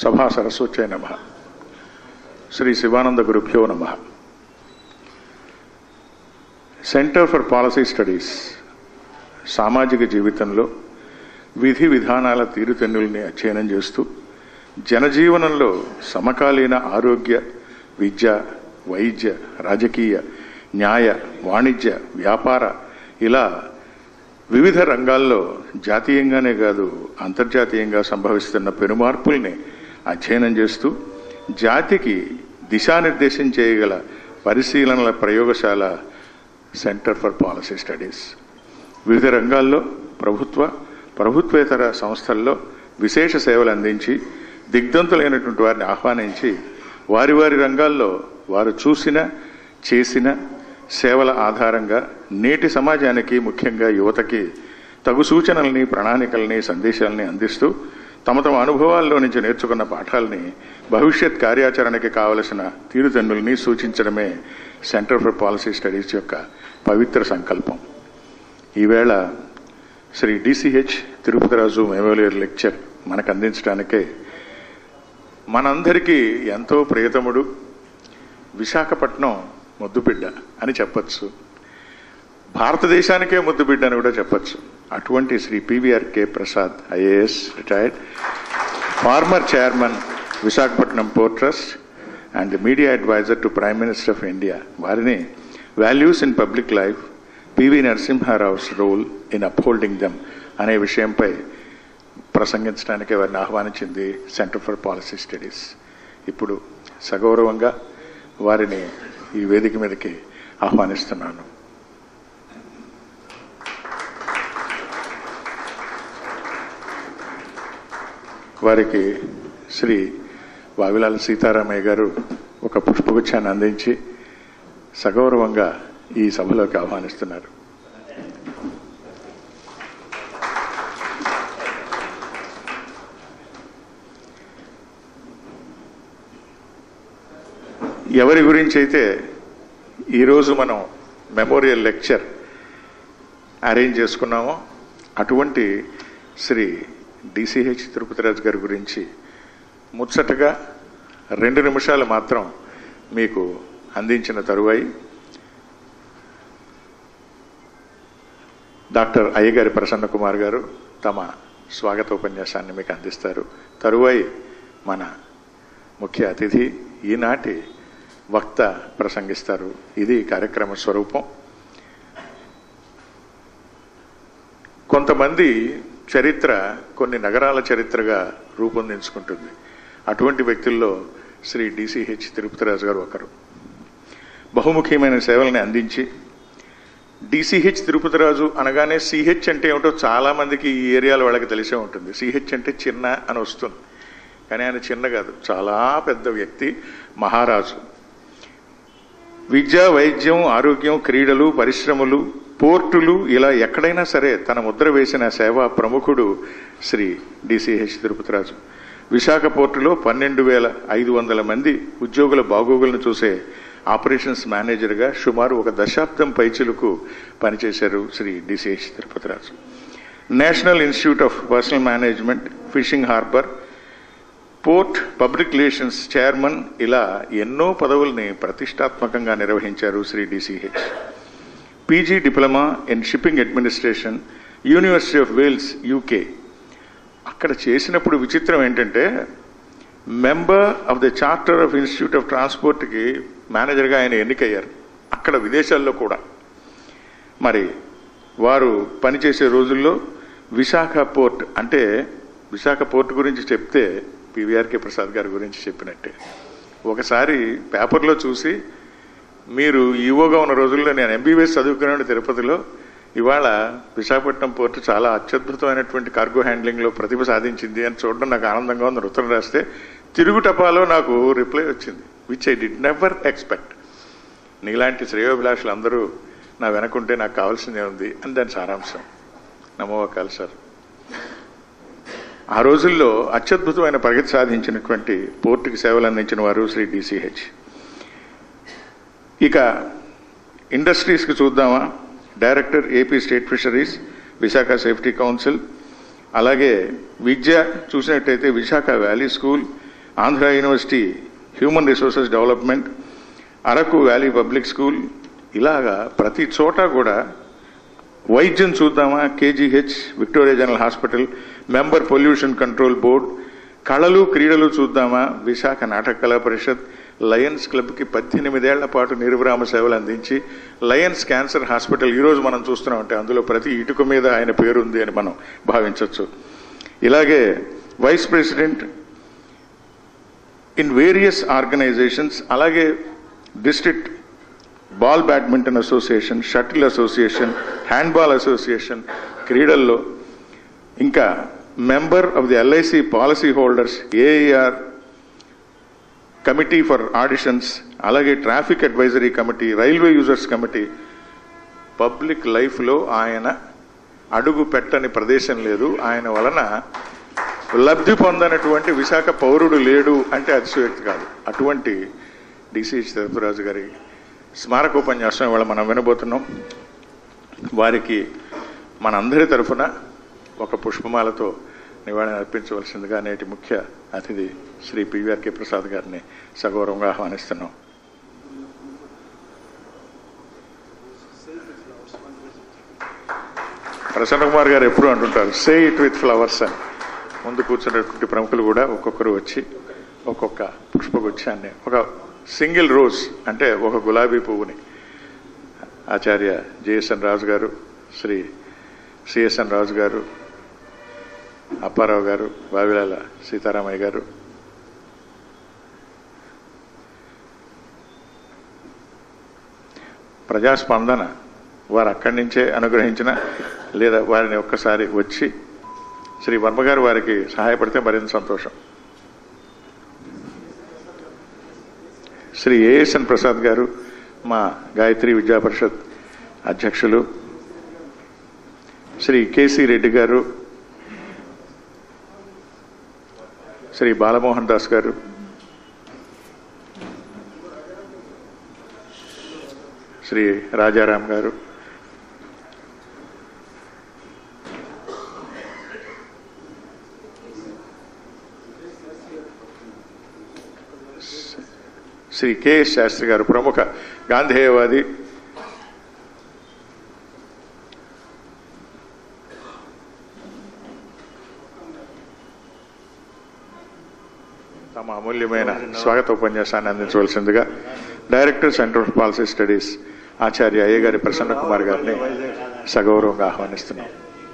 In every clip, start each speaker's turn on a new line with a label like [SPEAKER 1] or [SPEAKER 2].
[SPEAKER 1] సభా సరస్వత్యై నమ శ్రీ శివానంద గురుభ్యో నమ సెంటర్ ఫర్ పాలసీ స్టడీస్ సామాజిక జీవితంలో విధి విధానాల తీరుతెన్నుల్ని అధ్యయనం చేస్తూ జనజీవనంలో సమకాలీన ఆరోగ్య విద్య వైద్య రాజకీయ న్యాయ వాణిజ్య వ్యాపార ఇలా వివిధ రంగాల్లో జాతీయంగానే కాదు అంతర్జాతీయంగా సంభవిస్తున్న పెనుమార్పుల్ని అధ్యయనం చేస్తూ జాతికి దిశానిర్దేశం చేయగల పరిశీలనల ప్రయోగశాల సెంటర్ ఫర్ పాలసీ స్టడీస్ వివిధ రంగాల్లో ప్రభుత్వ ప్రభుత్వేతర సంస్థల్లో విశేష సేవలు అందించి దిగ్ధంతులైనటువంటి వారిని ఆహ్వానించి వారి వారి రంగాల్లో వారు చూసిన చేసిన సేవల ఆధారంగా నేటి సమాజానికి ముఖ్యంగా యువతకి తగు సూచనల్ని ప్రణాళికల్ని సందేశాలని అందిస్తూ తమ తమ అనుభవాల్లో నుంచి నేర్చుకున్న పాఠాలని భవిష్యత్ కార్యాచరణకి కావలసిన తీరుతెన్నుల్ని సూచించడమే సెంటర్ ఫర్ పాలసీ స్టడీస్ యొక్క పవిత్ర సంకల్పం ఈవేళ Shri DCH Tirupatiraju memorial lecture మనకు అందించడానికే మనందరికీ ఎంతో ప్రియతముడు విశాఖపట్నం ముద్దుబిడ్డ అని చెప్పచ్చు భారతదేశానికే ముద్దుబిడ్డ అని కూడా చెప్పచ్చు అటువంటి Shri PVR K Prasad IAS retired former chairman Visakhapatnam port trust and media adviser to prime minister of India వారిని values in public life PV Narasimharao's role in upholding them అనే విషయంపై ప్రసంగించడానికి వారిని ఆహ్వానించింది సెంటర్ ఫర్ పాలసీ స్టడీస్ ఇప్పుడు సగౌరవంగా వారిని ఈ వేదిక మీదకి ఆహ్వానిస్తున్నాను వారికి శ్రీ వావిలాల సీతారామయ్య గారు ఒక పుష్పగుచ్చాన్ని అందించి సగౌరవంగా ఈ సభలోకి ఆహ్వానిస్తున్నారు ఎవరి గురించి అయితే ఈరోజు మనం మెమోరియల్ లెక్చర్ అరేంజ్ చేసుకున్నామో అటువంటి శ్రీ డిసిహెచ్ తిరుపతిరాజు గారి గురించి ముచ్చటగా రెండు నిమిషాలు మాత్రం మీకు అందించిన తరువాయి డాక్టర్ అయ్యగారి ప్రసన్న కుమార్ గారు తమ స్వాగత ఉపన్యాసాన్ని మీకు అందిస్తారు తరువాయి మన ముఖ్య అతిథి ఈనాటి వక్త ప్రసంగిస్తారు ఇది కార్యక్రమ స్వరూపం కొంతమంది చరిత్ర కొన్ని నగరాల చరిత్రగా రూపొందించుకుంటుంది అటువంటి వ్యక్తుల్లో శ్రీ డిసిహెచ్ తిరుపతిరాజు గారు ఒకరు బహుముఖ్యమైన సేవల్ని అందించి డిసిహెచ్ తిరుపతిరాజు అనగానే సిహెచ్ అంటే ఏమిటో చాలా మందికి ఈ ఏరియాలో వాళ్ళకి తెలిసే ఉంటుంది సిహెచ్ అంటే చిన్న అని వస్తుంది కానీ ఆయన చిన్న కాదు చాలా పెద్ద వ్యక్తి మహారాజు విద్య వైద్యం ఆరోగ్యం క్రీడలు పరిశ్రమలు పోర్టులు ఇలా ఎక్కడైనా సరే తన ముద్ర వేసిన సేవా ప్రముఖుడు శ్రీ డిసిహెచ్ తిరుపతిరాజు విశాఖ పోర్టులో పన్నెండు వేల ఐదు వందల మంది ఉద్యోగుల బాగోగులను చూసే ఆపరేషన్స్ మేనేజర్గా సుమారు ఒక దశాబ్దం పైచిలకు పనిచేశారు Shri DCH Tirupatiraju national institute of personnel management fishing harbour port public relations chairman ఇలా ఎన్నో పదవుల్ని ప్రతిష్టాత్మకంగా నిర్వహించారు Shri DCH PG diploma in shipping administration university of Wales UK అక్కడ చేసినప్పుడు విచిత్రం ఏంటంటే member of the charter of institute of ట్రాన్స్పోర్ట్కి మేనేజర్గా ఆయన ఎన్నికయ్యారు అక్కడ విదేశాల్లో కూడా మరి వారు పనిచేసే రోజుల్లో విశాఖ పోర్ట్ అంటే విశాఖ పోర్ట్ గురించి చెప్తే పివిఆర్కే ప్రసాద్ గారి గురించి చెప్పినట్టే ఒకసారి పేపర్లో చూసి మీరు ఈవోగా ఉన్న రోజుల్లో నేను ఎంబీబీఎస్ చదువుకున్నాను తిరుపతిలో ఇవాళ విశాఖపట్నం పోర్టు చాలా అత్యద్భుతమైనటువంటి కార్గో హ్యాండ్లింగ్లో ప్రతిభ సాధించింది అని చూడడం నాకు ఆనందంగా ఉంది ఉత్తరం రాస్తే తిరుగు టపాలో నాకు రిప్లై వచ్చింది which I did never expect నీలాంటి శ్రేయోభిలాషులు అందరూ నా వెనకుంటే నాకు కావాల్సిందే ఉంది అని దాని సారాంశం నమోకాలు సార్ ఆ రోజుల్లో అత్యద్భుతమైన ప్రగతి సాధించినటువంటి పోర్టుకి సేవలు అందించిన వారు శ్రీ డిసిహెచ్ ఇక ఇండస్ట్రీస్కి చూద్దామా director AP state fisheries Visakha safety council అలాగే విద్య చూసినట్టయితే Visakha valley school Andhra university human resources development Araku valley public school ఇలాగా ప్రతి చోట కూడా వైద్యం చూద్దామా KGH Victoria general hospital member pollution control board కళలు క్రీడలు చూద్దామా విశాఖ నాటక కళా పరిషత్ లయన్స్ క్లబ్కి పద్దెనిమిదేళ్ల పాటు నిర్విరామ సేవలు అందించి లయన్స్ క్యాన్సర్ హాస్పిటల్ ఈరోజు మనం చూస్తున్నామంటే అందులో ప్రతి ఇటుక మీద ఆయన పేరుంది అని మనం భావించవచ్చు ఇలాగే vice president in various organisations అలాగే district ball badminton association shuttle association handball association క్రీడల్లో ఇంకా member of the LIC policy holders AIR committee for auditions అలాగే traffic advisory committee railway users committee public లైఫ్లో ఆయన అడుగు పెట్టని ప్రదేశం లేదు ఆయన వలన లబ్ధి పొందనటువంటి విశాఖ పౌరుడు లేడు అంటే అతిశయోక్తి కాదు అటువంటి డిసిహెచ్ తిరుపతిరాజు గారి స్మారక ఉపన్యాసం ఇవాళ మనం వినబోతున్నాం వారికి మనందరి తరఫున ఒక పుష్పమాలతో నివాళి అర్పించవలసిందిగా నేటి ముఖ్య అతిథి శ్రీ పివిఆర్కే ప్రసాద్ గారిని సగౌరవంగా ఆహ్వానిస్తున్నాం ప్రసన్న కుమార్ గారు ఎప్పుడు అంటుంటారు సే ఇట్ విత్ ఫ్లవర్స్ అని ముందు కూర్చున్నటువంటి ప్రముఖులు కూడా ఒక్కొక్కరు వచ్చి ఒక్కొక్క పుష్పగుచ్చాన్ని ఒక సింగిల్ రోజ్ అంటే ఒక గులాబీ పువ్వుని ఆచార్య జేఎస్ఎన్ రాజు గారు శ్రీ సిఎస్ఎన్ రాజు గారు అప్పారావు గారు బావిలాల సీతారామయ్య గారు ప్రజాస్పందన వారు అక్కడి నుంచే అనుగ్రహించిన లేదా వారిని ఒక్కసారి వచ్చి శ్రీ వర్మ గారు వారికి సహాయపడితే మరింత సంతోషం శ్రీ ఏఎస్ఎన్ ప్రసాద్ గారు మా గాయత్రి విద్యా పరిషత్ అధ్యక్షులు శ్రీ కేసీ రెడ్డి గారు శ్రీ బాలమోహన్ దాస్ గారు శ్రీ రాజారాం గారు శ్రీ కెఎస్ శాస్త్రి గారు ప్రముఖ గాంధేయవాది తమ అమూల్యమైన స్వాగత ఉపన్యాసాన్ని అందించవలసిందిగా director centre of policy studies ఆచార్య అయ్య గారి ప్రసన్న కుమార్ గారిని సగౌరవంగా ఆహ్వానిస్తున్నాం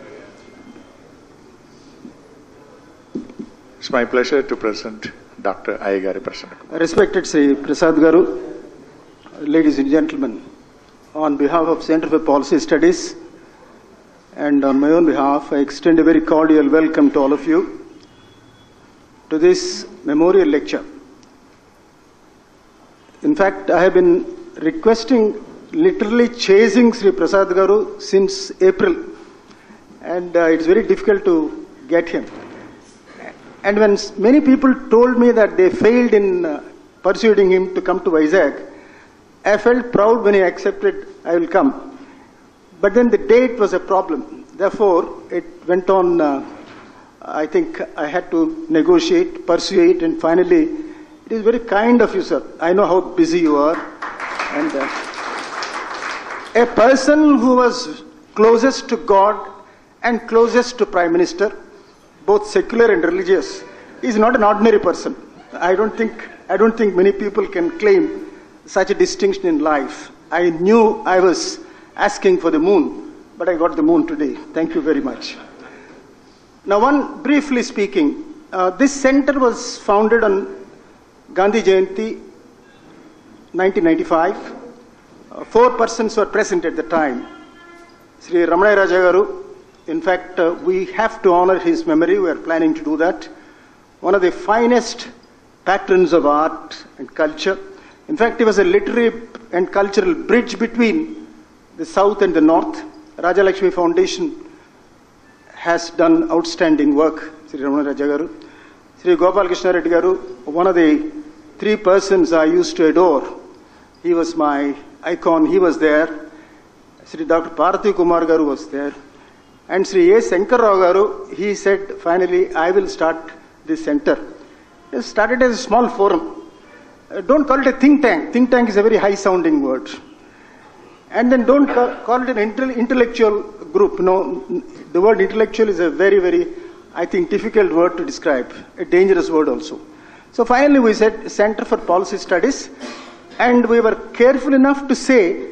[SPEAKER 1] it's my pleasure to present doctor Ayyagari Prasanna Kumar
[SPEAKER 2] Respected Sri Prasad Garu, ladies and gentlemen, on behalf of Center for Policy Studies and on my own behalf, I extend a very cordial welcome to all of you to this memorial lecture. In fact, I have been requesting, literally chasing Sri Prasad Garu since April, and uh, it's very difficult to get him. And when s- many people told me that they failed in uh, persuading him to come to Vizag, I felt proud when he accepted I will come. But then the date was a problem. Therefore, it went on. Uh, I think I had to negotiate, persuade, and finally, it is very kind of you, sir. I know how busy you are, and uh, a person who was closest to God and closest to Prime Minister, both secular and religious, is not an ordinary person. I don't think I don't think many people can claim such a distinction in life. I knew I was asking for the moon, but I got the moon today. Thank you very much. Now, one briefly speaking, uh, this center was founded on Gandhi Jayanti, 1995. Uh, four persons were present at the time. Sri Ramanaya Raja Garu, in fact, uh, we have to honor his memory. We are planning to do that. One of the finest patrons of art and culture. In fact, he was a literary and cultural bridge between the South and the North. Raja Lakshmi Foundation has done outstanding work, Sri Ramana Raja Garu. Sri Gopal Krishna Reddy Garu, one of the three persons I used to adore. He was my icon, he was there. Sri Dr. Parthi Kumar Garu was there. And Sri A. Shankar Rao Garu, he said, finally, I will start this center. It started as a small forum. Uh, don't call it a think tank. Think tank is a very high sounding word. And then don't ca- call it an intel- intellectual group. No, the word intellectual is a very, very, I think, difficult word to describe, a dangerous word also. So finally, we said Center for Policy Studies, and we were careful enough to say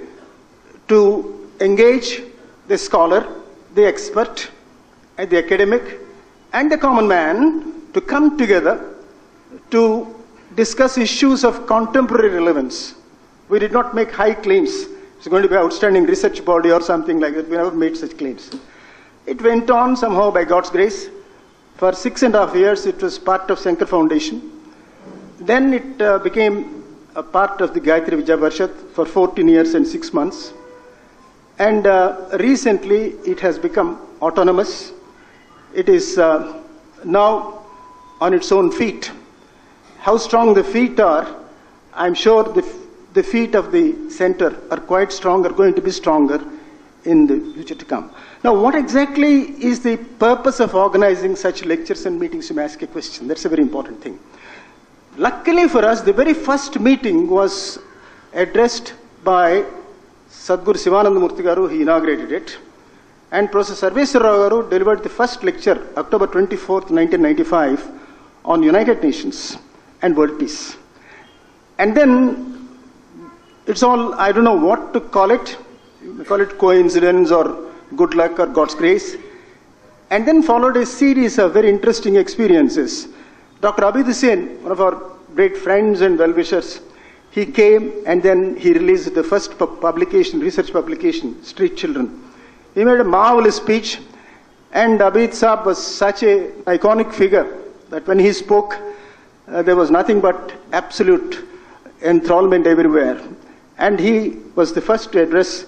[SPEAKER 2] to engage the scholar, the expert, and the academic, and the common man to come together to discuss issues of contemporary relevance. We did not make high claims. It's going to be outstanding research body or something like that. We never made such claims. It went on somehow by God's grace. For six and a half years, it was part of Shankar Foundation. Then it uh, became a part of the Gayatri Vijay Varshad for 14 years and six months. And uh, recently, it has become autonomous. It is uh, now on its own feet. How strong the feet are, I'm sure the, the feet of the center are quite strong, are going to be stronger in the future to come. Now, what exactly is the purpose of organizing such lectures and meetings? You may ask a question. That's a very important thing. Luckily for us, the very first meeting was addressed by Sadhguru Sivananda Murthy Garu. He inaugurated it. And Professor Sarveswar Rao Garu delivered the first lecture, October 24th, 1995, on United Nations and world peace. And then it's all, I don't know what to call it. You may call it coincidence or good luck or God's grace. And then followed a series of very interesting experiences. Dr. Abid Hussain, one of our great friends and well-wishers, he came and then he released the first pu- publication, research publication, Street Children. He made a marvelous speech and Abid Saab was such a iconic figure that when he spoke, uh, there was nothing but absolute enthrallment everywhere. And he was the first to address.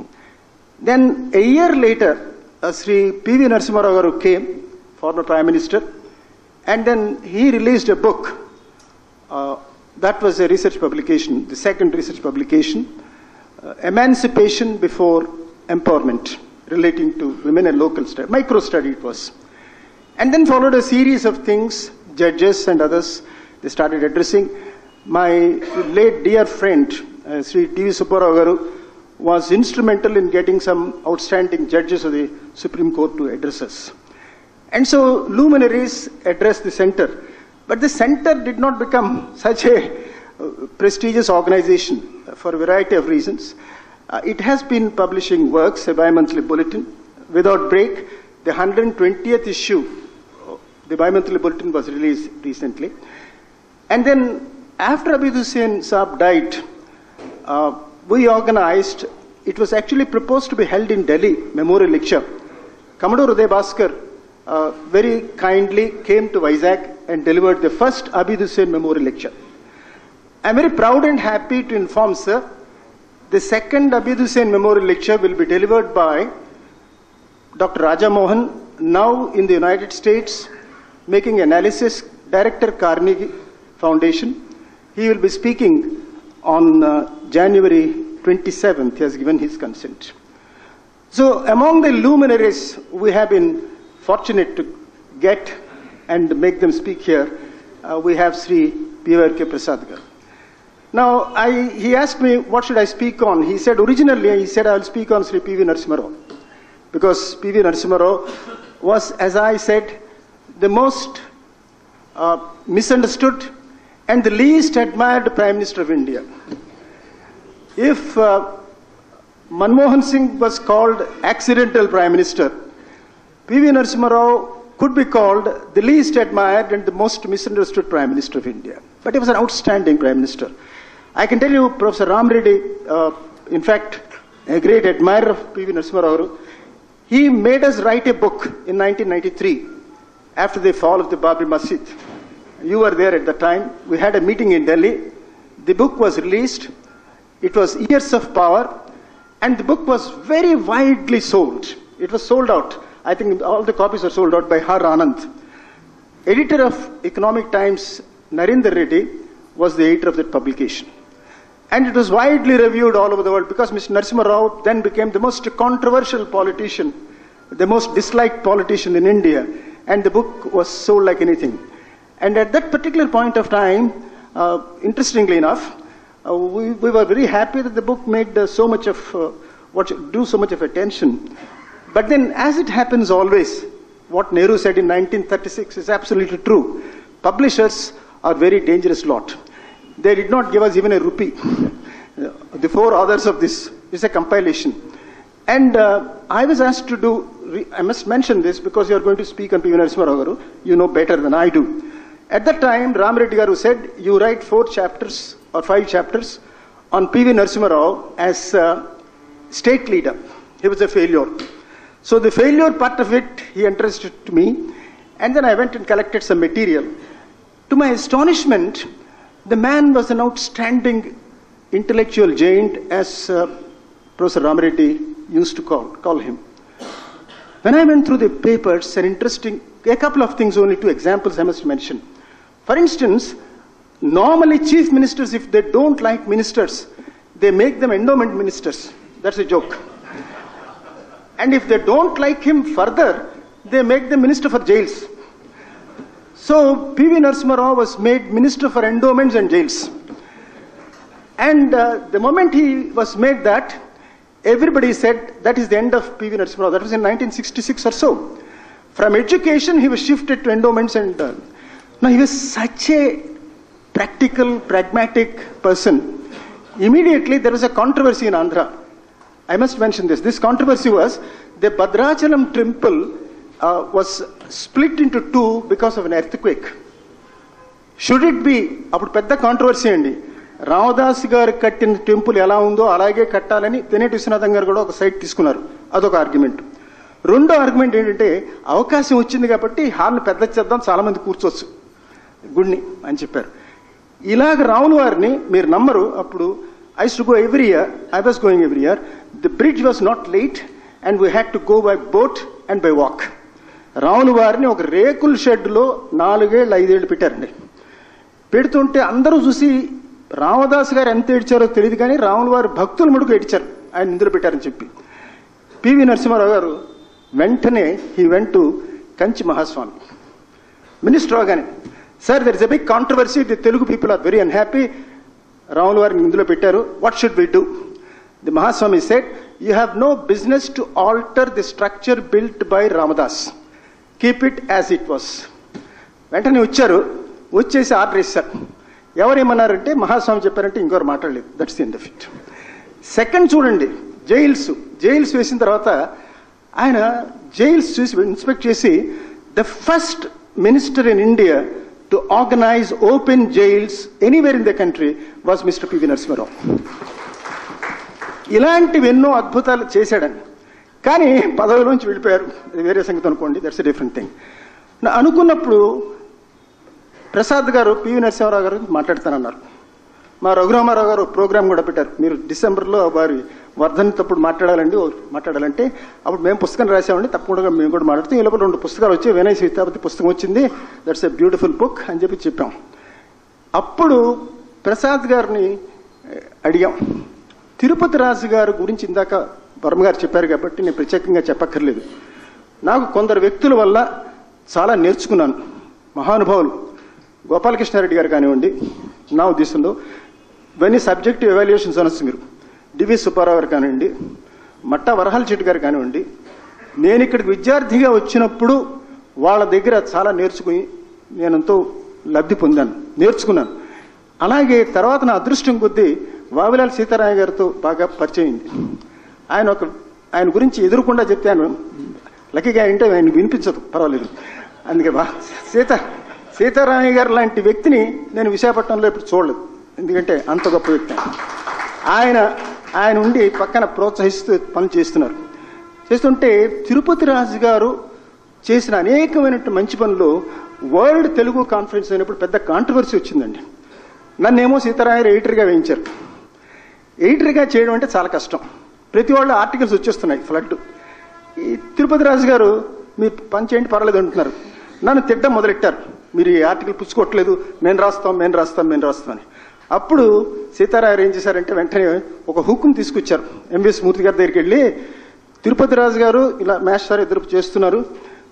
[SPEAKER 2] Then a year later, uh, Sri P.V. Narasimha Rao Garu came, former Prime Minister, and then he released a book. Uh, that was a research publication, the second research publication, uh, Emancipation Before Empowerment, relating to women and local study, micro study it was. And then followed a series of things, judges and others, they started addressing. My late dear friend, uh, Sri T.V. Supparao Garu, was instrumental in getting some outstanding judges of the Supreme Court to address us. And so luminaries addressed the center. But the center did not become such a uh, prestigious organization uh, for a variety of reasons. Uh, it has been publishing works, a bi-monthly bulletin, without break. The 120th issue, uh, the bi-monthly bulletin was released recently. And then after Abid Hussain Saab died, uh, we organized, it was actually proposed to be held in Delhi, memorial lecture. Commodore Uday Bhaskar uh, very kindly came to Vizag and delivered the first Abid Hussain memorial lecture. I'm very proud and happy to inform, sir, the second Abid Hussain memorial lecture will be delivered by Dr. Raja Mohan, now in the United States, making analysis, Director Carnegie Foundation. He will be speaking on uh, January 27th. He has given his consent. So, among the luminaries we have been fortunate to get and make them speak here, uh, we have Sri P.V.R.K. Prasad Garu. Now, I, he asked me, what should I speak on? He said, originally, he said, I'll speak on Sri P.V. Narasimha Rao. Because P.V. Narasimha Rao was, as I said, the most uh, misunderstood and the least admired Prime Minister of India. If uh, Manmohan Singh was called accidental Prime Minister, P.V. Narasimha Rao could be called the least admired and the most misunderstood Prime Minister of India. But he was an outstanding Prime Minister. I can tell you, Professor Ram Reddy, uh, in fact, a great admirer of P.V. Narasimha Rao, he made us write a book in 1993 after the fall of the Babri Masjid. You were there at the time. We had a meeting in Delhi. The book was released. It was Years of Power, and the book was very widely sold. It was sold out. I think all the copies were sold out by Har Anand. Editor of Economic Times, Narendra Reddy, was the editor of that publication. And it was widely reviewed all over the world because Mr. Narasimha Rao then became the most controversial politician, the most disliked politician in India, and the book was sold like anything. And at that particular point of time, uh, interestingly enough, uh, we, we were very happy that the book made uh, so much of, uh, what drew so much of attention. But then, as it happens always, what Nehru said in 1936 is absolutely true. Publishers are very dangerous lot. They did not give us even a rupee. Uh, the four authors of this is a compilation. And uh, I was asked to do, re- I must mention this because you are going to speak on P.V. Narasimha Garu. You know better than I do. At that time, Ram Reddy Garu said, you write four chapters or five chapters on P.V. Narasimha Rao as uh, state leader. He was a failure. So the failure part of it, he entrusted to me. And then I went and collected some material. To my astonishment, the man was an outstanding intellectual giant, as uh, Professor Ramareddy used to call, call him. When I went through the papers, an interesting, a couple of things, only two examples I must mention. For instance, normally chief ministers, if they don't like ministers, they make them endowment ministers. That's a joke. And if they don't like him further, they make them minister for jails. So P.V. Narasimha Rao was made minister for endowments and jails. And uh, the moment he was made that, everybody said that is the end of P.V. Narasimha Rao. That was in 1966 or so. From education, he was shifted to endowments and. Uh, now, he was such a practical, pragmatic person. Immediately, there was a controversy in Andhra. I must mention this. This controversy was the Bhadrachalam temple uh, was split into two because of an earthquake. Should it be అప్పుడు పెద్ద controversy అండి రామదాస్ గారు కట్టిన temple ఎలా ఉందో అలాగే కట్టాలని తెనేటి విశ్వనాథం గారు కూడా ఒక సైట్ తీసుకున్నారు అదొక ఆర్గ్యుమెంట్ రెండో ఆర్గ్యుమెంట్ ఏంటంటే అవకాశం వచ్చింది కాబట్టి హాల్ని పెద్ద చేద్దాం చాలా మంది కూర్చోవచ్చు గుడిని అని చెప్పారు ఇలాగ రాముల వారిని మీరు నమ్మరు అప్పుడు I to go every year I was going every year the bridge was not laid and we had to go by boat and by walk రాముల వారిని ఒక రేకుల షెడ్లో నాలుగేళ్ళు ఐదేళ్ళు పెట్టారండి పెడుతుంటే అందరూ చూసి రామదాస్ గారు ఎంత ఏడ్చారో తెలియదు కానీ రాముల వారి భక్తులు మటుకు ఏడ్చారు ఆయన ఇందులో పెట్టారని చెప్పి పివి నరసింహారావు గారు వెంటనే he went to Kanchi Mahaswami minister అవగానే sir there is a big controversy the Telugu people are very unhappy రాముల వారిని ఇందులో పెట్టారు what should we do the Mahaswami said you have no business to alter the structure built by Ramadas keep it as it was వెంటనే వచ్చారు వచ్చేసి order ఇస్తారు ఎవరేమన్నారంటే మహాస్వామి చెప్పారంటే ఇంకోరు మాట్లాడలేదు that's the end of it second చూడండి జైల్స్ జైల్స్ వేసిన తర్వాత ఆయన జైల్స్ చూసి ఇన్స్పెక్ట్ చేసి the first minister in India to organise open jails anywhere in the country was mister PV Narasimharao ఇలాంటివి ఎన్నో అద్భుతాలు చేశాడని కానీ పదవిలోంచి వెళ్ళిపోయారు అది వేరే సంగతి అనుకోండి దట్స్ ఎ డిఫరెంట్ థింగ్ అనుకున్నప్పుడు ప్రసాద్ గారు పివి నరసింహారావు గారు మాట్లాడతానన్నారు మా రఘురామారావు గారు ప్రోగ్రామ్ కూడా పెట్టారు మీరు డిసెంబర్లో వారి వర్ధంతప్పుడు మాట్లాడాలండి ఓ మాట్లాడాలంటే అప్పుడు మేము పుస్తకం రాసామండి తప్పకుండా మేము కూడా మాట్లాడుతాం ఈ లోపల రెండు పుస్తకాలు వచ్చి వినయ్ సీతాపతి పుస్తకం వచ్చింది దట్స్ ఎ బ్యూటిఫుల్ బుక్ అని చెప్పి చెప్పాం అప్పుడు ప్రసాద్ గారిని అడిగాం తిరుపతి రాజు గారి గురించి ఇందాక వర్మ గారు చెప్పారు కాబట్టి నేను ప్రత్యేకంగా చెప్పక్కర్లేదు నాకు కొందరు వ్యక్తుల వల్ల చాలా నేర్చుకున్నాను మహానుభావులు గోపాలకృష్ణారెడ్డి గారు కానివ్వండి నా ఉద్దేశంలో ఇవన్నీ సబ్జెక్టివ్ ఎవాల్యుయేషన్స్ అనొచ్చు మీరు డివి సుబ్బారావు గారు కానివ్వండి మట్టా వరహాల చెట్టు గారు కానివ్వండి నేను ఇక్కడికి విద్యార్థిగా వచ్చినప్పుడు వాళ్ళ దగ్గర చాలా నేర్చుకుని నేనంతో లబ్ధి పొందాను నేర్చుకున్నాను అలాగే తర్వాత నా అదృష్టం కొద్దీ వావిలాల్ సీతారాయ గారితో బాగా పరిచయం అయింది ఆయన ఒక ఆయన గురించి ఎదురుకుండా చెప్తాను లక్కీగా అంటే ఆయన వినిపించదు పర్వాలేదు అందుకే బా సీత సీతారామయ్య గారు లాంటి వ్యక్తిని నేను విశాఖపట్నంలో ఇప్పుడు చూడలేదు ఎందుకంటే అంత గొప్ప వ్యక్తి ఆయన. ఆయన ఆయన ఉండి పక్కన ప్రోత్సహిస్తూ పనులు చేస్తున్నారు చేస్తుంటే తిరుపతి రాజు గారు చేసిన అనేకమైనటువంటి మంచి పనులు వరల్డ్ తెలుగు కాన్ఫరెన్స్ అయినప్పుడు పెద్ద కాంట్రవర్సీ వచ్చిందండి నన్నేమో సీతారామయ్య ఎడిటర్గా వేయించారు ఎడిటర్గా చేయడం అంటే చాలా కష్టం ప్రతి వాళ్ళు ఆర్టికల్స్ వచ్చేస్తున్నాయి ఫ్లడ్ ఈ తిరుపతి రాజు గారు మీ పని చేయండి పర్వాలేదు అంటున్నారు నన్ను తిట్టడం మొదలెట్టారు మీరు ఈ ఆర్టికల్ పుచ్చుకోవట్లేదు మేము రాస్తాం మేము రాస్తాం మేము రాస్తాం అని అప్పుడు సీతారాయరు ఏం చేశారంటే వెంటనే ఒక హుకుం తీసుకొచ్చారు ఎంవిఎస్ మూర్తి గారి దగ్గరికి వెళ్ళి తిరుపతి రాజు గారు ఇలా మ్యాచ్ సార్ ఎదురు చేస్తున్నారు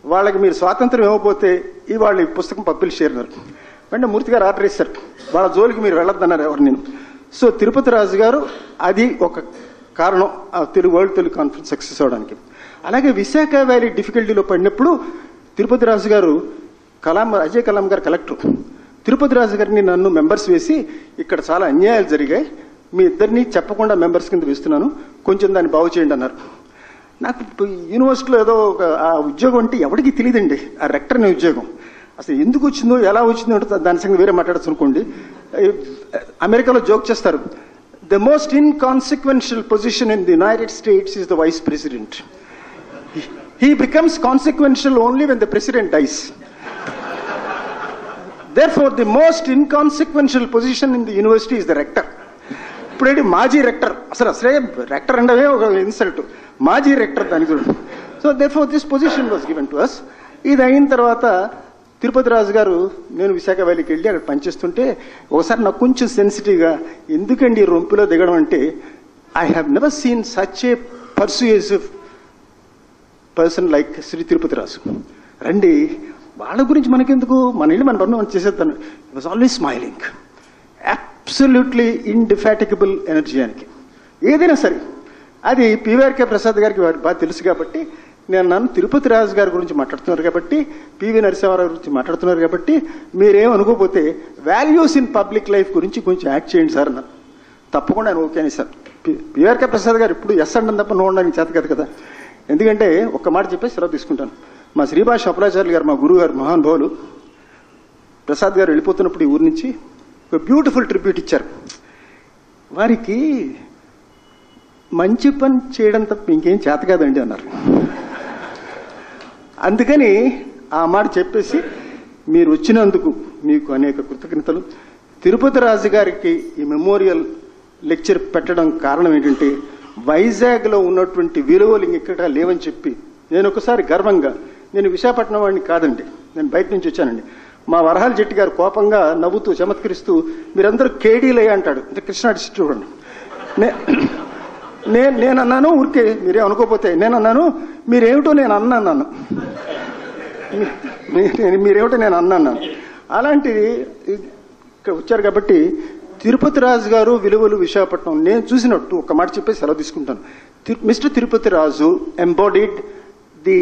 [SPEAKER 2] వాళ్ళకి మీరు స్వాతంత్రం ఇవ్వకపోతే ఈ వాళ్ళు ఈ పుస్తకం పబ్లిష్ చేయరు వెంటనే మూర్తి గారు ఆర్డర్ ఇస్తారు వాళ్ళ జోలికి మీరు వెళ్ళొద్దన్నారు ఎవరు నేను సో తిరుపతి రాజు గారు అది ఒక కారణం ఆ Telugu world Telugu conference success అవడానికి అలాగే విశాఖ వ్యాలీ డిఫికల్టీలో పడినప్పుడు తిరుపతి రాజు గారు కలాం అజయ్ కలాం గారు కలెక్టర్ తిరుపతి రాజు గారిని నన్ను మెంబర్స్ వేసి ఇక్కడ చాలా అన్యాయాలు జరిగాయి మీ ఇద్దరిని చెప్పకుండా మెంబర్స్ కింద వేస్తున్నాను కొంచెం దాన్ని బాగు చేయండి అన్నారు నాకు ఇప్పుడు యూనివర్సిటీలో ఏదో ఒక ఆ ఉద్యోగం అంటే ఎవరికి తెలియదండి ఆ రెక్టర్ అనే ఉద్యోగం అసలు ఎందుకు వచ్చిందో ఎలా వచ్చిందో అంటే దాని సంగతి వేరే మాట్లాడచ్చు అనుకోండి ఈ అమెరికాలో జోక్ చేస్తారు the most inconsequential position in the United States is the vice president he becomes consequential only when the president dies therefore the most inconsequential position in the university is the rector ఇప్పుడేంటి మాజీ Richter అసలు అసలే Richter అంటే ఒక insult మాజీ rector దానికి చూడండి so therefore this position was given to us ఇది అయిన తర్వాత తిరుపతి రాజు గారు నేను విశాఖ వ్యాలీకి వెళ్ళి అక్కడ పనిచేస్తుంటే ఒకసారి నాకు కొంచెం సెన్సిటివ్గా ఎందుకండి ఈ రొంపిలో దిగడం అంటే I have never seen such a persuasive person like Shri Tirupati Raju రండి వాళ్ళ గురించి మనకెందుకు మన ఇల్లు మన పనులు మనం చేసేద్దాను was always smiling absolutely indefatigable energy ఆయనకి ఏదైనా సరే అది పివిఆర్కే ప్రసాద్ గారికి వారికి బాగా తెలుసు కాబట్టి నేను నన్ను తిరుపతి రాజు గారి గురించి మాట్లాడుతున్నారు కాబట్టి పివి నరసింహారావు గురించి మాట్లాడుతున్నారు కాబట్టి మీరేం అనుకోకపోతే వాల్యూస్ ఇన్ పబ్లిక్ లైఫ్ గురించి కొంచెం యాక్ట్ చేయండి సార్ అన్నారు తప్పకుండా ఆయన ఓకే అని సార్ పిఆర్కే ప్రసాద్ గారు ఇప్పుడు ఎస్ అండం తప్ప నో ఉండడానికి చేత కదా కదా ఎందుకంటే ఒక్క మాట చెప్పేసి సెలవు తీసుకుంటాను మా శ్రీభాష అపలాచార్యులు గారు మా గురువు గారు మహానుభావులు ప్రసాద్ గారు వెళ్ళిపోతున్నప్పుడు ఈ ఊరి నుంచి ఒక బ్యూటిఫుల్ ట్రిబ్యూట్ ఇచ్చారు వారికి మంచి పని చేయడం తప్ప ఇంకేం చేత కాదండి అన్నారు అందుకని ఆ మాట చెప్పేసి మీరు వచ్చినందుకు మీకు అనేక కృతజ్ఞతలు తిరుపతి రాజు గారికి ఈ మెమోరియల్ లెక్చర్ పెట్టడం కారణం ఏంటంటే వైజాగ్లో ఉన్నటువంటి విలువలు ఇక్కడ లేవని చెప్పి నేను ఒకసారి గర్వంగా నేను విశాఖపట్నం వాడిని కాదండి నేను బయట నుంచి వచ్చానండి మా వరహాల జెట్టి గారు కోపంగా నవ్వుతూ చమత్కరిస్తూ మీరందరూ కేడీలే అంటాడు అంటే కృష్ణా డిస్ట్రిక్ట్ చూడండి నే- నేను నేను అన్నాను ఊరికే మీరే అనుకోపోతే నేను అన్నాను మీరేమిటో నేను అన్నాను మీ- మీ- మీరేమిటో నేను అన్నాను అలాంటిది ఇక్కడ వచ్చారు కాబట్టి తిరుపతి రాజు గారు విలువలు విశాఖపట్నం నేను చూసినట్టు ఒక మాట చెప్పేసి సెలవు తీసుకుంటాను తిరు- mister Tirupati Raju embodied the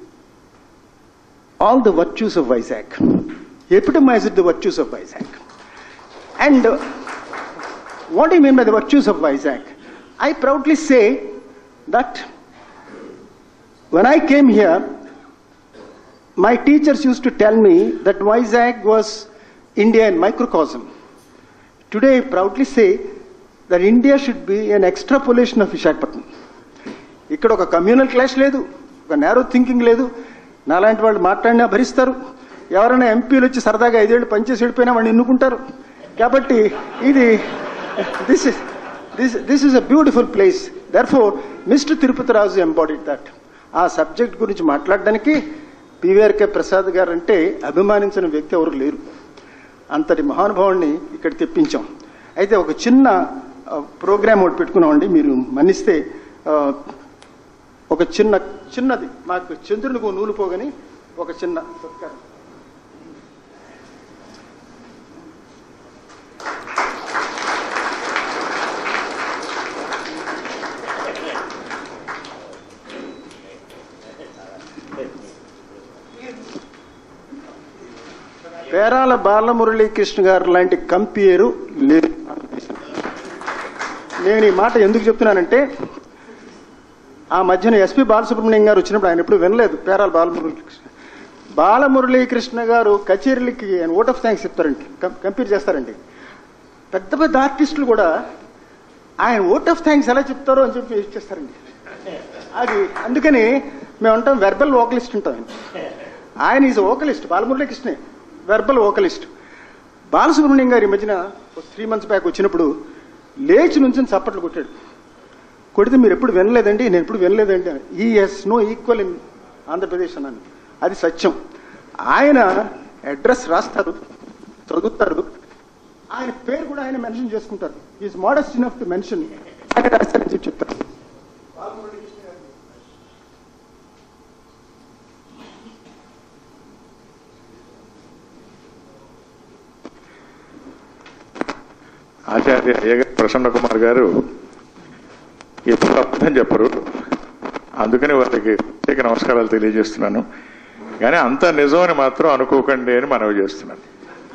[SPEAKER 2] all the virtues of Vizag, epitomized the virtues of Vizag. And uh, what do you mean by the virtues of Vizag? I proudly say that when I came here, my teachers used to tell me that Vizag was India in microcosm. Today, I proudly say that India should be an extrapolation of Vishakhapatnam. ఇక్కడ ఒక communal clash లేదు ఒక narrow thinking లేదు నాలాంటి వాళ్ళు మాట్లాడినా భరిస్తారు ఎవరైనా ఎంపీలు వచ్చి సరదాగా ఐదేళ్ళు పనిచేసి వెళ్ళిపోయినా వాడిని ఎన్నుకుంటారు కాబట్టి ఇది this is this this is a beautiful place therefore mister Tirupati Raju embodied that ఆ సబ్జెక్ట్ గురించి మాట్లాడడానికి పివిఆర్కే ప్రసాద్ గారు అంటే అభిమానించిన వ్యక్తి ఎవరు లేరు అంతటి మహానుభావుడిని ఇక్కడ తెప్పించాం అయితే ఒక చిన్న ప్రోగ్రామ్ ఒకటి పెట్టుకున్నామండి మీరు మన్నిస్తే ఆ, ఒక చిన్న చిన్నది మాకు చంద్రునికి ఓ నూలు పోగని ఒక చిన్న సత్కారం పేరాల బాలమురళీకృష్ణ గారు లాంటి కంపేరు లేదు నేను ఈ మాట ఎందుకు చెప్తున్నానంటే ఆ మధ్యన ఎస్పి బాలసుబ్రహ్మణ్యం గారు వచ్చినప్పుడు ఆయన ఎప్పుడు వినలేదు పేరాల బాలమురళీకృష్ణ బాలమురళీకృష్ణ గారు కచేరీలకి ఆయన ఓట్ ఆఫ్ థ్యాంక్స్ చెప్తారండి కం- కంపేర్ చేస్తారండి పెద్ద పెద్ద ఆర్టిస్టులు కూడా ఆయన ఓట్ ఆఫ్ థ్యాంక్స్ ఎలా చెప్తారో అని చెప్పి ఇచ్చేస్తారండి అది అందుకని మేము అంటాం వెర్బల్ వోకలిస్ట్ ఉంటాం ఆయన. ఆయన ఈజ్ వోకలిస్ట్ బాలమురళీకృష్ణే వెర్బల్ వోకలిస్ట్ బాలసుబ్రహ్మణ్యం గారు ఈ మధ్యన త్రీ మంత్స్ బ్యాక్ వచ్చినప్పుడు లేచి నుంచి చప్పట్లు కొట్టాడు కొడితే మీరు ఎప్పుడు వినలేదండి నేను ఎప్పుడు వినలేదండి he is no equal in Andhra Pradesh అన్నాను అది సత్యం ఆయన అడ్రస్ రాస్తారు చదువుతారు ఆయన పేరు కూడా ఆయన మెన్షన్ చేసుకుంటారు is modest enough to mention ఆయన రాస్తారని చెప్పి చెప్తారు
[SPEAKER 1] ఆచార్య అయ్యగారు ప్రసన్న కుమార్ గారు ఎప్పుడు అబద్ధం చెప్పరు అందుకని వారికి ప్రత్యేక నమస్కారాలు తెలియజేస్తున్నాను కానీ అంత నిజమని మాత్రం అనుకోకండి అని మనవి చేస్తున్నాను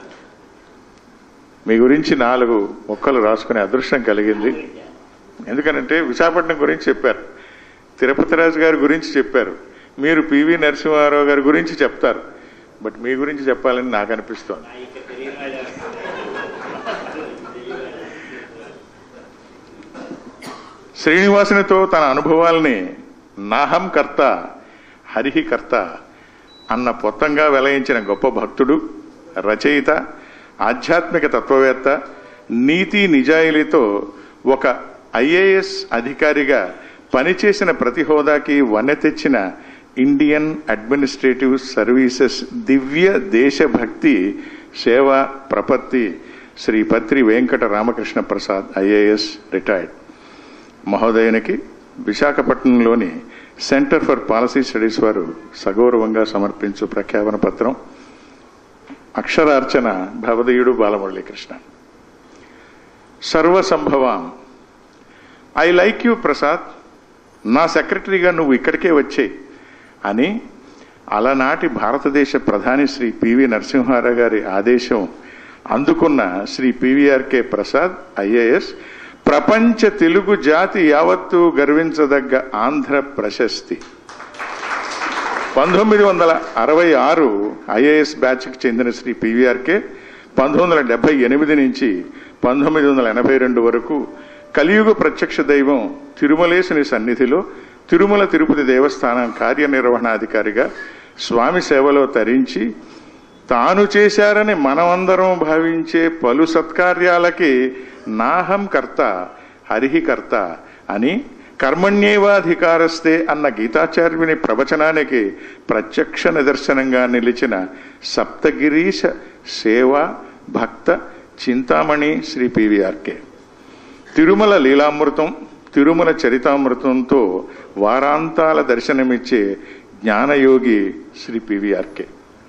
[SPEAKER 1] మీ గురించి నాలుగు మొక్కలు రాసుకునే అదృష్టం కలిగింది ఎందుకనంటే విశాఖపట్నం గురించి చెప్పారు తిరుపతి రాజు గారి గురించి చెప్పారు మీరు పివి నరసింహారావు గారి గురించి చెప్తారు బట్ మీ గురించి చెప్పాలని నాకు అనిపిస్తోంది శ్రీనివాసునితో తన అనుభవాల్ని నాహం కర్త హరిహి కర్త అన్న పొత్తంగా వెలయించిన గొప్ప భక్తుడు రచయిత ఆధ్యాత్మిక తత్వవేత్త నీతి నిజాయిలీతో ఒక ఐఏఎస్ అధికారిగా పనిచేసిన ప్రతి హోదాకి వన్నె తెచ్చిన ఇండియన్ అడ్మినిస్ట్రేటివ్ సర్వీసెస్ దివ్య దేశభక్తి సేవ ప్రపత్తి శ్రీ పత్రి వెంకట రామకృష్ణ ప్రసాద్ ఐఏఎస్ రిటైర్డ్ మహోదయునికి విశాఖపట్నంలోని సెంటర్ ఫర్ పాలసీ స్టడీస్ వారు సగౌరవంగా సమర్పించు ప్రఖ్యాపన పత్రం అక్షరార్చన భవదీయుడు బాలమురళీకృష్ణ సర్వసంభవాం ఐ లైక్ యూ ప్రసాద్ నా సెక్రటరీగా నువ్వు ఇక్కడికే వచ్చే అని అలనాటి భారతదేశ ప్రధాని శ్రీ పివి నరసింహారావు గారి ఆదేశం అందుకున్న శ్రీ పివిఆర్కే ప్రసాద్ ఐఏఎస్ ప్రపంచ తెలుగు జాతి యావత్తు గర్వించదగ్గ ఆంధ్ర ప్రశస్తి పంతొమ్మిది వందల అరవై ఆరు ఐఏఎస్ బ్యాచ్కి చెందిన శ్రీ పివిఆర్కే పంతొమ్మిది వందల డెబ్బై ఎనిమిది నుంచి పంతొమ్మిది వందల ఎనభై రెండు వరకు కలియుగ ప్రత్యక్ష దైవం తిరుమలేశుని సన్నిధిలో తిరుమల తిరుపతి దేవస్థానం కార్యనిర్వహణాధికారిగా స్వామి సేవలో తరించి తాను చేశారని మనమందరం భావించే పలు సత్కార్యాలకి నాహం కర్త హరిహి కర్త అని కర్మణ్యేవాధికారస్తే అన్న గీతాచార్యుని ప్రవచనానికి ప్రత్యక్ష నిదర్శనంగా నిలిచిన సప్తగిరీశ సేవ భక్త చింతామణి శ్రీ పివిఆర్కే తిరుమల లీలామృతం తిరుమల చరితామృతంతో వారాంతాల దర్శనమిచ్చే జ్ఞానయోగి శ్రీ పివిఆర్కే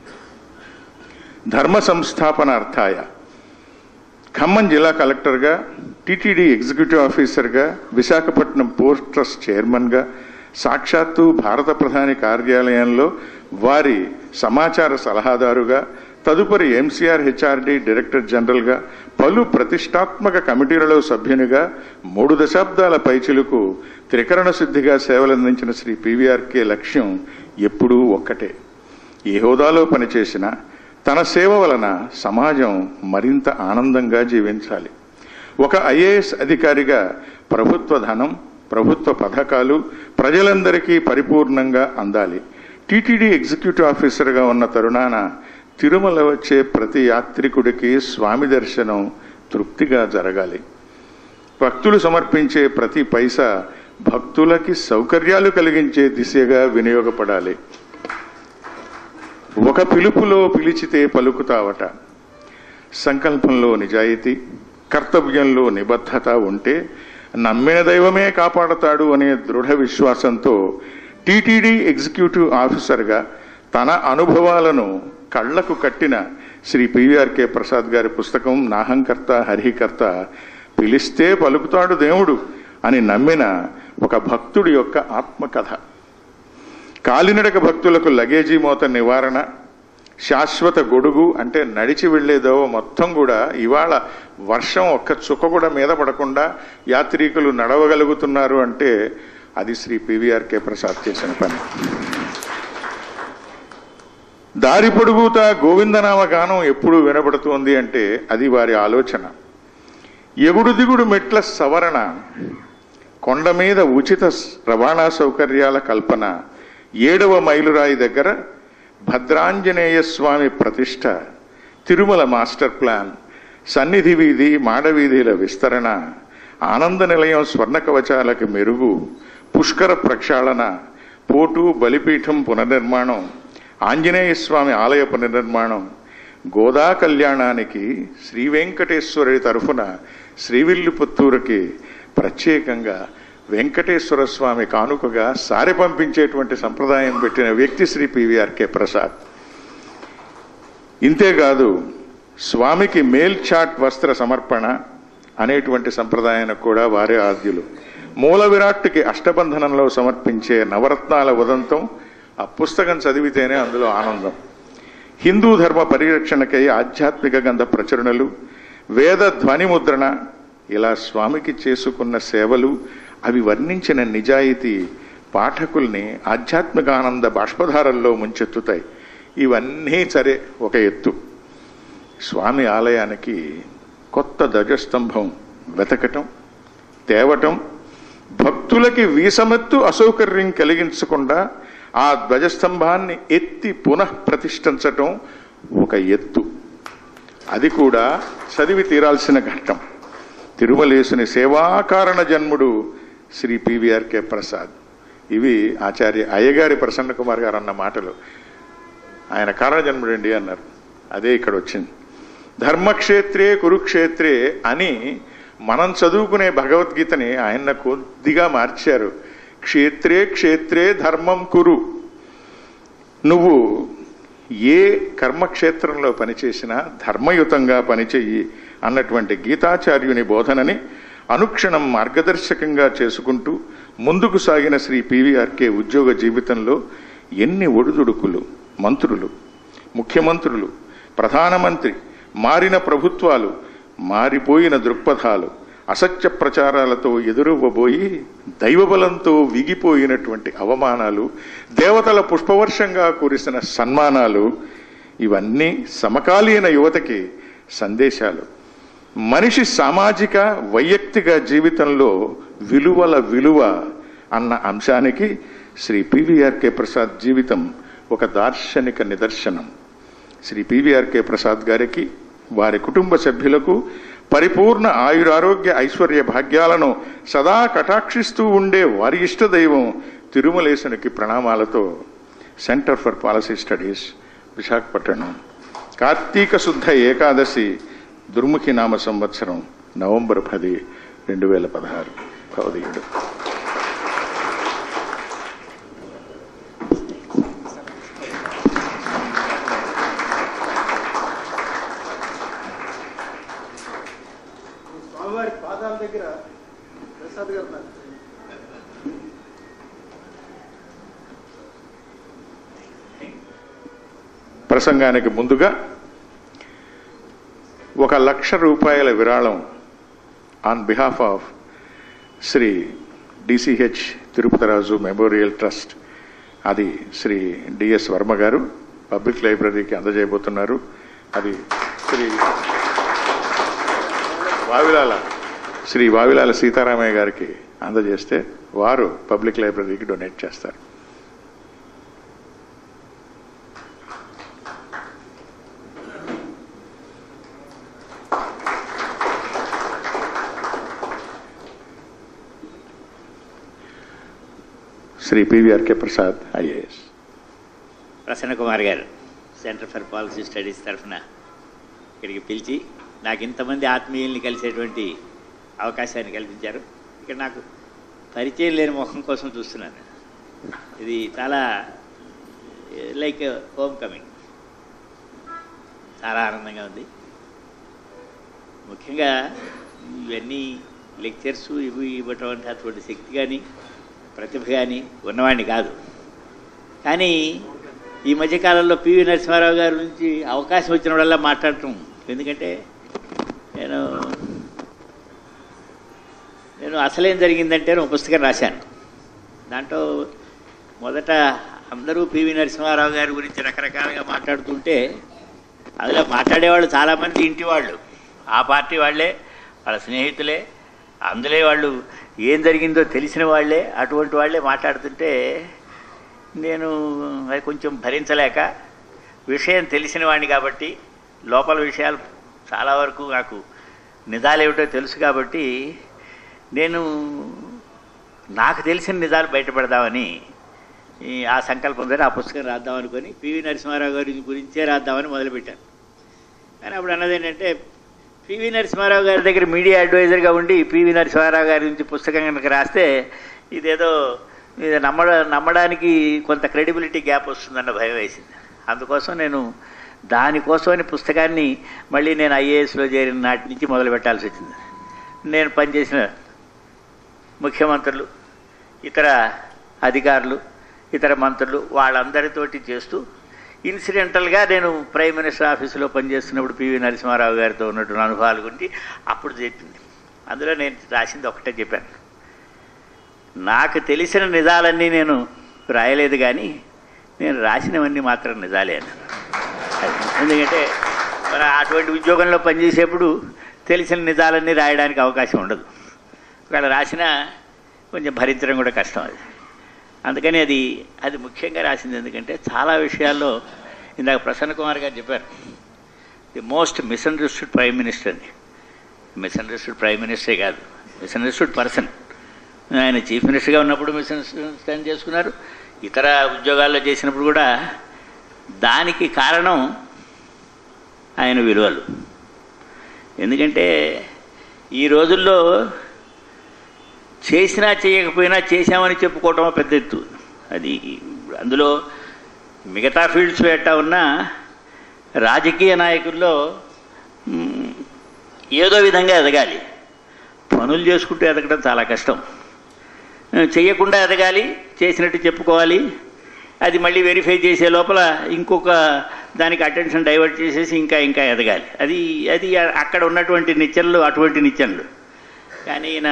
[SPEAKER 1] ధర్మ సంస్థాపనార్థాయ ఖమ్మం జిల్లా కలెక్టర్గా టిటిడి ఎగ్జిక్యూటివ్ ఆఫీసర్గా విశాఖపట్నం పోర్ట్ ట్రస్ట్ చైర్మన్గా సాక్షాత్తు భారత ప్రధాని కార్యాలయంలో వారి సమాచార సలహాదారుగా తదుపరి ఎంసీఆర్ హెచ్ఆర్డి డైరెక్టర్ జనరల్గా పలు ప్రతిష్టాత్మక కమిటీలలో సభ్యునిగా మూడు దశాబ్దాల పైచిలకు త్రికరణ శుద్ధిగా సేవలందించిన శ్రీ పివిఆర్కే లక్ష్యం ఎప్పుడూ ఒక్కటే ఏ హోదాలో పనిచేసినా తన సేవ వలన సమాజం మరింత ఆనందంగా జీవించాలి ఒక ఐఏఎస్ అధికారిగా ప్రభుత్వ ధనం ప్రభుత్వ పథకాలు ప్రజలందరికీ పరిపూర్ణంగా అందాలి టీటీడీ ఎగ్జిక్యూటివ్ ఆఫీసర్గా ఉన్న తరుణాన తిరుమల వచ్చే ప్రతి యాత్రికుడికి స్వామి దర్శనం తృప్తిగా జరగాలి భక్తులు సమర్పించే ప్రతి పైసా భక్తులకి సౌకర్యాలు కలిగించే దిశగా వినియోగపడాలి ఒక పిలుపులో పిలిచితే పలుకుతావట సంకల్పంలో నిజాయితీ కర్తవ్యంలో నిబద్ధత ఉంటే నమ్మిన దైవమే కాపాడతాడు అనే దృఢ విశ్వాసంతో టీటీడీ ఎగ్జిక్యూటివ్ ఆఫీసర్గా తన అనుభవాలను కళ్లకు కట్టిన శ్రీ పివిఆర్కే ప్రసాద్ గారి పుస్తకం నాహంకర్త హరికర్త పిలిస్తే పలుకుతాడు దేవుడు అని నమ్మిన ఒక భక్తుడి యొక్క ఆత్మకథ కాలినడక భక్తులకు లగేజీ మోత నివారణ శాశ్వత గొడుగు అంటే నడిచి వెళ్లేదో మొత్తం కూడా ఇవాళ వర్షం ఒక్క చుక్క కూడా మీద పడకుండా యాత్రికులు నడవగలుగుతున్నారు అంటే అది శ్రీ పివిఆర్కే ప్రసాద్ చేసిన పని దారి పొడుగుతా గోవిందనామ గానం ఎప్పుడు వినబడుతోంది అంటే అది వారి ఆలోచన ఎగుడు దిగుడు మెట్ల సవరణ కొండ మీద ఉచిత రవాణా సౌకర్యాల కల్పన ఏడవ మైలురాయి దగ్గర భద్రాంజనేయ స్వామి ప్రతిష్ట తిరుమల మాస్టర్ ప్లాన్ సన్నిధి వీధి మాడవీధుల విస్తరణ ఆనంద నిలయం స్వర్ణ కవచాలకు మెరుగు పుష్కర ప్రక్షాళన పోటు బలిపీఠం పునర్నిర్మాణం ఆంజనేయ స్వామి ఆలయ పునర్నిర్మాణం గోదా కళ్యాణానికి శ్రీ వెంకటేశ్వరుడి తరఫున శ్రీవిల్లిపుత్తూరుకి ప్రత్యేకంగా వెంకటేశ్వర స్వామి కానుకగా సారి పంపించేటువంటి సంప్రదాయం పెట్టిన వ్యక్తి శ్రీ పివిఆర్కే ప్రసాద్ ఇంతేకాదు స్వామికి మేల్చాట్ వస్త్ర సమర్పణ అనేటువంటి సంప్రదాయానికి కూడా వారే ఆద్యులు మూల విరాట్టుకి అష్టబంధనంలో సమర్పించే నవరత్నాల ఉదంతం ఆ పుస్తకం చదివితేనే అందులో ఆనందం హిందూ ధర్మ పరిరక్షణకై ఆధ్యాత్మిక గంధ ప్రచురణలు వేద ధ్వని ముద్రణ ఇలా స్వామికి చేసుకున్న సేవలు అవి వర్ణించిన నిజాయితీ పాఠకుల్ని ఆధ్యాత్మిక ఆనంద బాష్పధారల్లో ముంచెత్తుతాయి ఇవన్నీ సరే ఒక ఎత్తు స్వామి ఆలయానికి కొత్త ధ్వజస్తంభం వెతకటం తేవటం భక్తులకి వీసమెత్తు అసౌకర్యం కలిగించకుండా ఆ ధ్వజస్తంభాన్ని ఎత్తి పునః ప్రతిష్ఠించటం ఒక ఎత్తు అది కూడా చదివి తీరాల్సిన ఘట్టం తిరుమలేసుని సేవాకారణ జన్ముడు శ్రీ పివిఆర్కే ప్రసాద్ ఇవి ఆచార్య అయ్యగారి ప్రసన్న కుమార్ గారు అన్న మాటలు ఆయన కారణజన్ముడండి అన్నారు అదే ఇక్కడ వచ్చింది ధర్మక్షేత్రే కురుక్షేత్రే అని మనం చదువుకునే భగవద్గీతని ఆయన కొద్దిగా మార్చారు క్షేత్రే క్షేత్రే ధర్మం కురు నువ్వు ఏ కర్మక్షేత్రంలో పనిచేసినా ధర్మయుతంగా పనిచెయ్యి అన్నటువంటి గీతాచార్యుని బోధనని అనుక్షణం మార్గదర్శకంగా చేసుకుంటూ ముందుకు సాగిన శ్రీ పివిఆర్కే ఉద్యోగ జీవితంలో ఎన్ని ఒడిదుడుకులు మంత్రులు ముఖ్యమంత్రులు ప్రధానమంత్రి మారిన ప్రభుత్వాలు మారిపోయిన దృక్పథాలు అసత్య ప్రచారాలతో ఎదురవ్వబోయి దైవబలంతో విగిపోయినటువంటి అవమానాలు దేవతల పుష్పవర్షంగా కురిసిన సన్మానాలు ఇవన్నీ సమకాలీన యువతకి సందేశాలు మనిషి సామాజిక వైయక్తిక జీవితంలో విలువల విలువ అన్న అంశానికి శ్రీ పివిఆర్కే ప్రసాద్ జీవితం ఒక దార్శనిక నిదర్శనం శ్రీ పివిఆర్కే ప్రసాద్ గారికి వారి కుటుంబ సభ్యులకు పరిపూర్ణ ఆయురారోగ్య ఐశ్వర్య భాగ్యాలను సదా కటాక్షిస్తూ ఉండే వారి ఇష్ట దైవం తిరుమలేశునికి ప్రణామాలతో centre for policy studies Visakhapatnam కార్తీక శుద్ధ ఏకాదశి దుర్ముఖి నామ సంవత్సరం నవంబర్ పది రెండు వేల పదహారు భవదీయుడు
[SPEAKER 2] స్వామివారి పాదాల దగ్గర ప్రసాద్ గారు ఉన్నారు.
[SPEAKER 1] ప్రసంగానికి ముందుగా ఒక లక్ష రూపాయల విరాళం on behalf of Shri DCH Tirupatiraju memorial trust అది శ్రీ డిఎస్ వర్మ గారు పబ్లిక్ లైబ్రరీకి అందజేయబోతున్నారు అది శ్రీ వావిలాల శ్రీ వావిలాల సీతారామయ్య గారికి అందజేస్తే వారు పబ్లిక్ లైబ్రరీకి డొనేట్ చేస్తారు శ్రీ పివిఆర్కే ప్రసాద్ ఐఏఎస్
[SPEAKER 3] ప్రసన్న కుమార్ గారు సెంటర్ ఫర్ పాలసీ స్టడీస్ తరఫున ఇక్కడికి పిలిచి నాకు ఇంతమంది ఆత్మీయుల్ని కలిసేటువంటి అవకాశాన్ని కల్పించారు ఇక్కడ నాకు పరిచయం లేని ముఖం కోసం చూస్తున్నాను ఇది చాలా లైక్ హోమ్ కమింగ్ చాలా ఆనందంగా ఉంది ముఖ్యంగా ఇవన్నీ లెక్చర్స్ ఇవి ఇవ్వటం అంటే అటువంటి శక్తి కానీ ప్రతిభ కానీ ఉన్నవాడిని కాదు కానీ ఈ మధ్యకాలంలో పివి నరసింహారావు గారి గురించి అవకాశం వచ్చినప్పుడల్లా మాట్లాడటం ఎందుకంటే నేను నేను అసలేం జరిగిందంటే ఒక పుస్తకం రాశాను దాంట్లో మొదట అందరూ పివి నరసింహారావు గారి గురించి రకరకాలుగా మాట్లాడుతుంటే అందులో మాట్లాడేవాళ్ళు చాలామంది ఇంటి వాళ్ళు ఆ పార్టీ వాళ్ళే వాళ్ళ స్నేహితులే అందులో వాళ్ళు ఏం జరిగిందో తెలిసిన వాళ్ళే అటువంటి వాళ్ళే మాట్లాడుతుంటే నేను అది కొంచెం భరించలేక విషయం తెలిసిన వాడిని కాబట్టి లోపల విషయాలు చాలా వరకు నాకు నిజాలేమిటో తెలుసు కాబట్టి నేను నాకు తెలిసిన నిజాలు బయటపడదామని ఈ ఆ సంకల్పంతో ఆ పుస్తకం రాద్దాం అనుకొని పివి నరసింహారావు గారి గురించే రాద్దామని మొదలుపెట్టాను కానీ అప్పుడు అన్నది ఏంటంటే పివి నరసింహారావు గారి దగ్గర మీడియా అడ్వైజర్గా ఉండి పివి నరసింహారావు గారి గురించి పుస్తకం కనుక రాస్తే ఇదేదో ఇది నమ్మడ నమ్మడానికి కొంత క్రెడిబిలిటీ గ్యాప్ వస్తుందన్న భయం వేసింది అందుకోసం నేను దానికోసమని పుస్తకాన్ని మళ్ళీ నేను ఐఏఎస్లో చేరిన నాటి నుంచి మొదలు పెట్టాల్సి వచ్చింది నేను పనిచేసిన ముఖ్యమంత్రులు ఇతర అధికారులు ఇతర మంత్రులు వాళ్ళందరితోటి చేస్తూ ఇన్సిడెంటల్గా నేను ప్రైమ్ మినిస్టర్ ఆఫీసులో పనిచేస్తున్నప్పుడు పివి నరసింహారావు గారితో ఉన్నటువంటి అనుభవాల గురించి అప్పుడు చెప్పింది అందులో నేను రాసింది ఒకటే చెప్పాను నాకు తెలిసిన నిజాలన్నీ నేను రాయలేదు కానీ నేను రాసినవన్నీ మాత్రం నిజాలే అన్నాను ఎందుకంటే మరి అటువంటి ఉద్యోగంలో పనిచేసేప్పుడు తెలిసిన నిజాలన్నీ రాయడానికి అవకాశం ఉండదు ఒకవేళ రాసినా కొంచెం భరించడం కూడా కష్టం అది అందుకని అది అది ముఖ్యంగా రాసింది ఎందుకంటే చాలా విషయాల్లో ఇందాక ప్రసన్న కుమార్ గారు చెప్పారు the most misunderstood prime minister అని మిస్అండర్స్టూడ్ ప్రైమ్ మినిస్టరే కాదు మిస్అండర్స్టూడ్ పర్సన్ ఆయన చీఫ్ మినిస్టర్గా ఉన్నప్పుడు మిస్అండర్స్టాండ్ చేసుకున్నారు ఇతర ఉద్యోగాల్లో చేసినప్పుడు కూడా దానికి కారణం ఆయన విలువలు ఎందుకంటే ఈ రోజుల్లో చేసినా చేయకపోయినా చేశామని చెప్పుకోవటం పెద్ద ఎత్తు అది అందులో మిగతా ఫీల్డ్స్ ఎట్టా ఉన్నా రాజకీయ నాయకుల్లో మ్, ఏదో విధంగా ఎదగాలి పనులు చేసుకుంటూ ఎదగడం చాలా కష్టం ఆ, చెయ్యకుండా ఎదగాలి చేసినట్టు చెప్పుకోవాలి అది మళ్ళీ వెరిఫై చేసే లోపల ఇంకొక దానికి అటెన్షన్ డైవర్ట్ చేసేసి ఇంకా ఇంకా ఎదగాలి అది అది అక్కడ ఉన్నటువంటి నిచ్చెనలు అటువంటి నిచ్చెనలు కానీ ఈయన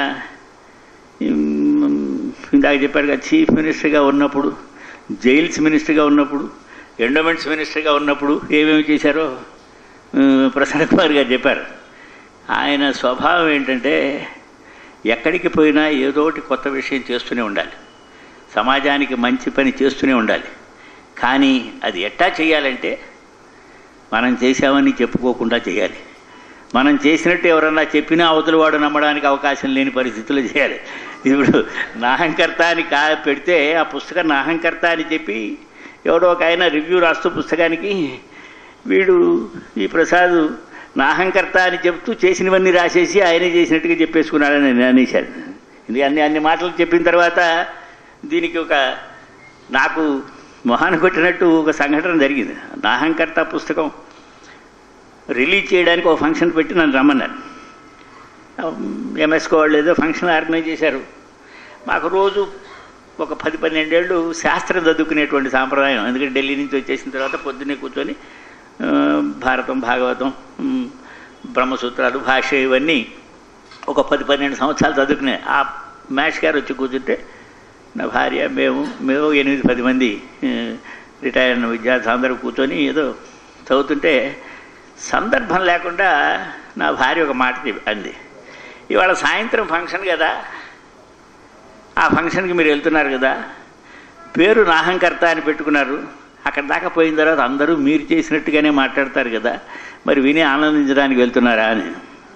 [SPEAKER 3] ఉమ్, ఇందాక చెప్పారు కదా చీఫ్ మినిస్టర్గా ఉన్నప్పుడు జైల్స్ మినిస్టర్గా ఉన్నప్పుడు ఎండోమెంట్స్ మినిస్టర్గా ఉన్నప్పుడు ఏమేమి చేశారో ఆ, ప్రసన్న కుమార్ గారు చెప్పారు ఆయన స్వభావం ఏంటంటే ఎక్కడికి పోయినా ఏదో ఒకటి కొత్త విషయం చేస్తూనే ఉండాలి సమాజానికి మంచి పని చేస్తూనే ఉండాలి కానీ అది ఎట్టా చేయాలంటే మనం చేశామని చెప్పుకోకుండా చేయాలి మనం చేసినట్టు ఎవరన్నా చెప్పినా అవతల వాడు నమ్మడానికి అవకాశం లేని పరిస్థితుల్లో చేయాలి ఇప్పుడు నాహంకర్త అని కా పెడితే ఆ పుస్తకం నాహంకర్త అని చెప్పి ఎవడో ఒక ఆయన రివ్యూ రాస్తూ పుస్తకానికి వీడు ఈ ప్రసాద్ నాహంకర్త అని చెప్తూ చేసినవన్నీ రాసేసి ఆయనే చేసినట్టుగా చెప్పేసుకున్నాడని నేను అనేశాను ఇది అన్ని అన్ని మాటలు చెప్పిన తర్వాత దీనికి ఒక నాకు మొహాన్ని కొట్టినట్టు ఒక సంఘటన జరిగింది నాహంకర్త పుస్తకం రిలీజ్ చేయడానికి ఒక ఫంక్షన్ పెట్టి నన్ను రమ్మన్నారు ఎంఎస్కో వాళ్ళు ఏదో ఫంక్షన్ ఆర్గనైజ్ చేశారు మాకు రోజు ఒక పది పన్నెండేళ్ళు శాస్త్రం చదువుకునేటువంటి సాంప్రదాయం ఎందుకంటే ఢిల్లీ నుంచి వచ్చేసిన తర్వాత పొద్దున్నే కూర్చొని ఆ, భారతం భాగవతం ఉమ్, బ్రహ్మసూత్రాలు భాష ఇవన్నీ ఒక పది పన్నెండు సంవత్సరాలు చదువుకునే ఆ మ్యాథ్స్ గారు వచ్చి కూర్చుంటే నా భార్య మేము మేము ఎనిమిది పది మంది ఆ, రిటైర్ అయిన విద్యార్థులు అందరూ కూర్చొని ఏదో చదువుతుంటే సందర్భం లేకుండా నా భార్య ఒక మాట చెప్పి అంది ఇవాళ సాయంత్రం ఫంక్షన్ కదా ఆ ఫంక్షన్కి మీరు వెళ్తున్నారు కదా పేరు నాహంకర్త అని పెట్టుకున్నారు అక్కడ దాకా పోయిన తర్వాత అందరూ మీరు చేసినట్టుగానే మాట్లాడతారు కదా మరి విని ఆనందించడానికి వెళ్తున్నారా అని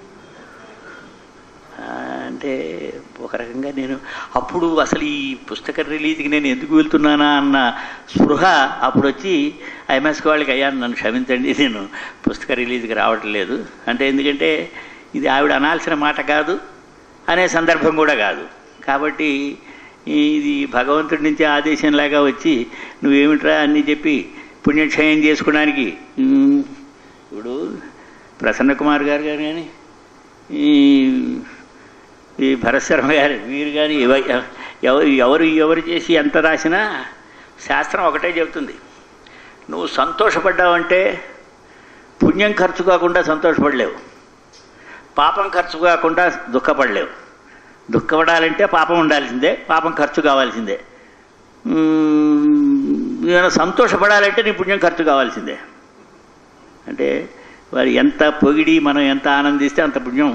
[SPEAKER 3] ఆ, అంటే ఒక రకంగా నేను అప్పుడు అసలు ఈ పుస్తక రిలీజ్కి నేను ఎందుకు వెళ్తున్నానా అన్న స్పృహ అప్పుడు వచ్చి ఐఎంఎస్కి వాళ్ళకి అయ్యా నన్ను క్షమించండి నేను పుస్తక రిలీజ్కి రావట్లేదు అంటే ఎందుకంటే ఇది ఆవిడ అనాల్సిన మాట కాదు అనే సందర్భం కూడా కాదు కాబట్టి ఇది భగవంతుడి నుంచి ఆదేశంలాగా వచ్చి నువ్వేమిట్రా అన్నీ చెప్పి పుణ్యక్షయం చేసుకోవడానికి ఉమ్, ఇప్పుడు ప్రసన్న కుమార్ గారు గారు కానీ ఈ ఈ భరత్ శర్మ గారు వీరు కానీ ఎవ- ఎవరు ఎవరు ఎవరు చేసి ఎంత రాసినా శాస్త్రం ఒకటే చెబుతుంది నువ్వు సంతోషపడ్డావంటే పుణ్యం ఖర్చు కాకుండా సంతోషపడలేవు పాపం ఖర్చు కాకుండా దుఃఖపడలేవు దుఃఖపడాలంటే పాపం ఉండాల్సిందే పాపం ఖర్చు కావాల్సిందే ఉమ్, ఏమైనా సంతోషపడాలంటే నీ పుణ్యం ఖర్చు కావాల్సిందే అంటే వారు ఎంత పొగిడి మనం ఎంత ఆనందిస్తే అంత పుణ్యం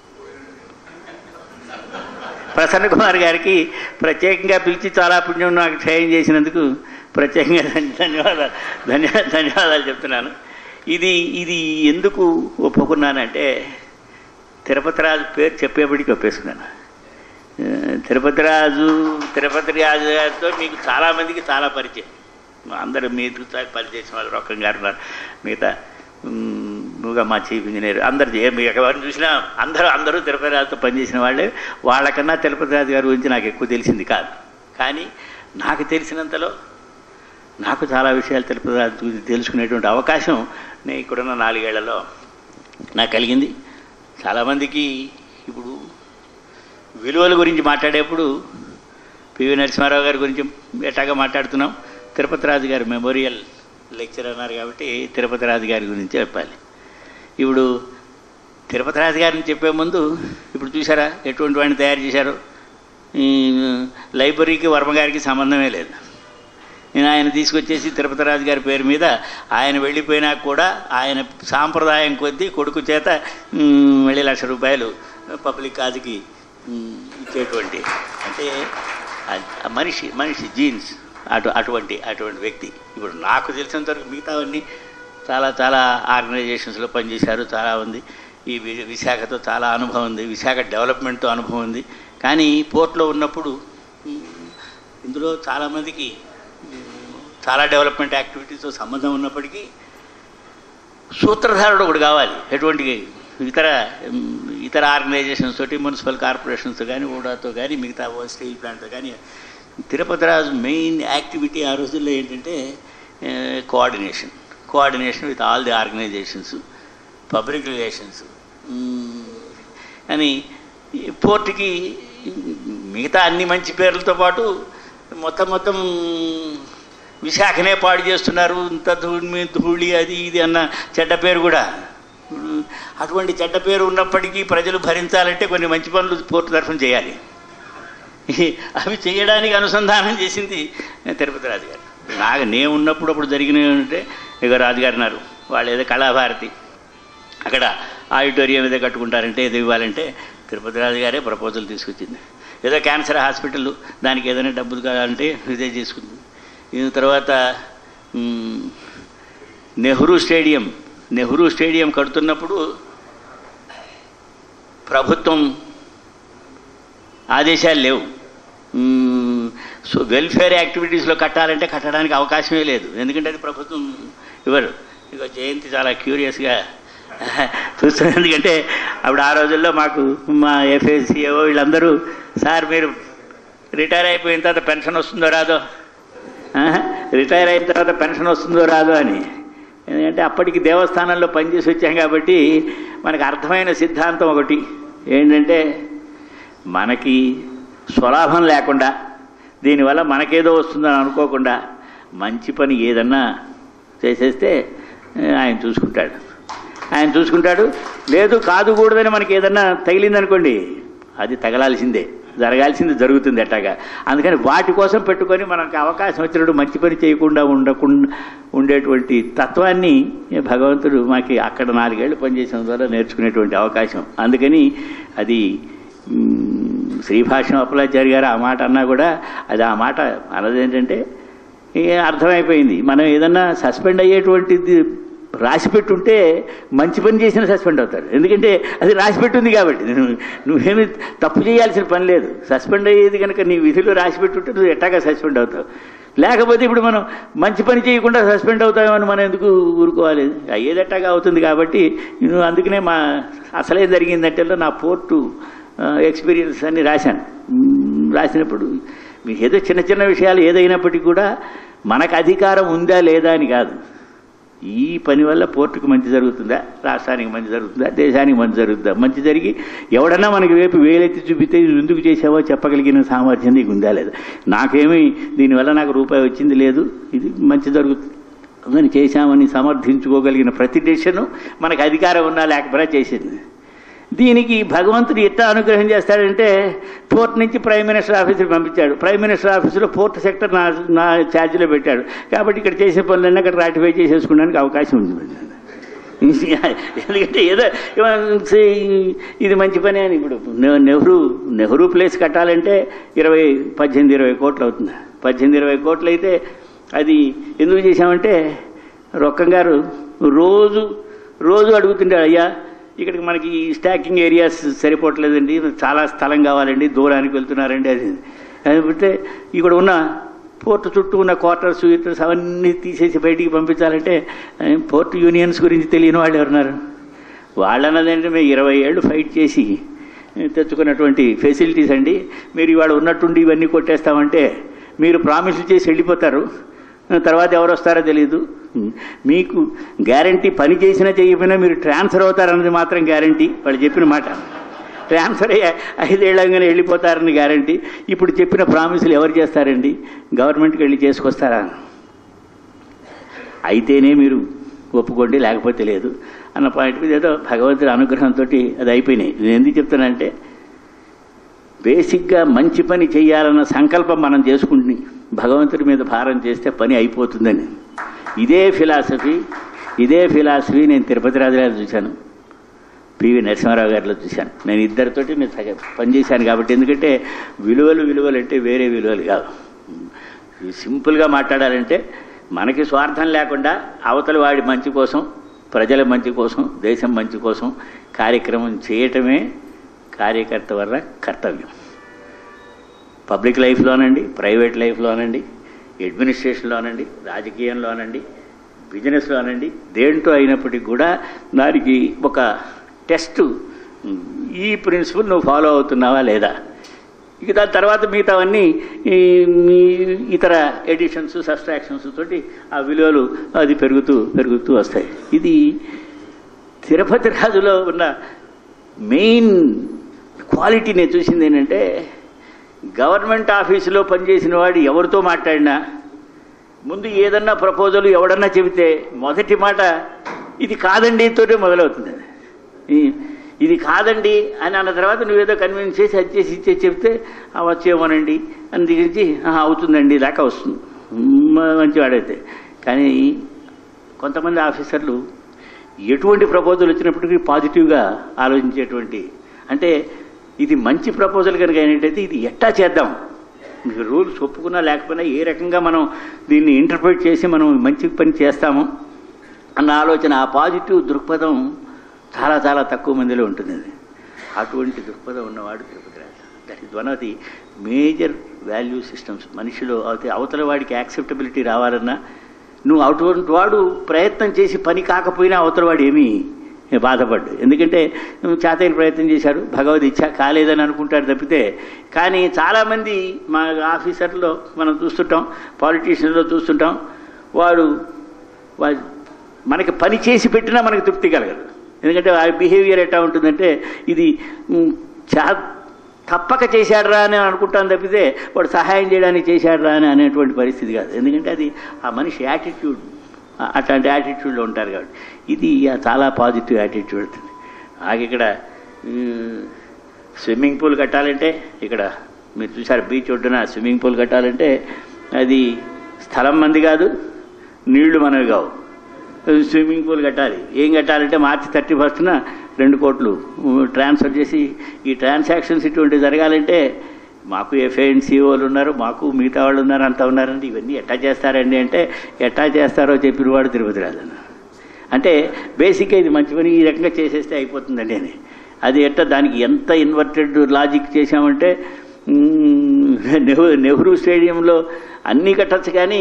[SPEAKER 3] ప్రసన్న కుమార్ గారికి ప్రత్యేకంగా పిలిచి చాలా పుణ్యం నాకు క్షయం చేసినందుకు ప్రత్యేకంగా ధన్య- ధన్యవాదాలు ధన్య ధన్యవాదాలు చెప్తున్నాను ఇది ఇది ఎందుకు ఒప్పుకున్నానంటే తిరుపతి రాజు పేరు చెప్పేప్పటికి ఒప్పేసుకున్నాను ఆ, తిరుపతి రాజు తిరుపతి రాజు గారితో మీకు చాలామందికి చాలా పరిచయం అందరూ మీకు పరిచయం వాళ్ళు రొక్కం గారు ఉన్నారు మిగతా ఉమ్, నువ్వుగా మా చీఫ్ ఇంజనీర్ అందరు ఏ- మీకు ఎవరిని చూసినా అందరూ అందరూ తిరుపతి రాజుతో పనిచేసిన వాళ్ళే వాళ్ళకన్నా తిరుపతి రాజు గారి గురించి నాకు ఎక్కువ తెలిసింది కాదు కానీ నాకు తెలిసినంతలో నాకు చాలా విషయాలు తిరుపతి రాజు గురించి తెలుసుకునేటువంటి అవకాశం నేను ఇక్కడున్న నాలుగేళ్లలో నాకు కలిగింది చాలామందికి ఇప్పుడు విలువల గురించి మాట్లాడేప్పుడు పివి నరసింహారావు గారి గురించి ఎట్టాగా మాట్లాడుతున్నాం తిరుపతి రాజు గారి మెమోరియల్ లెక్చర్ అన్నారు కాబట్టి తిరుపతి రాజు గారి గురించి చెప్పాలి ఇప్పుడు తిరుపతి రాజు గారిని చెప్పే ముందు ఇప్పుడు చూసారా ఎటువంటి వాడిని తయారు చేశారు ఈ లైబ్రరీకి వర్మ గారికి సంబంధమే లేదు నేను ఆయన తీసుకొచ్చేసి తిరుపతి రాజు గారి పేరు మీద ఆయన వెళ్ళిపోయినా కూడా ఆయన సాంప్రదాయం కొద్దీ కొడుకు చేత ఉమ్, వెళ్ళి లక్ష రూపాయలు పబ్లిక్ కాజుకి ఉమ్, ఇచ్చేటువంటి అంటే ఆ- ఆ మనిషి మనిషి జీన్స్ అటు అటువంటి అటువంటి వ్యక్తి ఇప్పుడు నాకు తెలిసినంతవరకు మిగతావన్నీ చాలా చాలా ఆర్గనైజేషన్స్లో పనిచేశారు చాలా ఉంది ఈ వి- విశాఖతో చాలా అనుభవం ఉంది విశాఖ డెవలప్మెంట్తో అనుభవం ఉంది కానీ పోర్ట్లో ఉన్నప్పుడు ఉమ్, ఇందులో చాలామందికి ఉమ్, చాలా డెవలప్మెంట్ యాక్టివిటీస్తో సంబంధం ఉన్నప్పటికీ సూత్రధారుడు ఒకడు కావాలి ఎటువంటి ఇతర ఉమ్, ఇతర ఆర్గనైజేషన్స్ తోటి మున్సిపల్ కార్పొరేషన్స్ కానీ ఊడాతో కానీ మిగతా స్టీల్ ప్లాంట్తో కానీ తిరుపతి రాజు మెయిన్ యాక్టివిటీ ఆ రోజుల్లో ఏంటంటే coordination coordination with all the organisations public relations అని ఈ పోర్టుకి మిగతా అన్ని మంచి పేర్లతో పాటు మొత్తం మొత్తం విశాఖనే పాడు చేస్తున్నారు ఇంత ధూళి ధూళి అది ఇది అన్న చెడ్డ పేరు కూడా ఉమ్, అటువంటి చెడ్డ పేరు ఉన్నప్పటికీ ప్రజలు భరించాలంటే కొన్ని మంచి పనులు పోర్టు తరఫున చేయాలి అవి చేయడానికి అనుసంధానం చేసింది తిరుపతి రాజు గారు నాకు నేను ఉన్నప్పుడు అప్పుడు జరిగినవి అంటే ఇక రాజుగారు అన్నారు వాళ్ళు ఏదో కళాభారతి అక్కడ ఆడిటోరియం ఏదో కట్టుకుంటారంటే ఏదో ఇవ్వాలంటే తిరుపతి రాజు గారే ప్రపోజల్ తీసుకొచ్చింది ఏదో క్యాన్సర్ హాస్పిటల్ దానికి ఏదైనా డబ్బులు కావాలంటే ఇదే తీసుకుంది దీని తర్వాత మ్, నెహ్రూ స్టేడియం నెహ్రూ స్టేడియం కడుతున్నప్పుడు ప్రభుత్వం ఆదేశాలు లేవు మ్మ్. సో వెల్ఫేర్ యాక్టివిటీస్లో కట్టాలంటే కట్టడానికి అవకాశమే లేదు ఎందుకంటే అది ప్రభుత్వం ఇవ్వరు ఇక జయంతి చాలా క్యూరియస్గా చూస్తుంది ఎందుకంటే అప్పుడు ఆ రోజుల్లో మాకు మా ఎఫ్ఎస్సిఓ వీళ్ళందరూ సార్ మీరు రిటైర్ అయిపోయిన తర్వాత పెన్షన్ వస్తుందో రాదో ఆహా, రిటైర్ అయిన తర్వాత పెన్షన్ వస్తుందో రాదో అని ఎందుకంటే అప్పటికి దేవస్థానంలో పనిచేసి వచ్చాం కాబట్టి మనకు అర్థమైన సిద్ధాంతం ఒకటి ఏంటంటే మనకి స్వలాభం లేకుండా దీనివల్ల మనకేదో వస్తుందని అనుకోకుండా మంచి పని ఏదన్నా చేసేస్తే ఆ, ఆయన చూసుకుంటాడు ఆయన చూసుకుంటాడు లేదు కాదు కూడదని మనకి ఏదన్నా తగిలిందనుకోండి అది తగలాల్సిందే జరగాల్సింది జరుగుతుంది అట్టాగా అందుకని వాటి కోసం పెట్టుకొని మనకు అవకాశం వచ్చినప్పుడు మంచి పని చేయకుండా ఉండకుండా ఉండేటువంటి తత్వాన్ని భగవంతుడు మాకు అక్కడ నాలుగేళ్లు పనిచేసిన ద్వారా నేర్చుకునేటువంటి అవకాశం అందుకని అది మ్, శ్రీభాష్యం అప్పలాచారి గారు ఆ మాట అన్నా కూడా అది ఆ మాట అన్నది ఏంటంటే ఏ అర్థమైపోయింది మనం ఏదన్నా సస్పెండ్ అయ్యేటువంటిది రాసి పెట్టుంటే మంచి పని చేసిన సస్పెండ్ అవుతారు ఎందుకంటే అది రాసి పెట్టుంది కాబట్టి నువ్వు నువ్వేమి తప్పు చేయాల్సిన పని లేదు సస్పెండ్ అయ్యేది కనుక నీ విధిలో రాసి పెట్టుంటే నువ్వు ఎట్టాగా సస్పెండ్ అవుతావు లేకపోతే ఇప్పుడు మనం మంచి పని చేయకుండా సస్పెండ్ అవుతామని మనం ఎందుకు ఊరుకోవాలి అయ్యేదట్టాగా అవుతుంది కాబట్టి నేను అందుకనే మా అసలేం జరిగిందంటే నా పోర్టు ఎక్స్పీరియన్స్ అన్ని రాశాను మ్, రాసినప్పుడు మీకు ఏదో చిన్న చిన్న విషయాలు ఏదైనప్పటికీ కూడా మనకు అధికారం ఉందా లేదా అని కాదు ఈ పని వల్ల పోర్టుకు మంచి జరుగుతుందా రాష్ట్రానికి మంచి జరుగుతుందా దేశానికి మంచి జరుగుతుందా మంచి జరిగి ఎవడన్నా మనకి రేపు వేలెత్తి చూపితే ఇది ఎందుకు చేసావో చెప్పగలిగిన సామర్థ్యం నీకు ఉందా లేదా నాకేమీ దీనివల్ల నాకు రూపాయి వచ్చింది లేదు ఇది మంచి జరుగుతుంది అని చేశామని సమర్థించుకోగలిగిన ప్రతి డెసిషను మనకు అధికారం ఉన్నా లేకపోయినా చేసింది దీనికి భగవంతుడు ఎట్లా అనుగ్రహం చేస్తాడంటే పోర్ట్ నుంచి ప్రైమ్ మినిస్టర్ ఆఫీసుకి పంపించాడు ప్రైమ్ మినిస్టర్ ఆఫీసులో పోర్ట్ సెక్టర్ నా నా ఛార్జీలో పెట్టాడు కాబట్టి ఇక్కడ చేసే పనులన్నీ అక్కడ రాటిఫై చేసేసుకోవడానికి అవకాశం ఉంది ఎందుకంటే ఏదో ఇది మంచి పని అని ఇప్పుడు నె- నెహ్రూ నెహ్రూ ప్లేస్ కట్టాలంటే ఇరవై పద్దెనిమిది ఇరవై కోట్లు అవుతుంది పద్దెనిమిది ఇరవై కోట్లు అయితే అది ఎందుకు చేశామంటే రొక్కం గారు రోజు రోజు అడుగుతుంటాడు అయ్యా ఇక్కడికి మనకి ఈ స్టాకింగ్ ఏరియాస్ సరిపోవట్లేదండి చాలా స్థలం కావాలండి దూరానికి వెళ్తున్నారండి అది అయితే ఇక్కడ ఉన్న పోర్టు చుట్టూ ఉన్న క్వార్టర్స్ ఇటర్స్ అవన్నీ తీసేసి బయటికి పంపించాలంటే ఆ, పోర్ట్ యూనియన్స్ గురించి తెలియని వాళ్ళు ఎవరున్నారు వాళ్ళన్నదంటే మేము ఇరవై ఏళ్ళు ఫైట్ చేసి తెచ్చుకున్నటువంటి ఫెసిలిటీస్ అండి మీరు ఇవాళ ఉన్నట్టుండి ఇవన్నీ కొట్టేస్తామంటే మీరు ప్రామిస్లు చేసి వెళ్ళిపోతారు తర్వాత ఎవరు వస్తారో తెలియదు మీకు గ్యారంటీ పని చేసినా చేయకపోయినా మీరు ట్రాన్స్ఫర్ అవుతారన్నది మాత్రం గ్యారంటీ వాళ్ళు చెప్పిన మాట ట్రాన్స్ఫర్ అయ్యి ఐదేళ్లంగానే వెళ్ళిపోతారని గ్యారంటీ ఇప్పుడు చెప్పిన ప్రామిసులు ఎవరు చేస్తారండి గవర్నమెంట్కి వెళ్ళి చేసుకొస్తారా అయితేనే మీరు ఒప్పుకోండి లేకపోతే లేదు అన్న పాయింట్ మీద ఏదో భగవంతుడి అనుగ్రహంతో అది అయిపోయినాయి నేను ఎందుకు చెప్తానంటే బేసిక్గా మంచి పని చేయాలన్న సంకల్పం మనం చేసుకుంటుని భగవంతుడి మీద భారం చేస్తే పని అయిపోతుందని ఇదే ఫిలాసఫీ ఇదే ఫిలాసఫీ నేను తిరుపతి రాజుగారు చూశాను పివి నరసింహారావు గారిలో చూశాను నేను ఇద్దరితోటి నేను సగ- పనిచేశాను కాబట్టి ఎందుకంటే విలువలు విలువలు అంటే వేరే విలువలు కాదు సింపుల్గా మాట్లాడాలంటే మనకి స్వార్థం లేకుండా అవతల వాడి మంచి కోసం ప్రజల మంచి కోసం దేశం మంచి కోసం కార్యక్రమం చేయటమే కార్యకర్త వల్ల కర్తవ్యం పబ్లిక్ లైఫ్లోనండి ప్రైవేట్ లైఫ్లోనండి అడ్మినిస్ట్రేషన్లోనండి రాజకీయంలోనండి బిజినెస్లోనండి దేంట్లో అయినప్పటికీ కూడా దానికి ఒక టెస్ట్ ఈ ప్రిన్సిపల్ నువ్వు ఫాలో అవుతున్నావా లేదా ఇక దాని తర్వాత మిగతావన్నీ ఈ మీ ఇతర ఎడిషన్స్ సబ్స్ట్రాక్షన్స్ తోటి ఆ విలువలు అది పెరుగుతూ పెరుగుతూ వస్తాయి ఇది తిరుపతి రాజులో ఉన్న మెయిన్ క్వాలిటీ నేను చూసింది ఏంటంటే గవర్నమెంట్ ఆఫీసులో పనిచేసిన వాడు ఎవరితో మాట్లాడినా ముందు ఏదన్నా ప్రపోజల్ ఎవడన్నా చెబితే మొదటి మాట ఇది కాదండి తోటే మొదలవుతుంది అది. ఈ- ఇది కాదండి అని అన్న తర్వాత నువ్వేదో కన్విన్స్ చేసి అది చేసి ఇచ్చేసి చెప్తే "ఆ, వచ్చేమోనండి అని దిగించి "ఆహా, అవుతుందండి దాకా వస్తుంది మ- మంచివాడైతే కానీ కొంతమంది ఆఫీసర్లు ఎటువంటి ప్రపోజల్ వచ్చినప్పటికీ పాజిటివ్గా ఆలోచించేటువంటి అంటే ఇది మంచి ప్రపోజల్ కనుక అయినట్టయితే ఇది ఎట్టా చేద్దాం మీకు రూల్స్ ఒప్పుకున్నా లేకపోయినా ఏ రకంగా మనం దీన్ని ఇంటర్ప్రిట్ చేసి మనం మంచి పని చేస్తాము అన్న ఆలోచన ఆ పాజిటివ్ దృక్పథం చాలా చాలా తక్కువ మందిలో ఉంటుంది అది. అటువంటి దృక్పథం ఉన్నవాడు Tirupati Raju that is one of the major value systems మనిషిలో అయితే అవతల వాడికి యాక్సెప్టబిలిటీ రావాలన్నా నువ్వు అటువంటి వాడు ప్రయత్నం చేసి పని కాకపోయినా అవతల వాడు ఏమీ బాధపడ్డు ఎందుకంటే నువ్వు చాతైన ప్రయత్నం చేశాడు భగవద్ ఇచ్చ కాలేదని అనుకుంటాడు తప్పితే కానీ చాలామంది మా ఆఫీసర్లో మనం చూస్తుంటాం పాలిటీషియన్లో చూస్తుంటాం వాడు వా- మనకి పని చేసి పెట్టినా మనకి తృప్తి కలగదు ఎందుకంటే ఆ బిహేవియర్ ఎట్లా ఉంటుందంటే ఇది మ్, చా తప్పక చేశాడరా అని అనుకుంటాను తప్పితే వాడు సహాయం చేయడానికి చేశాడరా అని అనేటువంటి పరిస్థితి కాదు ఎందుకంటే అది ఆ మనిషి యాటిట్యూడ్ అట్లాంటి యాటిట్యూడ్లో ఉంటారు కాబట్టి ఇది ఆ చాలా పాజిటివ్ యాటిట్యూడ్ నాకు ఇక్కడ మ్, స్విమ్మింగ్ పూల్ కట్టాలంటే ఇక్కడ మీరు చూసారు బీచ్ ఒడ్డున స్విమ్మింగ్ పూల్ కట్టాలంటే అది స్థలం మంది కాదు నీళ్లు మనవి కావు స్విమ్మింగ్ పూల్ కట్టాలి ఏం కట్టాలంటే మార్చి థర్టీ ఫస్ట్న రెండు కోట్లు ట్రాన్స్ఫర్ చేసి ఈ ట్రాన్సాక్షన్స్ ఇటువంటివి జరగాలంటే మాకు ఎఫ్ఐఎన్సీఓలు ఉన్నారు మాకు మిగతా వాళ్ళు ఉన్నారు అంతా ఉన్నారండి ఇవన్నీ ఎట్టా చేస్తారండి అంటే ఎట్టా చేస్తారో చెప్పిన వాడు తిరుపతి రాజన్న అంటే బేసిక్గా ఇది మంచి పని ఈ రకంగా చేసేస్తే అయిపోతుందండి అని అది ఎట్ట దానికి ఎంత ఇన్వర్టెడ్ లాజిక్ చేశామంటే మ్, నెహ్రూ నెహ్రూ స్టేడియంలో అన్నీ కట్టచ్చు కానీ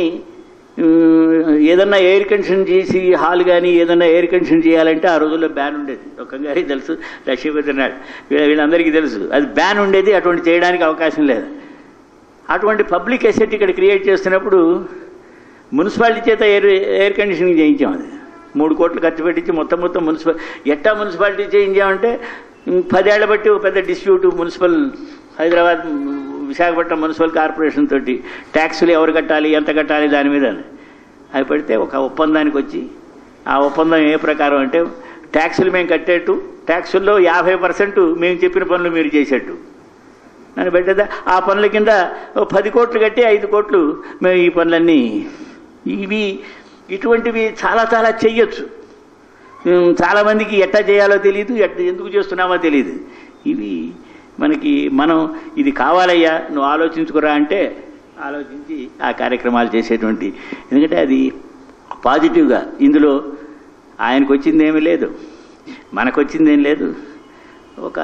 [SPEAKER 3] మ్, ఏదన్నా ఎయిర్ కండిషన్ చేసి హాల్ కానీ ఏదన్నా ఎయిర్ కండిషన్ చేయాలంటే ఆ రోజుల్లో బ్యాన్ ఉండేది ఒక గారి తెలుసు లక్ష్మీపతి నాయుడు వీళ్ళ- వీళ్ళందరికీ తెలుసు అది బ్యాన్ ఉండేది అటువంటి చేయడానికి అవకాశం లేదు అటువంటి పబ్లిక్ ఎసెట్ ఇక్కడ క్రియేట్ చేస్తున్నప్పుడు మున్సిపాలిటీ చేత ఎయిర్ ఎయిర్ కండిషనింగ్ చేయించాం అది మూడు కోట్లు ఖర్చు పెట్టించి మొత్తం మొత్తం మున్సిపల్ ఎట్టా మున్సిపాలిటీ చేయించామంటే ఉమ్, పదేళ్ల బట్టి ఒక పెద్ద dispute municipal Hyderabad um, Visakhapatnam municipal corporation తోటి ట్యాక్సులు ఎవరు కట్టాలి ఎంత కట్టాలి దాని మీద అవి పెడితే ఒక ఒప్పందానికి వచ్చి ఆ ఒప్పందం ఏ ప్రకారం అంటే ట్యాక్సులు మేము కట్టేట్టు ట్యాక్సుల్లో యాభై పర్సెంట్ మేము చెప్పిన పనులు మీరు చేసేట్టు అని పెట్టేదా ఆ పనుల కింద ఓ పది కోట్లు కట్టి ఐదు కోట్లు మేము ఈ పనులన్నీ ఇవి ఇటువంటివి చాలా చాలా చెయ్యొచ్చు ఉమ్, చాలామందికి ఎట్టా చేయాలో తెలియదు ఎట్ట ఎందుకు చేస్తున్నామో తెలియదు ఇవి మనకి మనం ఇది కావాలయ్యా నువ్వు ఆలోచించుకురా అంటే ఆలోచించి ఆ కార్యక్రమాలు చేసేటువంటి ఎందుకంటే అది పాజిటివ్గా ఇందులో ఆయనకు వచ్చింది ఏమీ లేదు మనకు వచ్చింది ఏం లేదు ఒక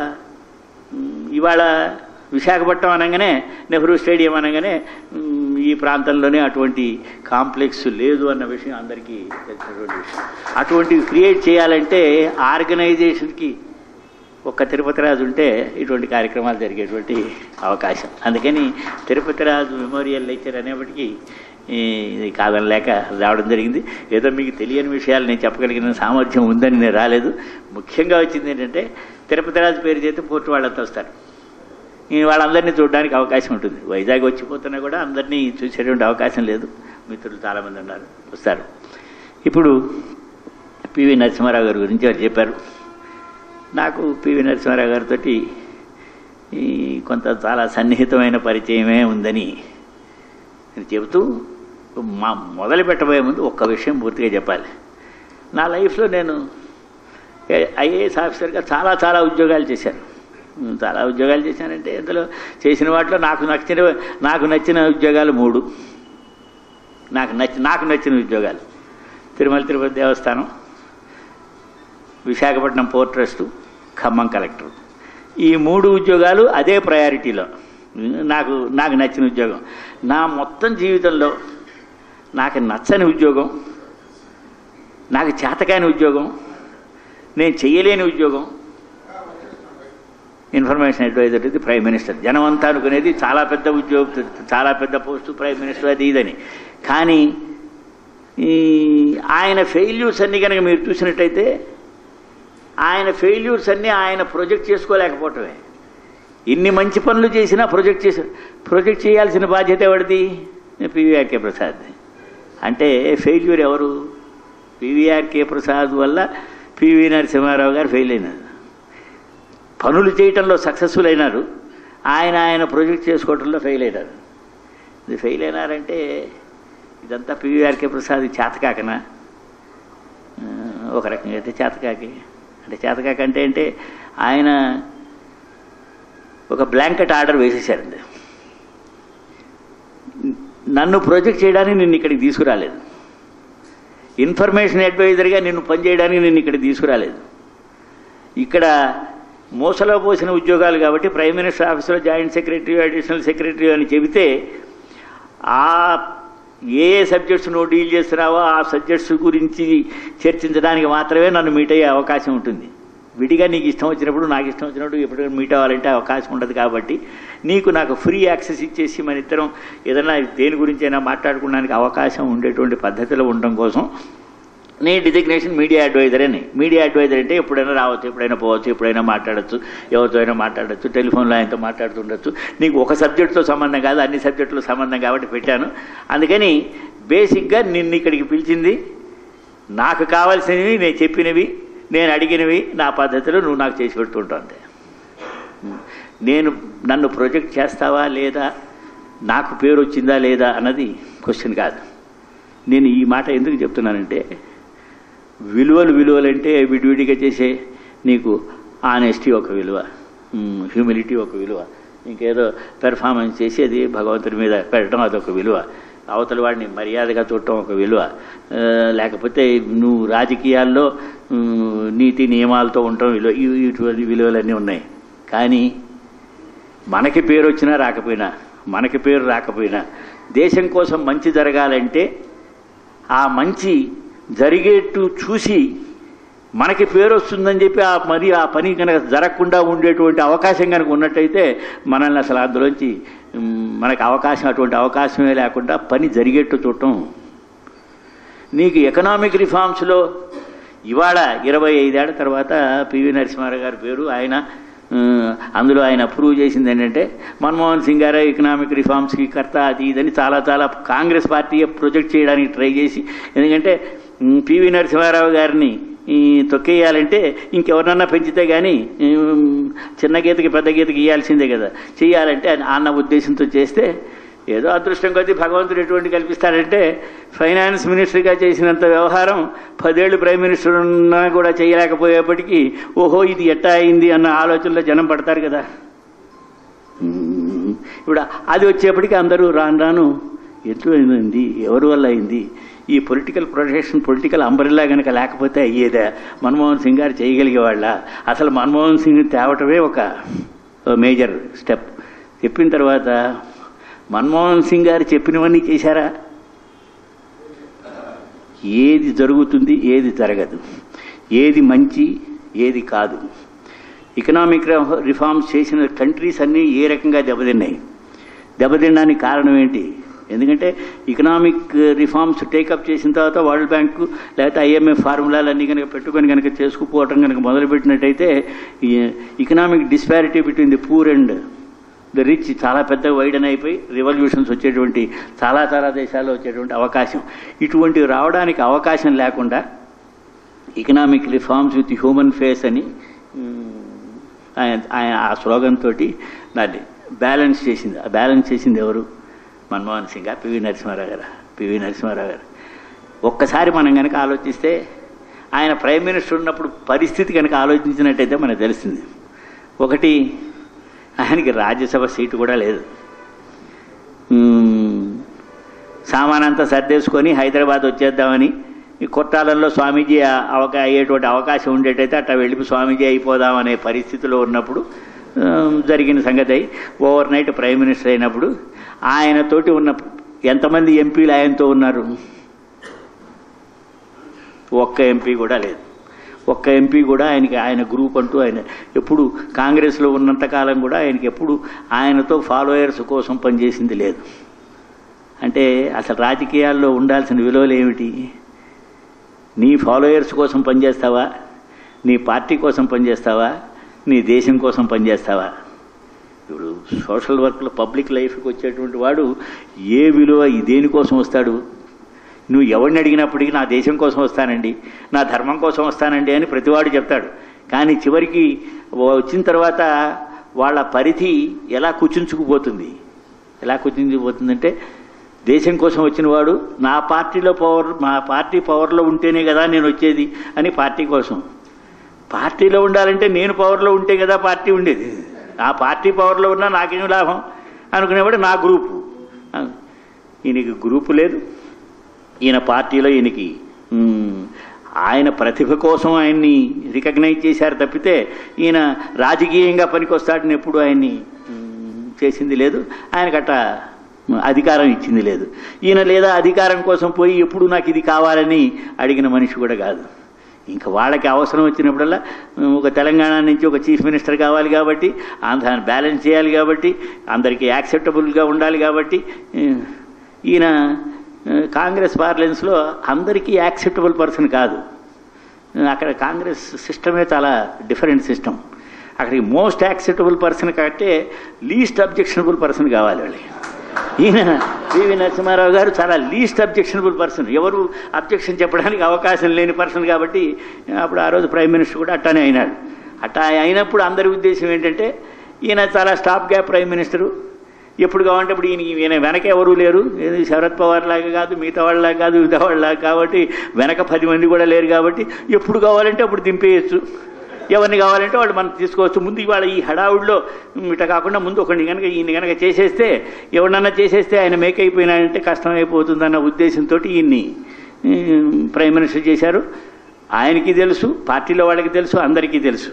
[SPEAKER 3] మ్, ఇవాళ విశాఖపట్నం అనగానే నెహ్రూ స్టేడియం అనగానే మ్, ఈ ప్రాంతంలోనే అటువంటి కాంప్లెక్స్ లేదు అన్న విషయం అందరికీ తెలిసినటువంటి విషయం అటువంటివి క్రియేట్ చేయాలంటే ఆర్గనైజేషన్కి ఒక్క తిరుపతి రాజు ఉంటే ఇటువంటి కార్యక్రమాలు జరిగేటువంటి అవకాశం అందుకని తిరుపతి రాజు మెమోరియల్ లెక్చర్ అనేప్పటికీ ఈ, ఇది కాదనలేక రావడం జరిగింది ఏదో మీకు తెలియని విషయాలు నేను చెప్పగలిగిన సామర్థ్యం ఉందని నేను రాలేదు ముఖ్యంగా వచ్చింది ఏంటంటే తిరుపతి రాజు పేరు చేస్తే పోర్టు వాళ్ళంతా వస్తారు ఈ వాళ్ళందరినీ చూడడానికి అవకాశం ఉంటుంది వైజాగ్ వచ్చిపోతున్నా కూడా అందరినీ చూసేటువంటి అవకాశం లేదు మిత్రులు చాలామంది ఉన్నారు వస్తారు ఇప్పుడు పివి నరసింహారావు గారి గురించి వారు చెప్పారు నాకు పివి నరసింహారావు గారితో ఈ కొంత చాలా సన్నిహితమైన పరిచయమే ఉందని నేను చెబుతూ మా మొదలు పెట్టబోయే ముందు ఒక్క విషయం పూర్తిగా చెప్పాలి నా లైఫ్లో నేను ఐఏఎస్ ఆఫీసర్గా చాలా చాలా ఉద్యోగాలు చేశాను చాలా ఉద్యోగాలు చేశానంటే ఇందులో చేసిన వాటిలో నాకు నచ్చిన నాకు నచ్చిన ఉద్యోగాలు మూడు నాకు నచ్చి నాకు నచ్చిన ఉద్యోగాలు Tirumala Tirupati Devasthanam Visakhapatnam port trust Khammam collector ఈ మూడు ఉద్యోగాలు అదే ప్రయారిటీలో నాకు నాకు నచ్చిన ఉద్యోగం నా మొత్తం జీవితంలో నాకు నచ్చని ఉద్యోగం నాకు చేతకాని ఉద్యోగం నేను చేయలేని ఉద్యోగం ఇన్ఫర్మేషన్ అడ్వైజర్ ఇది ప్రైమ్ మినిస్టర్ జనం అంతా అనుకునేది చాలా పెద్ద ఉద్యోగం చాలా పెద్ద పోస్టు ప్రైమ్ మినిస్టర్ అది ఇదని కానీ ఈ ఆయన ఫెయిల్యూర్స్ అన్నీ కనుక మీరు చూసినట్టయితే ఆయన ఫెయిల్యూర్స్ అన్నీ ఆయన ప్రొజెక్ట్ చేసుకోలేకపోవటమే ఇన్ని మంచి పనులు చేసినా ప్రొజెక్ట్ చేసి ప్రొజెక్ట్ చేయాల్సిన బాధ్యత ఎవరిది పివిఆర్కే ప్రసాద్ అంటే ఫెయిల్యూర్ ఎవరు పివిఆర్కే ప్రసాద్ వల్ల పివి నరసింహారావు గారు ఫెయిల్ అయినారు పనులు చేయటంలో సక్సెస్ఫుల్ అయినారు ఆయన ఆయన ప్రొజెక్ట్ చేసుకోవటంలో ఫెయిల్ అయినారు ఇది ఫెయిల్ అయినారంటే ఇదంతా పివిఆర్కే ప్రసాద్ చేతకాకనా ఆ, ఒక రకంగా అయితే చేతకాకి అంటే చేతకాక అంటే అంటే ఆయన ఒక బ్లాంకెట్ ఆర్డర్ వేసేసారండి నన్ను ప్రొజెక్ట్ చేయడానికి నిన్ను ఇక్కడికి తీసుకురాలేదు ఇన్ఫర్మేషన్ అడ్వైజర్గా నిన్ను పనిచేయడానికి నిన్ను ఇక్కడికి తీసుకురాలేదు ఇక్కడ మూసలో పోసిన ఉద్యోగాలు కాబట్టి ప్రైమ్ మినిస్టర్ ఆఫీసులో జాయింట్ సెక్రటరీ అడిషనల్ సెక్రటరీ అని చెబితే ఆ ఏ ఏ సబ్జెక్ట్స్ నువ్వు డీల్ చేస్తున్నావో ఆ సబ్జెక్ట్స్ గురించి చర్చించడానికి మాత్రమే నన్ను మీట్ అయ్యే అవకాశం ఉంటుంది విడిగా నీకు ఇష్టం వచ్చినప్పుడు నాకు ఇష్టం వచ్చినప్పుడు ఎప్పుడు మీట్ అవ్వాలంటే అవకాశం ఉండదు కాబట్టి నీకు నాకు ఫ్రీ యాక్సెస్ ఇచ్చేసి మన ఇద్దరం ఏదైనా దేని గురించి అయినా మాట్లాడుకోవడానికి అవకాశం ఉండేటువంటి పద్ధతిలో ఉండడం కోసం నీ డిజిగ్నేషన్ మీడియా అడ్వైజర్ అని మీడియా అడ్వైజర్ అంటే ఎప్పుడైనా రావచ్చు ఎప్పుడైనా పోవచ్చు ఎప్పుడైనా మాట్లాడచ్చు ఎవరితో అయినా మాట్లాడచ్చు టెలిఫోన్లో ఆయనతో మాట్లాడుతుండొచ్చు నీకు ఒక సబ్జెక్టుతో సంబంధం కాదు అన్ని సబ్జెక్టులో సంబంధం కాబట్టి పెట్టాను అందుకని బేసిక్గా నిన్ను ఇక్కడికి పిలిచింది నాకు కావాల్సినవి నేను చెప్పినవి నేను అడిగినవి నా పద్ధతిలో నువ్వు నాకు చేసి పెడుతుంటుంది నేను నన్ను ప్రొజెక్ట్ చేస్తావా లేదా నాకు పేరు వచ్చిందా లేదా అన్నది క్వశ్చన్ కాదు నేను ఈ మాట ఎందుకు చెప్తున్నానంటే విలువలు విలువలంటే విడివిడిగా చేసే నీకు ఆనెస్టీ ఒక విలువ హ్యూమిలిటీ ఒక విలువ ఇంకేదో పెర్ఫార్మెన్స్ చేసి అది భగవంతుడి మీద పెట్టడం అదొక విలువ అవతల వాడిని మర్యాదగా చూడటం ఒక విలువ ఆ, లేకపోతే నువ్వు రాజకీయాల్లో ఉమ్, నీతి నియమాలతో ఉండటం విలువ ఇవి- ఇటువంటి విలువలన్నీ ఉన్నాయి కానీ మనకి పేరు వచ్చినా రాకపోయినా మనకి పేరు రాకపోయినా దేశం కోసం మంచి జరగాలంటే ఆ మంచి జరిగేట్టు చూసి మనకి పేరు వస్తుందని చెప్పి ఆ మరి ఆ పని కనుక జరగకుండా ఉండేటువంటి అవకాశం కనుక ఉన్నట్టయితే మనల్ని అసలు అందులోంచి ఉమ్, మనకు అవకాశం అటువంటి అవకాశమే లేకుండా పని జరిగేట్టు చూడటం నీకు ఎకనామిక్ రిఫార్మ్స్లో ఇవాళ ఇరవై ఐదేళ్ల తర్వాత పివి నరసింహారావు గారి పేరు ఆయన ఆ, అందులో ఆయన అప్రూవ్ చేసింది ఏంటంటే మన్మోహన్ సింగ్ గారే ఎకనామిక్ రిఫార్మ్స్కి కర్త అది ఇదని చాలా చాలా కాంగ్రెస్ పార్టీ ప్రొజెక్ట్ చేయడానికి ట్రై చేసి ఎందుకంటే ఉమ్, పివి నరసింహారావు గారిని ఈ తొక్కేయాలంటే ఇంకెవరినన్నా పెంచితే కానీ ఉమ్, చిన్న గీతకి పెద్ద గీతకి ఇవ్వాల్సిందే కదా చేయాలంటే అని అన్న ఉద్దేశంతో చేస్తే ఏదో అదృష్టం కొద్దీ భగవంతుడు ఎటువంటి కల్పిస్తాడంటే ఫైనాన్స్ మినిస్టర్గా చేసినంత వ్యవహారం పదేళ్ళు ప్రైమ్ మినిస్టర్ ఉన్నా కూడా చేయలేకపోయేప్పటికీ ఓహో ఇది ఎట్టా అయింది అన్న ఆలోచనలో జనం పడతారు కదా ఉమ్, ఇప్పుడు అది వచ్చేప్పటికి అందరూ రాను రాను ఎట్లు అయింది ఎవరి వల్ల అయింది ఈ పొలిటికల్ ప్రొటెక్షన్ పొలిటికల్ అంబరిల్లా కనుక లేకపోతే అయ్యేదా మన్మోహన్ సింగ్ గారు చేయగలిగేవాళ్ళ అసలు మన్మోహన్ సింగ్ తేవటమే ఒక మేజర్ స్టెప్ చెప్పిన తర్వాత మన్మోహన్ సింగ్ గారు చెప్పినవన్నీ చేశారా ఏది జరుగుతుంది ఏది జరగదు ఏది మంచి ఏది కాదు ఎకనామిక్ రిఫార్మ్స్ చేసిన కంట్రీస్ అన్నీ ఏ రకంగా దెబ్బతిన్నాయి దెబ్బతినడానికి కారణం ఏంటి
[SPEAKER 4] ఎందుకంటే ఇకనామిక్ రిఫార్మ్స్ టేకప్ చేసిన తర్వాత వరల్డ్ బ్యాంక్ లేకపోతే ఐఎంఎఫ్ ఫార్ములాలన్నీ కనుక పెట్టుకొని కనుక చేసుకుపోవటం కనుక మొదలుపెట్టినట్టయితే ఈ economic disparity between the poor and the rich చాలా పెద్ద వైడన్ అయిపోయి రివల్యూషన్స్ వచ్చేటువంటి చాలా చాలా దేశాల్లో వచ్చేటువంటి అవకాశం ఇటువంటివి రావడానికి అవకాశం లేకుండా economic reforms with human face అని మ్, ఆయన ఆయన ఆ స్లోగన్ తోటి దాన్ని బ్యాలెన్స్ చేసింది ఆ బ్యాలెన్స్ చేసింది ఎవరు మన్మోహన్ సింగ్ పివి నరసింహారావు గారు పివి నరసింహారావు గారు ఒక్కసారి మనం కనుక ఆలోచిస్తే ఆయన ప్రైమ్ మినిస్టర్ ఉన్నప్పుడు పరిస్థితి కనుక ఆలోచించినట్టయితే మనకు తెలిసింది ఒకటి ఆయనకి రాజ్యసభ సీటు కూడా లేదు మ్మ్. సామానంతా సర్దేసుకొని హైదరాబాద్ వచ్చేద్దామని ఈ కొట్టాలలో స్వామీజీ ఆ- అవకా అయ్యేటువంటి అవకాశం ఉండేటైతే అట్లా వెళ్ళి స్వామీజీ అయిపోదామనే పరిస్థితిలో ఉన్నప్పుడు ఆ, జరిగిన సంగతి అయి ఓవర్ నైట్ ప్రైమ్ మినిస్టర్ అయినప్పుడు ఆయనతోటి ఉన్న ఎంతమంది ఎంపీలు ఆయనతో ఉన్నారు ఒక్క ఎంపీ కూడా లేదు ఒక్క ఎంపీ కూడా ఆయనకి ఆయన గ్రూప్ అంటూ ఆయన ఎప్పుడు కాంగ్రెస్లో ఉన్నంతకాలం కూడా ఆయనకి ఎప్పుడు ఆయనతో ఫాలోయర్స్ కోసం పనిచేసింది లేదు అంటే అసలు రాజకీయాల్లో ఉండాల్సిన విలువలు ఏమిటి నీ ఫాలోయర్స్ కోసం పనిచేస్తావా నీ పార్టీ కోసం పనిచేస్తావా నీ దేశం కోసం పనిచేస్తావా ఇప్పుడు సోషల్ వర్క్లో పబ్లిక్ లైఫ్కి వచ్చేటువంటి వాడు ఏ విలువ ఈ దేనికోసం వస్తాడు నువ్వు ఎవరిని అడిగినప్పటికీ నా దేశం కోసం వస్తానండి నా ధర్మం కోసం వస్తానండి అని ప్రతివాడు చెప్తాడు కానీ చివరికి వచ్చిన తర్వాత వాళ్ళ పరిధి ఎలా కుచించుకుపోతుంది ఎలా కుచించుకుపోతుందంటే దేశం కోసం వచ్చిన వాడు నా పార్టీలో పవర్ మా పార్టీ పవర్లో ఉంటేనే కదా నేను వచ్చేది అని పార్టీ కోసం పార్టీలో ఉండాలంటే నేను పవర్లో ఉంటే కదా పార్టీ ఉండేది ఆ పార్టీ పవర్లో ఉన్నా నాకేం లాభం అనుకునేవాడు నా గ్రూపు ఆ, ఈయనకి గ్రూపు లేదు ఈయన పార్టీలో ఈయనకి మ్, ఆయన ప్రతిభ కోసం ఆయన్ని రికగ్నైజ్ చేశారు తప్పితే ఈయన రాజకీయంగా పనికొస్తాడని ఎప్పుడు ఆయన్ని మ్, చేసింది లేదు ఆయనకట్ట అధికారం ఇచ్చింది లేదు ఈయన లేదా అధికారం కోసం పోయి ఎప్పుడు నాకు ఇది కావాలని అడిగిన మనిషి కూడా కాదు ఇంకా వాళ్ళకి అవసరం వచ్చినప్పుడల్లా ఉమ్, ఒక తెలంగాణ నుంచి ఒక చీఫ్ మినిస్టర్ కావాలి కాబట్టి ఆంధ్రాన్ని బ్యాలెన్స్ చేయాలి కాబట్టి అందరికీ యాక్సెప్టబుల్గా ఉండాలి కాబట్టి ఉమ్, ఈయన ఉమ్, కాంగ్రెస్ పార్లెన్స్లో అందరికీ యాక్సెప్టబుల్ పర్సన్ కాదు ఉమ్, అక్కడ కాంగ్రెస్ సిస్టమే చాలా డిఫరెంట్ సిస్టమ్ అక్కడికి మోస్ట్ యాక్సెప్టబుల్ పర్సన్ కాబట్టి లీస్ట్ అబ్జెక్షనబుల్ పర్సన్ కావాలి వాళ్ళకి ఈయన పివి నరసింహారావు గారు చాలా లీస్ట్ అబ్జెక్షనబుల్ పర్సన్ ఎవరు అబ్జెక్షన్ చెప్పడానికి అవకాశం లేని పర్సన్ కాబట్టి అప్పుడు ఆ రోజు ప్రైమ్ మినిస్టర్ కూడా అట్టానే అయినాడు అట్టా అయినప్పుడు అందరి ఉద్దేశం ఏంటంటే ఈయన చాలా స్టాప్ గ్యాప్ ప్రైమ్ మినిస్టరు ఎప్పుడు కావాలంటే ఇప్పుడు ఈయన ఈయన వెనక ఎవరూ లేరు ఏది శరద్ పవార్ లాగా కాదు మిగతా వాళ్ళలాగా కాదు మిగతా వాళ్ళలాగా కాబట్టి వెనక పది మంది కూడా లేరు కాబట్టి ఎప్పుడు కావాలంటే అప్పుడు దింపేయచ్చు ఎవరిని కావాలంటే వాళ్ళు మనం తీసుకోవచ్చు ముందు ఇవాళ ఈ హడావుడిలో ఇట కాకుండా ముందు ఒకరిని కనుక ఈయన కనుక చేసేస్తే ఎవరినన్నా చేసేస్తే ఆయన మేక్ అయిపోయినాడంటే కష్టం అయిపోతుందన్న ఉద్దేశంతో ఈయన్ని ఉమ్, ప్రైమ్ మినిస్టర్ చేశారు ఆయనకి తెలుసు పార్టీలో వాళ్ళకి తెలుసు అందరికీ తెలుసు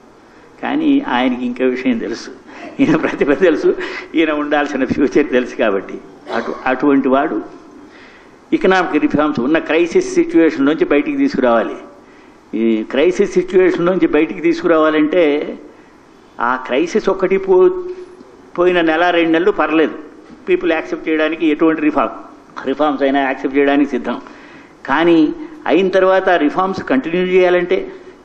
[SPEAKER 4] కానీ ఆయనకి ఇంకో విషయం తెలుసు ఈయన ప్రతిభ తెలుసు ఈయన ఉండాల్సిన ఫ్యూచర్ తెలుసు కాబట్టి అటు అటువంటి వాడు ఇకనామిక్ రిఫార్మ్స్ ఉన్న క్రైసిస్ సిచ్యువేషన్ నుంచి బయటికి తీసుకురావాలి ఈ క్రైసిస్ సిచ్యువేషన్ నుంచి బయటికి తీసుకురావాలంటే ఆ క్రైసిస్ ఒక్కటి పో పోయిన నెల రెండు నెలలు పర్లేదు పీపుల్ యాక్సెప్ట్ చేయడానికి ఎటువంటి రిఫార్మ్ రిఫార్మ్స్ అయినా యాక్సెప్ట్ చేయడానికి సిద్ధం కానీ అయిన తర్వాత రిఫార్మ్స్ కంటిన్యూ చేయాలంటే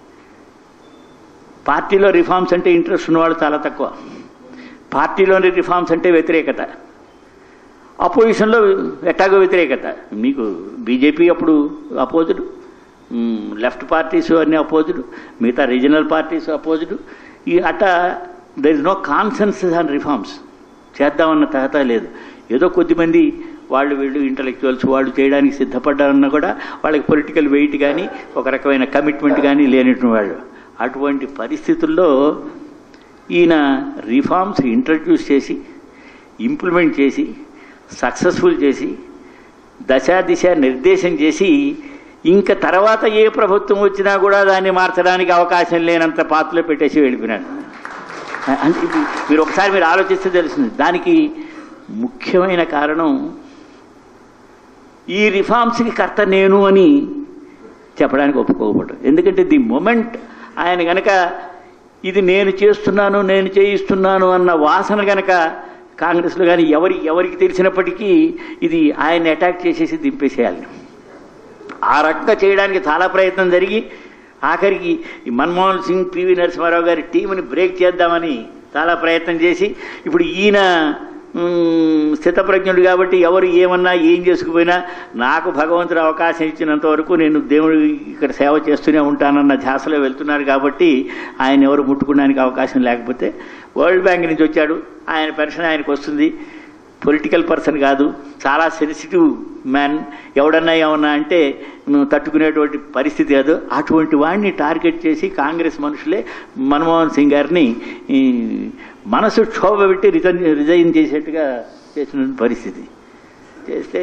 [SPEAKER 4] పార్టీలో రిఫార్మ్స్ అంటే ఇంట్రెస్ట్ ఉన్నవాళ్ళు చాలా తక్కువ పార్టీలోని రిఫార్మ్స్ అంటే వ్యతిరేకత అపోజిషన్లో ఎట్టాగో వ్యతిరేకత మీకు బీజేపీ అప్పుడు అపోజిట్ లెఫ్ట్ పార్టీస్ అన్ని అపోజిట్ మిగతా రీజనల్ పార్టీస్ అపోజిట్ ఈ అట్ట there is no consensus on reforms చేద్దామన్న తహత లేదు ఏదో కొద్దిమంది వాళ్ళు వీళ్ళు ఇంటలెక్చువల్స్ వాళ్ళు చేయడానికి సిద్ధపడ్డారన్నా కూడా వాళ్ళకి పొలిటికల్ వెయిట్ కానీ ఒక రకమైన కమిట్మెంట్ కానీ లేనటువంటి వాళ్ళు అటువంటి పరిస్థితుల్లో ఈయన రిఫార్మ్స్ ఇంట్రడ్యూస్ చేసి ఇంప్లిమెంట్ చేసి సక్సెస్ఫుల్ చేసి దశా దిశ నిర్దేశం చేసి ఇంకా తర్వాత ఏ ప్రభుత్వం వచ్చినా కూడా దాన్ని మార్చడానికి అవకాశం లేనంత పాత్రలో పెట్టేసి వెళ్ళిపోయినాడు అంటే ఇది మీరు ఒకసారి మీరు ఆలోచిస్తే తెలుస్తుంది దానికి ముఖ్యమైన కారణం ఈ రిఫార్మ్స్కి కర్త నేను అని చెప్పడానికి ఒప్పుకోకపోవడం ఎందుకంటే ది మొమెంట్ ఆయన గనక ఇది నేను చేస్తున్నాను నేను చేయిస్తున్నాను అన్న వాసన గనక కాంగ్రెస్లో కానీ ఎవరి ఎవరికి తెలిసినప్పటికీ ఇది ఆయన అటాక్ చేసేసి దింపేసేయాలి ఆ రకంగా చేయడానికి చాలా ప్రయత్నం జరిగి ఆఖరికి ఈ మన్మోహన్ సింగ్ పివి నరసింహారావు గారి టీంని బ్రేక్ చేద్దామని చాలా ప్రయత్నం చేసి ఇప్పుడు ఈయన మ్, స్థితప్రజ్ఞుడు కాబట్టి ఎవరు ఏమన్నా ఏం చేసుకుపోయినా నాకు భగవంతుడు అవకాశం ఇచ్చినంత వరకు నేను దేవుడు ఇక్కడ సేవ చేస్తూనే ఉంటానన్న ధ్యాసలో వెళ్తున్నారు కాబట్టి ఆయన ఎవరు ముట్టుకోవడానికి అవకాశం లేకపోతే వరల్డ్ బ్యాంక్ నుంచి వచ్చాడు ఆయన పెన్షన్ ఆయనకు వస్తుంది పొలిటికల్ పర్సన్ కాదు చాలా సెన్సిటివ్ మ్యాన్ ఎవడన్నా ఏమన్నా అంటే నువ్వు తట్టుకునేటువంటి పరిస్థితి కాదు అటువంటి వాడిని టార్గెట్ చేసి కాంగ్రెస్ మనుషులే మన్మోహన్ సింగ్ గారిని ఈ, మనసు క్షోభ పెట్టి రిజైన్ రిజైన్ చేసేట్టుగా చేసిన పరిస్థితి చేస్తే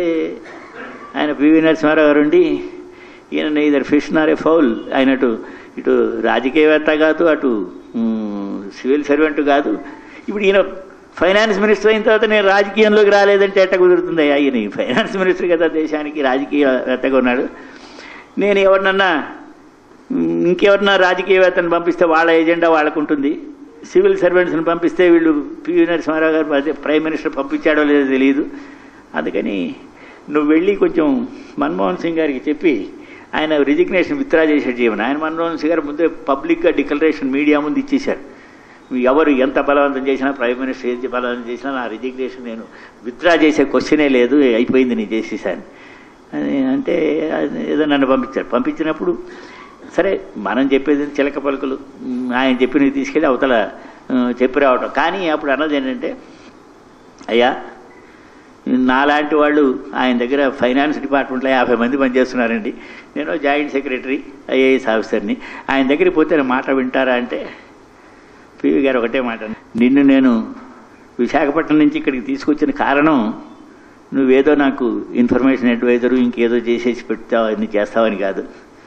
[SPEAKER 4] ఆయన పివి నరసింహారావు గారు ఉండి ఈయన ఇద్దరు ఫిష్ నారే ఫౌల్ అయినట్టు ఇటు రాజకీయవేత్త కాదు అటు మ్, సివిల్ సర్వెంట్ కాదు ఇప్పుడు ఈయన ఫైనాన్స్ మినిస్టర్ అయిన తర్వాత నేను రాజకీయంలోకి రాలేదంటే ఎట్ట కుదురుతుంది ఆయన ఫైనాన్స్ మినిస్టర్ కదా దేశానికి రాజకీయవేత్తగా ఉన్నాడు నేను ఎవరినన్నా మ్, ఇంకెవరన్నా రాజకీయవేత్తను పంపిస్తే వాళ్ళ ఎజెండా వాళ్ళకు ఉంటుంది సివిల్ సర్వెంట్స్ని పంపిస్తే వీళ్ళు పివి నరసింహారావు గారు అదే ప్రైమ్ మినిస్టర్ పంపించాడో లేదో తెలియదు అందుకని నువ్వు వెళ్ళి కొంచెం మన్మోహన్ సింగ్ గారికి చెప్పి ఆయన రిజిగ్నేషన్ విత్డ్రా చేసేట్టు చేయమని ఆయన మన్మోహన్ సింగ్ గారు ముందే పబ్లిక్గా డిక్లరేషన్ మీడియా ముందు ఇచ్చేశారు ఎవరు ఎంత బలవంతం చేసినా ప్రైమ్ మినిస్టర్ ఏది బలవంతం చేసినా నా రిజిగ్నేషన్ నేను విత్డ్రా చేసే క్వశ్చనే లేదు అయిపోయింది నేను చేసేసాను అని అంటే అది ఏదో నన్ను పంపించారు పంపించినప్పుడు సరే మనం చెప్పేది చిలక పలుకులు ఉమ్, ఆయన చెప్పినవి తీసుకెళ్ళి అవతల ఆ, చెప్పి రావటం కానీ అప్పుడు అన్నది ఏంటంటే అయ్యా నాలాంటి వాళ్ళు ఆయన దగ్గర ఫైనాన్స్ డిపార్ట్మెంట్లో యాభై మంది పనిచేస్తున్నారండి నేను జాయింట్ సెక్రటరీ ఐఏఎస్ ఆఫీసర్ని ఆయన దగ్గరికి పోతే నా మాట వింటారా అంటే పివి గారు ఒకటే మాట నిన్ను నేను విశాఖపట్నం నుంచి ఇక్కడికి తీసుకొచ్చిన కారణం నువ్వేదో నాకు ఇన్ఫర్మేషన్ అడ్వైజరు ఇంకేదో చేసేసి పెడతావు అన్ని చేస్తావని కాదు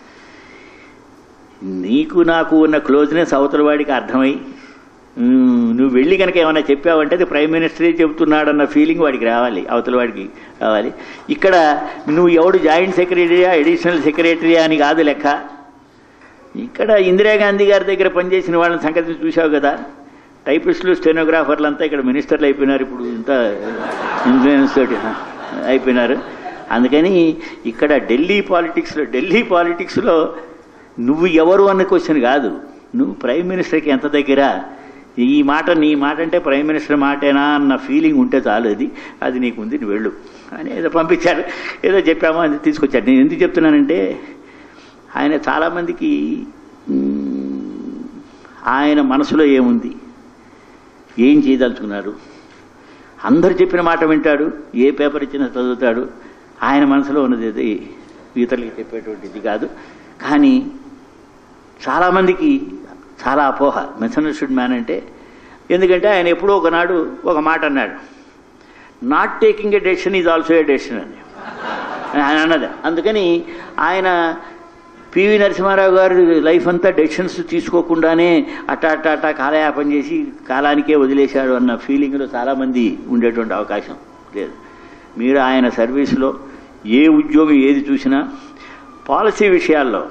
[SPEAKER 4] నీకు నాకు ఉన్న క్లోజ్నెస్ అవతల వాడికి అర్థమై ఉమ్, నువ్వు వెళ్ళి కనుక ఏమైనా చెప్పావంటే అది ప్రైమ్ మినిస్టరే చెబుతున్నాడన్న ఫీలింగ్ వాడికి రావాలి అవతల వాడికి రావాలి ఇక్కడ నువ్వు ఎవడు జాయింట్ సెక్రటరీయా అడిషనల్ సెక్రటరీయా అని కాదు లెక్క ఇక్కడ ఇందిరాగాంధీ గారి దగ్గర పనిచేసిన వాళ్ళని సంగతి చూసావు కదా టైపిస్టులు స్టెనోగ్రాఫర్లు అంతా ఇక్కడ మినిస్టర్లు అయిపోయినారు ఇప్పుడు ఇంత ఇన్ఫ్లుయెన్స్ తోటి అయిపోయినారు అందుకని ఇక్కడ ఢిల్లీ పాలిటిక్స్లో ఢిల్లీ పాలిటిక్స్లో నువ్వు ఎవరు అన్న క్వశ్చన్ కాదు నువ్వు ప్రైమ్ మినిస్టర్కి ఎంత దగ్గర ఈ మాట నీ మాట అంటే ప్రైమ్ మినిస్టర్ మాటేనా అన్న ఫీలింగ్ ఉంటే చాలు అది అది నీకు ఉంది నువ్వు వెళ్ళు అని ఏదో పంపించారు ఏదో చెప్పామో అది తీసుకొచ్చాడు నేను ఎందుకు చెప్తున్నానంటే ఆయన చాలామందికి మ్, ఆయన మనసులో ఏముంది ఏం చేయదలుచుకున్నాడు అందరు చెప్పిన మాట వింటాడు ఏ పేపర్ ఇచ్చినా చదువుతాడు ఆయన మనసులో ఉన్నది అది ఇతరులకి చెప్పేటువంటిది కాదు కానీ చాలామందికి చాలా అపోహ మిస్అండర్స్టూడ్ మ్యాన్ అంటే ఎందుకంటే ఆయన ఎప్పుడో ఒకనాడు ఒక మాట అన్నాడు not taking a decision is also a decision అని ఆయన అన్నది అందుకని ఆయన పివి నరసింహారావు గారి లైఫ్ అంతా డెసిషన్స్ తీసుకోకుండానే అట్టా అట్టా అట్టా కాలయాపన చేసి కాలానికే వదిలేశాడు అన్న ఫీలింగ్లో చాలామంది ఉండేటువంటి అవకాశం లేదు మీరు ఆయన సర్వీస్లో ఏ ఉద్యోగం ఏది చూసినా పాలసీ విషయాల్లో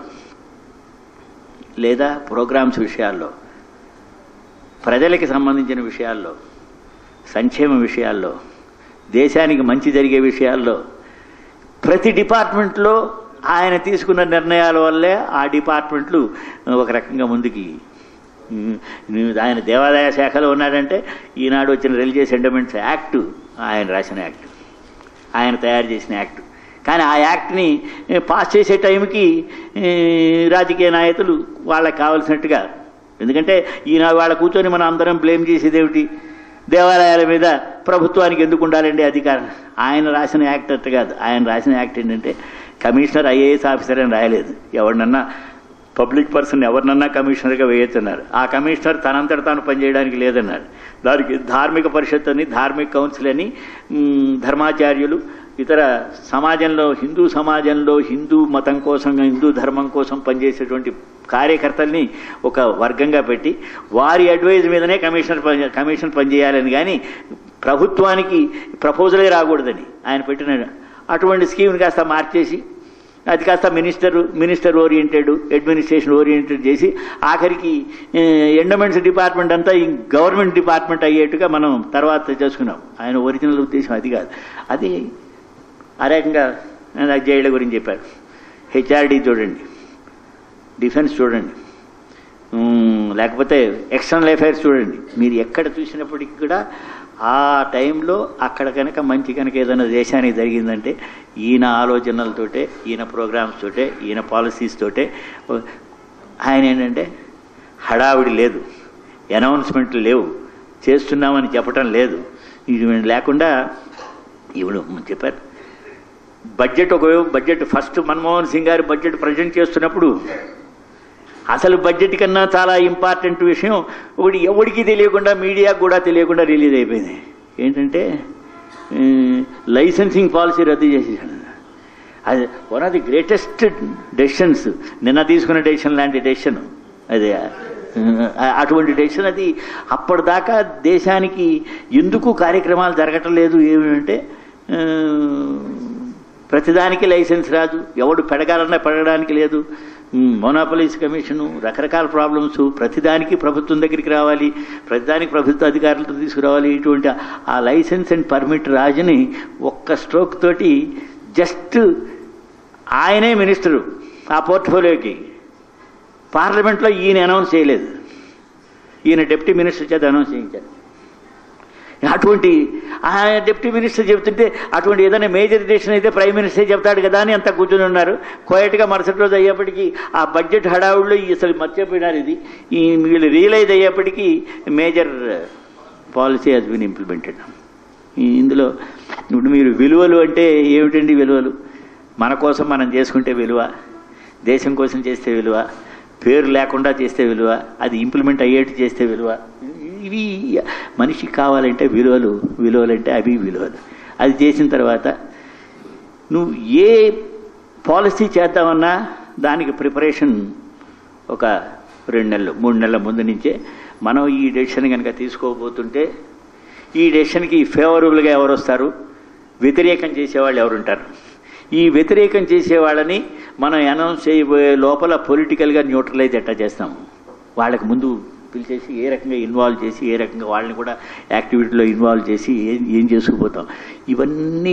[SPEAKER 4] లేదా ప్రోగ్రామ్స్ విషయాల్లో ప్రజలకి సంబంధించిన విషయాల్లో సంక్షేమ విషయాల్లో దేశానికి మంచి జరిగే విషయాల్లో ప్రతి డిపార్ట్మెంట్లో ఆయన తీసుకున్న నిర్ణయాల వల్లే ఆ డిపార్ట్మెంట్లు ఒక రకంగా ముందుకి ఉమ్, ఆయన దేవాదాయ శాఖలో ఉన్నాడంటే ఈనాడు వచ్చిన రిలీజియస్ ఎండమెంట్స్ యాక్ట్ ఆయన రాసిన యాక్ట్ ఆయన తయారు చేసిన యాక్ట్ కానీ ఆ యాక్ట్ని ఏ, పాస్ చేసే టైంకి ఏ, రాజకీయ నాయకులు వాళ్ళకి కావలసినట్టుగా ఎందుకంటే ఈయన వాళ్ళ కూర్చొని మనం అందరం బ్లేమ్ చేసేది ఏమిటి దేవాలయాల మీద ప్రభుత్వానికి ఎందుకు ఉండాలండి అధికారం ఆయన రాసిన యాక్ట్ అట్ట కాదు ఆయన రాసిన యాక్ట్ ఏంటంటే కమిషనర్ ఐఏఎస్ ఆఫీసర్ అని రాయలేదు ఎవరినన్నా పబ్లిక్ పర్సన్ ఎవరినన్నా కమిషనర్గా వేయొచ్చన్నారు ఆ కమిషనర్ తనంతట తాను పనిచేయడానికి లేదన్నారు దానికి ధార్మిక పరిషత్ అని ధార్మిక కౌన్సిల్ అని మ్, ధర్మాచార్యులు ఇతర సమాజంలో హిందూ సమాజంలో హిందూ మతం కోసం హిందూ ధర్మం కోసం పనిచేసేటువంటి కార్యకర్తల్ని ఒక వర్గంగా పెట్టి వారి అడ్వైజ్ మీదనే కమిషనర్ పని కమిషన్ పనిచేయాలని కానీ ప్రభుత్వానికి ప్రపోజలే రాకూడదని ఆయన పెట్టిన అటువంటి స్కీమ్ని కాస్త మార్చేసి అది కాస్త minister minister oriented administration oriented చేసి ఆఖరికి ఎండోమెంట్స్ డిపార్ట్మెంట్ అంతా ఈ గవర్నమెంట్ డిపార్ట్మెంట్ అయ్యేట్టుగా మనం తర్వాత చేసుకున్నాం ఆయన ఒరిజినల్ ఉద్దేశం అది కాదు అది ఆ రకంగా జైళ్ళ గురించి చెప్పారు హెచ్ఆర్డి చూడండి డిఫెన్స్ చూడండి మ్మ్, లేకపోతే ఎక్స్టర్నల్ అఫైర్స్ చూడండి మీరు ఎక్కడ చూసినప్పటికీ కూడా ఆ టైంలో అక్కడ కనుక మంచి కనుక ఏదైనా దేశానికి జరిగిందంటే ఈయన ఆలోచనలతోటే ఈయన ప్రోగ్రామ్స్ తోటే ఈయన పాలసీస్ తోటే ఆయన ఏంటంటే హడావిడి లేదు అనౌన్స్మెంట్లు లేవు చేస్తున్నామని చెప్పటం లేదు ఇది లేకుండా ఇవిడు చెప్పారు బడ్జెట్ ఒకవైపు బడ్జెట్ ఫస్ట్ మన్మోహన్ సింగ్ గారు బడ్జెట్ ప్రజెంట్ చేస్తున్నప్పుడు అసలు బడ్జెట్ కన్నా చాలా ఇంపార్టెంట్ విషయం ఒకటి ఎవడికి తెలియకుండా మీడియాకు కూడా తెలియకుండా రిలీజ్ అయిపోయింది ఏంటంటే ఆ, లైసెన్సింగ్ పాలసీ రద్దు చేసేసాడు అది one of the greatest decisions నిన్న తీసుకున్న డెసిషన్ లాంటి డెసిషన్ అదే ఆ, అటువంటి డెసిషన్ అది అప్పటిదాకా దేశానికి ఎందుకు కార్యక్రమాలు జరగటం లేదు ఏమిటంటే ఆ, ప్రతిదానికి లైసెన్స్ రాదు ఎవడు పెడగాలన్నా పెడగడానికి లేదు మొనాపలీస్ కమిషను రకరకాల ప్రాబ్లమ్స్ ప్రతిదానికి ప్రభుత్వం దగ్గరికి రావాలి ప్రతిదానికి ప్రభుత్వ అధికారులతో తీసుకురావాలి ఇటువంటి ఆ లైసెన్స్ అండ్ పర్మిట్ రాజుని ఒక్క స్ట్రోక్ తోటి జస్ట్ ఆయనే మినిస్టరు ఆ పోర్ట్ఫోలియోకి పార్లమెంట్లో ఈయన అనౌన్స్ చేయలేదు ఈయన డిప్యూటీ మినిస్టర్ చేత అనౌన్స్ చేయించారు అటువంటి ఆ డిప్యూటీ మినిస్టర్ చెబుతుంటే అటువంటి ఏదైనా మేజర్ డెసిషన్ అయితే ప్రైమ్ మినిస్టర్ చెప్తాడు కదా అని అంతా కూర్చొని ఉన్నారు క్వైట్గా మరుసటి రోజు అయ్యేప్పటికీ ఆ బడ్జెట్ హడావుల్లో ఈ అసలు మర్చిపోయినారు ఇది ఈ వీళ్ళు రియలైజ్ అయ్యేప్పటికీ major policy has been implemented ఇందులో ఇప్పుడు మీరు విలువలు అంటే ఏమిటండి విలువలు మన కోసం మనం చేసుకుంటే విలువ దేశం కోసం చేస్తే విలువ పేరు లేకుండా చేస్తే విలువ అది ఇంప్లిమెంట్ అయ్యేట్టు చేస్తే విలువ ఇవి మనిషికి కావాలంటే విలువలు విలువలంటే అవి విలువలు అది చేసిన తర్వాత నువ్వు ఏ పాలసీ చేద్దామన్నా దానికి ప్రిపరేషన్ ఒక రెండు నెలలు మూడు నెలల ముందు నుంచే మనం ఈ డెసిషన్ కనుక తీసుకోబోతుంటే ఈ డెసిషన్కి ఫేవరబుల్గా ఎవరు వస్తారు వ్యతిరేకం చేసేవాళ్ళు ఎవరుంటారు ఈ వ్యతిరేకం చేసేవాళ్ళని మనం అనౌన్స్ చేయబోయే లోపల పొలిటికల్గా న్యూట్రలైజ్ ఎట్లా చేస్తాము వాళ్ళకి ముందు పిలిచేసి ఏ రకంగా ఇన్వాల్వ్ చేసి ఏ రకంగా వాళ్ళని కూడా యాక్టివిటీలో ఇన్వాల్వ్ చేసి ఏం ఏం చేసుకుపోతాం ఇవన్నీ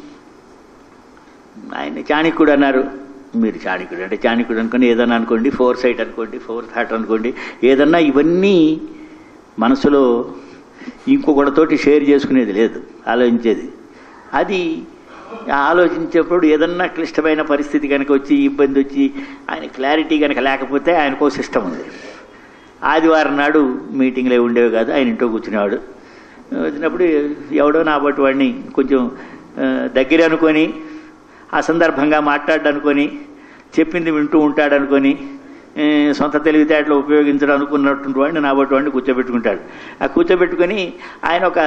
[SPEAKER 4] ఆయన చాణక్యుడు అన్నారు మీరు చాణక్యుడు అంటే చాణక్యుడు అనుకోండి ఏదన్నా అనుకోండి ఫోర్ సైట్ అనుకోండి ఫోర్ థాట్ అనుకోండి ఏదన్నా ఇవన్నీ మనసులో ఇంకొకటితోటి షేర్ చేసుకునేది లేదు ఆలోచించేది అది ఆలోచించేప్పుడు ఏదన్నా క్లిష్టమైన పరిస్థితి కనుక వచ్చి ఇబ్బంది వచ్చి ఆయన క్లారిటీ కనుక లేకపోతే ఆయనకో సిస్టమ్ ఉంది ఆదివారం నాడు మీటింగ్లో ఉండేవి కాదు ఆయన ఇంట్లో కూర్చునేవాడు వచ్చినప్పుడు ఎవడో నా బట్టి వాడిని కొంచెం ఆ, దగ్గర అనుకొని ఆ సందర్భంగా మాట్లాడనుకొని చెప్పింది వింటూ ఉంటాడనుకొని ఏ, సొంత తెలివితేటలు ఉపయోగించడం అనుకున్నటువంటి వాడిని నా బట్టి వాడిని కూర్చోబెట్టుకుంటాడు ఆ కూర్చోబెట్టుకొని ఆయన ఒక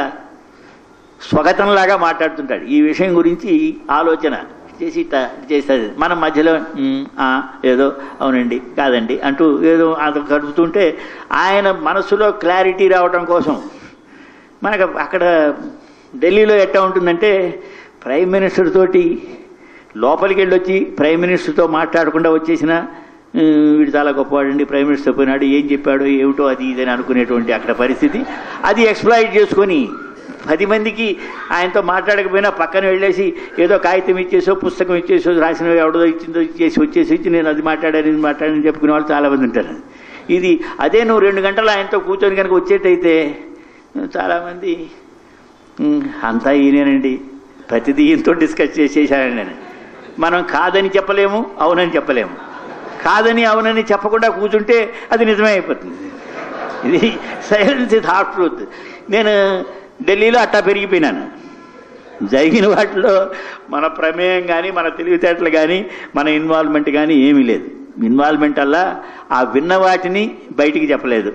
[SPEAKER 4] స్వగతంలాగా మాట్లాడుతుంటాడు ఈ విషయం గురించి ఆలోచన చేసి ఇట్లా చేస్తుంది మనం మధ్యలో "ఉమ్, ఆ, ఏదో అవునండి కాదండి అంటూ ఏదో అది గడుపుతుంటే ఆయన మనసులో క్లారిటీ రావడం కోసం మనకు అక్కడ ఢిల్లీలో ఎట్టా ఉంటుందంటే ప్రైమ్ మినిస్టర్ తోటి లోపలికి వెళ్ళి వచ్చి ప్రైమ్ మినిస్టర్తో మాట్లాడకుండా వచ్చేసిన "ఆ, వీడు చాలా గొప్పవాడండి ప్రైమ్ మినిస్టర్ పోయినాడు ఏం చెప్పాడో ఏమిటో అది ఇది అని అనుకునేటువంటి అక్కడ పరిస్థితి అది ఎక్స్ప్లాయిట్ చేసుకొని పది మందికి ఆయనతో మాట్లాడకపోయినా పక్కన వెళ్ళేసి ఏదో కాగితం ఇచ్చేసో పుస్తకం ఇచ్చేసో రాసిన ఎవడో ఇచ్చిందో ఇచ్చేసి వచ్చేసి ఇచ్చి నేను అది మాట్లాడాను ఇది మాట్లాడాను చెప్పుకునే వాళ్ళు చాలా మంది ఉంటారు ఇది అదే నువ్వు రెండు గంటలు ఆయనతో కూర్చొని కనుక వచ్చేటైతే చాలామంది "ఉమ్, అంతా ఈయనేనండి ప్రతిదీ ఈయనతో డిస్కస్ చేసేసానండి నేను మనం కాదని చెప్పలేము అవునని చెప్పలేము కాదని అవునని చెప్పకుండా కూర్చుంటే అది నిజమే అయిపోతుంది ఇది సైలెన్స్ ఇస్ హార్ట్ ట్రూత్ నేను ఢిల్లీలో అట్టా పెరిగిపోయినాను జరిగిన వాటిలో మన ప్రమేయం కానీ మన తెలివితేటలు కానీ మన ఇన్వాల్వ్మెంట్ కానీ ఏమీ లేదు ఇన్వాల్వ్మెంట్ అలా ఆ విన్న వాటిని బయటికి చెప్పలేదు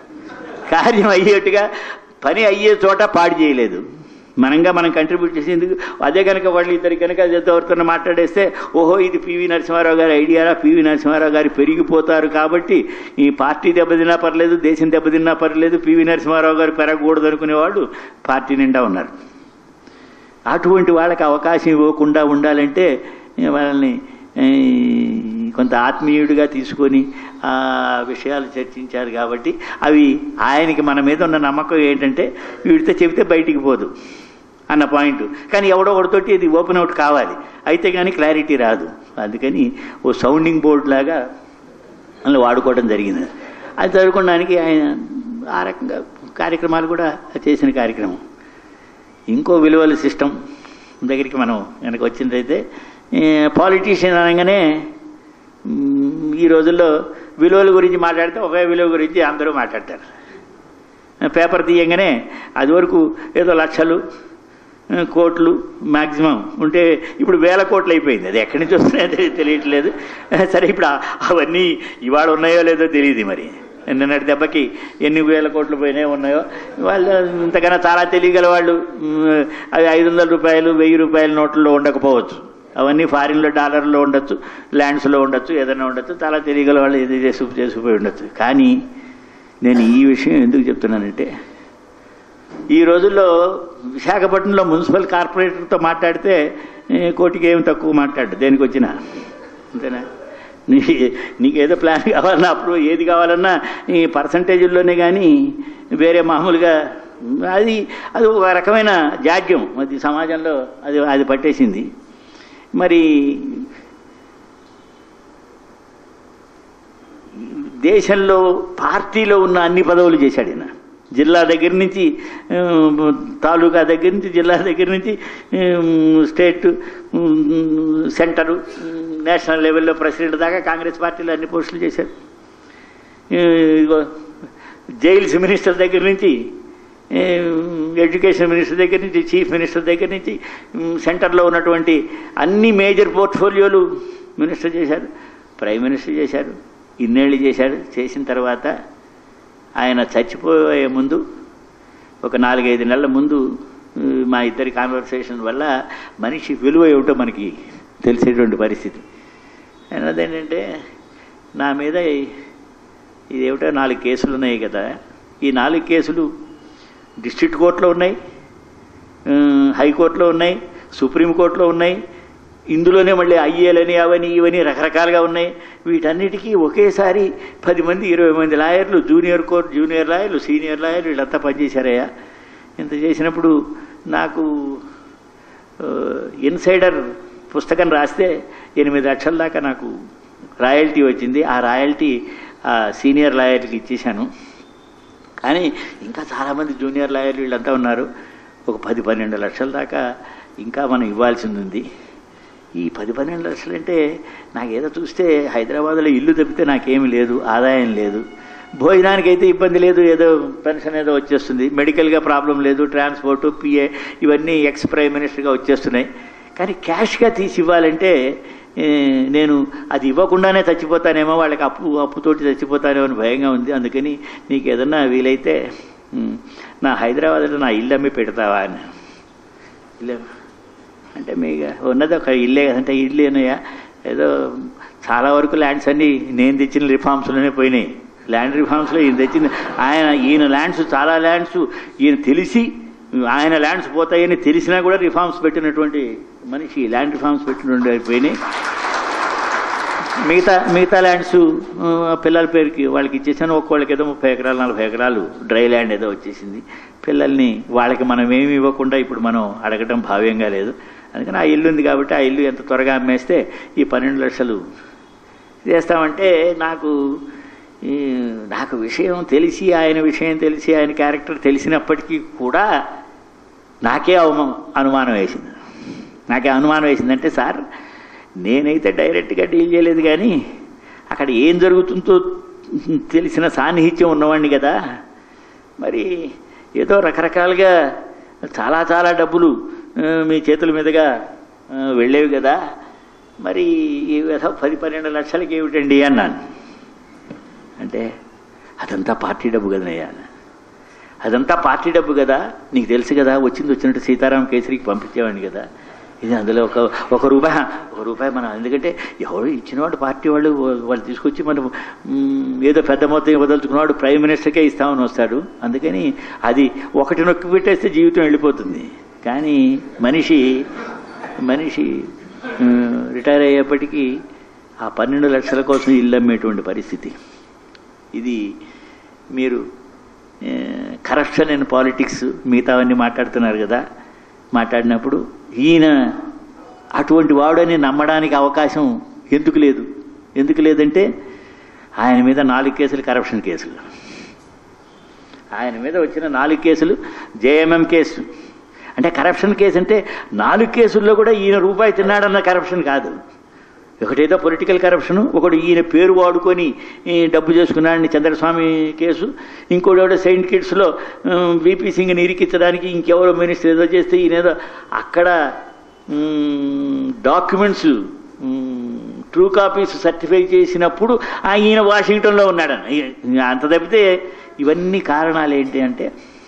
[SPEAKER 4] కార్యం అయ్యేట్టుగా పని అయ్యే చోట పాడు చేయలేదు మనంగా మనం కంట్రిబ్యూట్ చేసేందుకు అదే కనుక వాళ్ళు ఇద్దరు కనుక ఎవరితో మాట్లాడేస్తే ఓహో ఇది పివి నరసింహారావు గారి ఐడియారా పివి నరసింహారావు గారు పెరిగిపోతారు కాబట్టి ఈ పార్టీ దెబ్బతిన్నా పర్లేదు దేశం దెబ్బతిన్నా పర్లేదు పివి నరసింహారావు గారు పెరగకూడదు అనుకునేవాళ్ళు పార్టీ నిండా ఉన్నారు అటువంటి వాళ్ళకి అవకాశం ఇవ్వకుండా ఉండాలంటే వాళ్ళని ఏ, కొంత ఆత్మీయుడిగా తీసుకొని ఆ విషయాలు చర్చించారు కాబట్టి అవి ఆయనకి మన మీద ఉన్న నమ్మకం ఏంటంటే వీడితో చెబితే బయటికి పోదు అన్న పాయింట్ కానీ ఎవడో ఒకటితోటి ఇది ఓపెన్ అవుట్ కావాలి అయితే కానీ క్లారిటీ రాదు అందుకని ఓ సౌండింగ్ బోర్డ్ లాగా అందులో వాడుకోవడం జరిగింది అది చదువుకోవడానికి ఆయన ఆ రకంగా కార్యక్రమాలు కూడా చేసిన కార్యక్రమం ఇంకో విలువల సిస్టమ్ దగ్గరికి మనం వెనక వచ్చిందైతే పాలిటీషియన్ అనగానే మ్, ఈ రోజుల్లో విలువల గురించి మాట్లాడితే ఒకే విలువ గురించి అందరూ మాట్లాడతారు పేపర్ తీయంగానే అది వరకు ఏదో లక్షలు ఆ, కోట్లు మ్యాక్సిమం ఉంటే ఇప్పుడు వేల కోట్లు అయిపోయింది అది ఎక్కడి నుంచి వస్తున్నాయో తెలి- తెలియట్లేదు సరే ఇప్పుడు ఆ- అవన్నీ ఇవాళ ఉన్నాయో లేదో తెలియదు మరి నిన్నటి దెబ్బకి ఎన్ని వేల కోట్లు పోయినాయో ఉన్నాయో వాళ్ళు ఇంతకన్నా చాలా తెలియగల వాళ్ళు మ్, అవి ఐదు వందల రూపాయలు వెయ్యి రూపాయల నోట్లలో ఉండకపోవచ్చు అవన్నీ ఫారిన్లో డాలర్లో ఉండొచ్చు ల్యాండ్స్లో ఉండొచ్చు ఏదైనా ఉండొచ్చు చాలా తెలియగల వాళ్ళు ఏది చేసి చేసుకుపోయి ఉండొచ్చు కానీ నేను ఈ విషయం ఎందుకు చెప్తున్నానంటే ఈ రోజుల్లో విశాఖపట్నంలో మున్సిపల్ కార్పొరేటర్తో మాట్లాడితే ఏ, కోటికి ఏమి తక్కువ మాట్లాడు దేనికి వచ్చినా అంతేనా నీ నీకేదో ప్లాన్ కావాలన్నా అప్పుడు ఏది కావాలన్నా ఈ పర్సంటేజీల్లోనే కానీ వేరే మామూలుగా అది అది ఒక రకమైన జాడ్యం అది సమాజంలో అది అది పట్టేసింది మరి దేశంలో పార్టీలో ఉన్న అన్ని పదవులు చేశాడు ఈయన జిల్లా దగ్గర నుంచి ఆ, తాలూకా దగ్గర నుంచి జిల్లా దగ్గర నుంచి ఉమ్, స్టేట్ ఉమ్, సెంటరు ఉమ్, నేషనల్ లెవెల్లో ప్రెసిడెంట్ దాకా కాంగ్రెస్ పార్టీలో అన్ని పోస్టులు చేశారు ఈ, ఇదిగో, జైల్స్ మినిస్టర్ దగ్గర నుంచి ఈ, ఎడ్యుకేషన్ మినిస్టర్ దగ్గర నుంచి చీఫ్ మినిస్టర్ దగ్గర నుంచి ఉమ్, సెంటర్లో ఉన్నటువంటి అన్ని మేజర్ పోర్ట్ఫోలియోలు మినిస్టర్ చేశారు ప్రైమ్ మినిస్టర్ చేశారు ఇన్నేళ్ళు చేశాడు చేసిన తర్వాత ఆయన చచ్చిపోయే ముందు ఒక నాలుగైదు నెలల ముందు ఉ, మా ఇద్దరి కాన్వర్సేషన్ వల్ల మనిషి విలువ ఏమిటో మనకి తెలిసేటువంటి పరిస్థితి ఆయన అదేంటంటే నా మీద ఇదేమిటో నాలుగు కేసులు ఉన్నాయి కదా ఈ నాలుగు కేసులు డిస్ట్రిక్ట్ కోర్టులో ఉన్నాయి ఆ, హైకోర్టులో ఉన్నాయి సుప్రీంకోర్టులో ఉన్నాయి ఇందులోనే మళ్ళీ ఐఏలని అవని ఇవని రకరకాలుగా ఉన్నాయి వీటన్నిటికీ ఒకేసారి పది మంది ఇరవై మంది లాయర్లు జూనియర్ కోర్టు జూనియర్ లాయర్లు సీనియర్ లాయర్లు వీళ్ళంతా పనిచేశారయ్యా ఇంత చేసినప్పుడు నాకు ఆ, ఇన్సైడర్ పుస్తకం రాస్తే ఎనిమిది లక్షల దాకా నాకు రాయల్టీ వచ్చింది ఆ రాయల్టీ ఆ సీనియర్ లాయర్కి ఇచ్చేశాను కానీ ఇంకా చాలామంది జూనియర్ లాయర్లు వీళ్ళంతా ఉన్నారు ఒక పది పన్నెండు లక్షల దాకా ఇంకా మనం ఇవ్వాల్సింది ఉంది ఈ పది పన్నెండు లక్షలు అంటే నాకేదో చూస్తే హైదరాబాద్లో ఇల్లు తప్పితే నాకేమీ లేదు ఆదాయం లేదు భోజనానికి అయితే ఇబ్బంది లేదు ఏదో పెన్షన్ ఏదో వచ్చేస్తుంది మెడికల్గా ప్రాబ్లం లేదు ట్రాన్స్పోర్టు పిఏ ఇవన్నీ ఎక్స్ ప్రైమ్ మినిస్టర్గా వచ్చేస్తున్నాయి కానీ క్యాష్గా తీసి ఇవ్వాలంటే ఏ, నేను అది ఇవ్వకుండానే చచ్చిపోతానేమో వాళ్ళకి అప్పు అప్పుతోటి చచ్చిపోతానేమో అని భయంగా ఉంది అందుకని నీకు ఏదన్నా వీలైతే ఉమ్, నా హైదరాబాద్లో నా ఇల్లు అమ్మి పెడతావా అని ఇల్లు అంటే మీకు ఉన్నది ఒక ఇల్లే కదంటే ఇల్లు ఏనయ్యా ఏదో చాలా వరకు ల్యాండ్స్ అన్నీ నేను తెచ్చిన రిఫార్మ్స్లోనే పోయినాయి ల్యాండ్ రిఫార్మ్స్లో ఈయన తెచ్చింది ఆయన ఈయన ల్యాండ్స్ చాలా ల్యాండ్స్ ఈయన తెలిసి ఆయన ల్యాండ్స్ పోతాయని తెలిసినా కూడా రిఫార్మ్స్ పెట్టినటువంటి మనిషి ల్యాండ్ రిఫార్మ్స్ పెట్టినటువంటి అయిపోయినాయి మిగతా మిగతా ల్యాండ్స్ ఆ, పిల్లల పేరుకి వాళ్ళకి ఇచ్చేసాను ఒక్కోళ్ళకి ఏదో ముప్పై ఎకరాలు నలభై ఎకరాలు డ్రై ల్యాండ్ ఏదో వచ్చేసింది పిల్లల్ని వాళ్ళకి మనం ఏమి ఇవ్వకుండా ఇప్పుడు మనం అడగటం భావ్యంగా లేదు అందుకని ఆ ఇల్లు ఉంది కాబట్టి ఆ ఇల్లు ఎంత త్వరగా అమ్మేస్తే ఈ పన్నెండు లక్షలు చేస్తామంటే నాకు ఈ, నాకు విషయం తెలిసి ఆయన విషయం తెలిసి ఆయన క్యారెక్టర్ తెలిసినప్పటికీ కూడా నాకే అవమ అనుమానం వేసింది నాకే అనుమానం వేసిందంటే సార్ నేనైతే డైరెక్ట్గా డీల్ చేయలేదు కానీ అక్కడ ఏం జరుగుతుందో తెలిసిన సాన్నిహిత్యం ఉన్నవాడిని కదా మరి ఏదో రకరకాలుగా చాలా చాలా డబ్బులు ఆ, మీ చేతుల మీదుగా ఆ, వెళ్ళేవి కదా మరి ఈ ఏదో పది పన్నెండు లక్షలకి ఏమిటండి అన్నాను అంటే అదంతా పార్టీ డబ్బు కదనయ్యా అదంతా పార్టీ డబ్బు కదా నీకు తెలుసు కదా వచ్చింది వచ్చినట్టు సీతారాం కేసరికి పంపించేవాడిని కదా ఇది అందులో ఒక ఒక రూపాయి ఒక రూపాయి మనం ఎందుకంటే ఎవరు ఇచ్చినవాడు పార్టీ వాళ్ళు వాళ్ళు తీసుకొచ్చి మనం మ్, ఏదో పెద్ద మొత్తం ఇవ్వదలుచుకున్నవాడు ప్రైమ్ మినిస్టర్కే ఇస్తామని వస్తాడు అందుకని అది ఒకటి నొక్కి పెట్టేస్తే జీవితం వెళ్ళిపోతుంది కానీ మనిషి మనిషి ఆ, రిటైర్ అయ్యేప్పటికీ ఆ పన్నెండు లక్షల కోసం ఇల్లు అమ్మేటువంటి పరిస్థితి ఇది మీరు కరప్షన్ అండ్ పాలిటిక్స్ మిగతావన్నీ మాట్లాడుతున్నారు కదా మాట్లాడినప్పుడు ఈయన అటువంటి వాడని నమ్మడానికి అవకాశం ఎందుకు లేదు ఎందుకు లేదంటే ఆయన మీద నాలుగు కేసులు కరప్షన్ కేసులు ఆయన మీద వచ్చిన నాలుగు కేసులు జేఎంఎం కేసు అంటే కరప్షన్ కేసు అంటే నాలుగు కేసుల్లో కూడా ఈయన రూపాయి తిన్నాడన్న కరప్షన్ కాదు ఒకటేదో పొలిటికల్ కరప్షన్ ఒకటి ఈయన పేరు వాడుకొని ఈ డబ్బు చేసుకున్నాడని చంద్రస్వామి కేసు ఇంకోటి ఒకటి సెయింట్ కిట్స్లో బీపీ సింగ్ని ఇరికించడానికి ఇంకెవరో మినిస్టర్ ఏదో చేస్తే ఈయన ఏదో అక్కడ డాక్యుమెంట్స్ ట్రూ కాపీస్ సర్టిఫై చేసినప్పుడు ఆ ఈయన వాషింగ్టన్లో ఉన్నాడని అంత తప్పితే ఇవన్నీ కారణాలు ఏంటి అంటే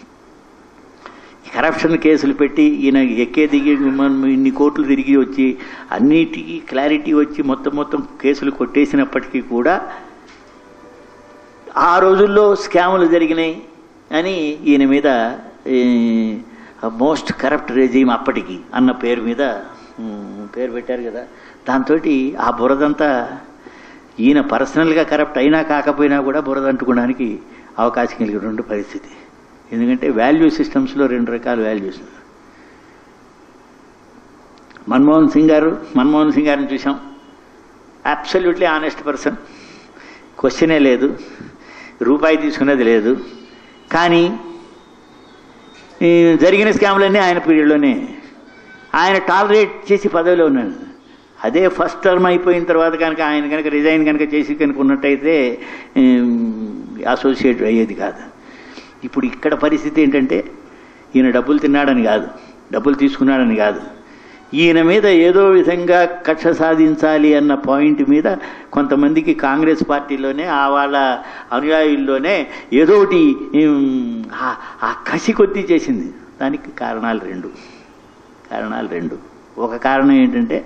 [SPEAKER 4] కరప్షన్ కేసులు పెట్టి ఈయన ఎక్కే దిగి మనం ఇన్ని కోట్లు తిరిగి వచ్చి అన్నిటికీ క్లారిటీ వచ్చి మొత్తం మొత్తం కేసులు కొట్టేసినప్పటికీ కూడా ఆ రోజుల్లో స్కాములు జరిగినాయి అని ఈయన మీద మోస్ట్ కరప్ట్ రెజీమ్ అప్పటికి అన్న పేరు మీద ఉమ్, పేరు పెట్టారు కదా దాంతో ఆ బురదంతా ఈయన పర్సనల్గా కరప్ట్ అయినా కాకపోయినా కూడా బురద అంటుకోవడానికి అవకాశం కలిగినటువంటి పరిస్థితి ఎందుకంటే వాల్యూ సిస్టమ్స్లో రెండు రకాల వాల్యూస్ మన్మోహన్ సింగ్ గారు మన్మోహన్ సింగ్ గారిని చూసాం అబ్సల్యూట్లీ ఆనెస్ట్ పర్సన్ క్వశ్చనే లేదు రూపాయి తీసుకునేది లేదు కానీ ఈ జరిగిన స్కామ్లన్నీ ఆయన పీరియడ్లోనే ఆయన టాలరేట్ చేసి పదవిలో ఉన్నాడు అదే ఫస్ట్ టర్మ్ అయిపోయిన తర్వాత కనుక ఆయన కనుక రిజైన్ కనుక చేసి కనుక ఉన్నట్టయితే అసోసియేట్ అయ్యేది కాదు ఇప్పుడు ఇక్కడ పరిస్థితి ఏంటంటే ఈయన డబ్బులు తిన్నాడని కాదు డబ్బులు తీసుకున్నాడని కాదు ఈయన మీద ఏదో విధంగా కక్ష సాధించాలి అన్న పాయింట్ మీద కొంతమందికి కాంగ్రెస్ పార్టీలోనే ఆ వాళ్ళ అనుయాయుల్లోనే ఏదో ఒకటి ఉమ్, ఆ- ఆ కసి కొద్దీ చేసింది దానికి కారణాలు రెండు కారణాలు రెండు ఒక కారణం ఏంటంటే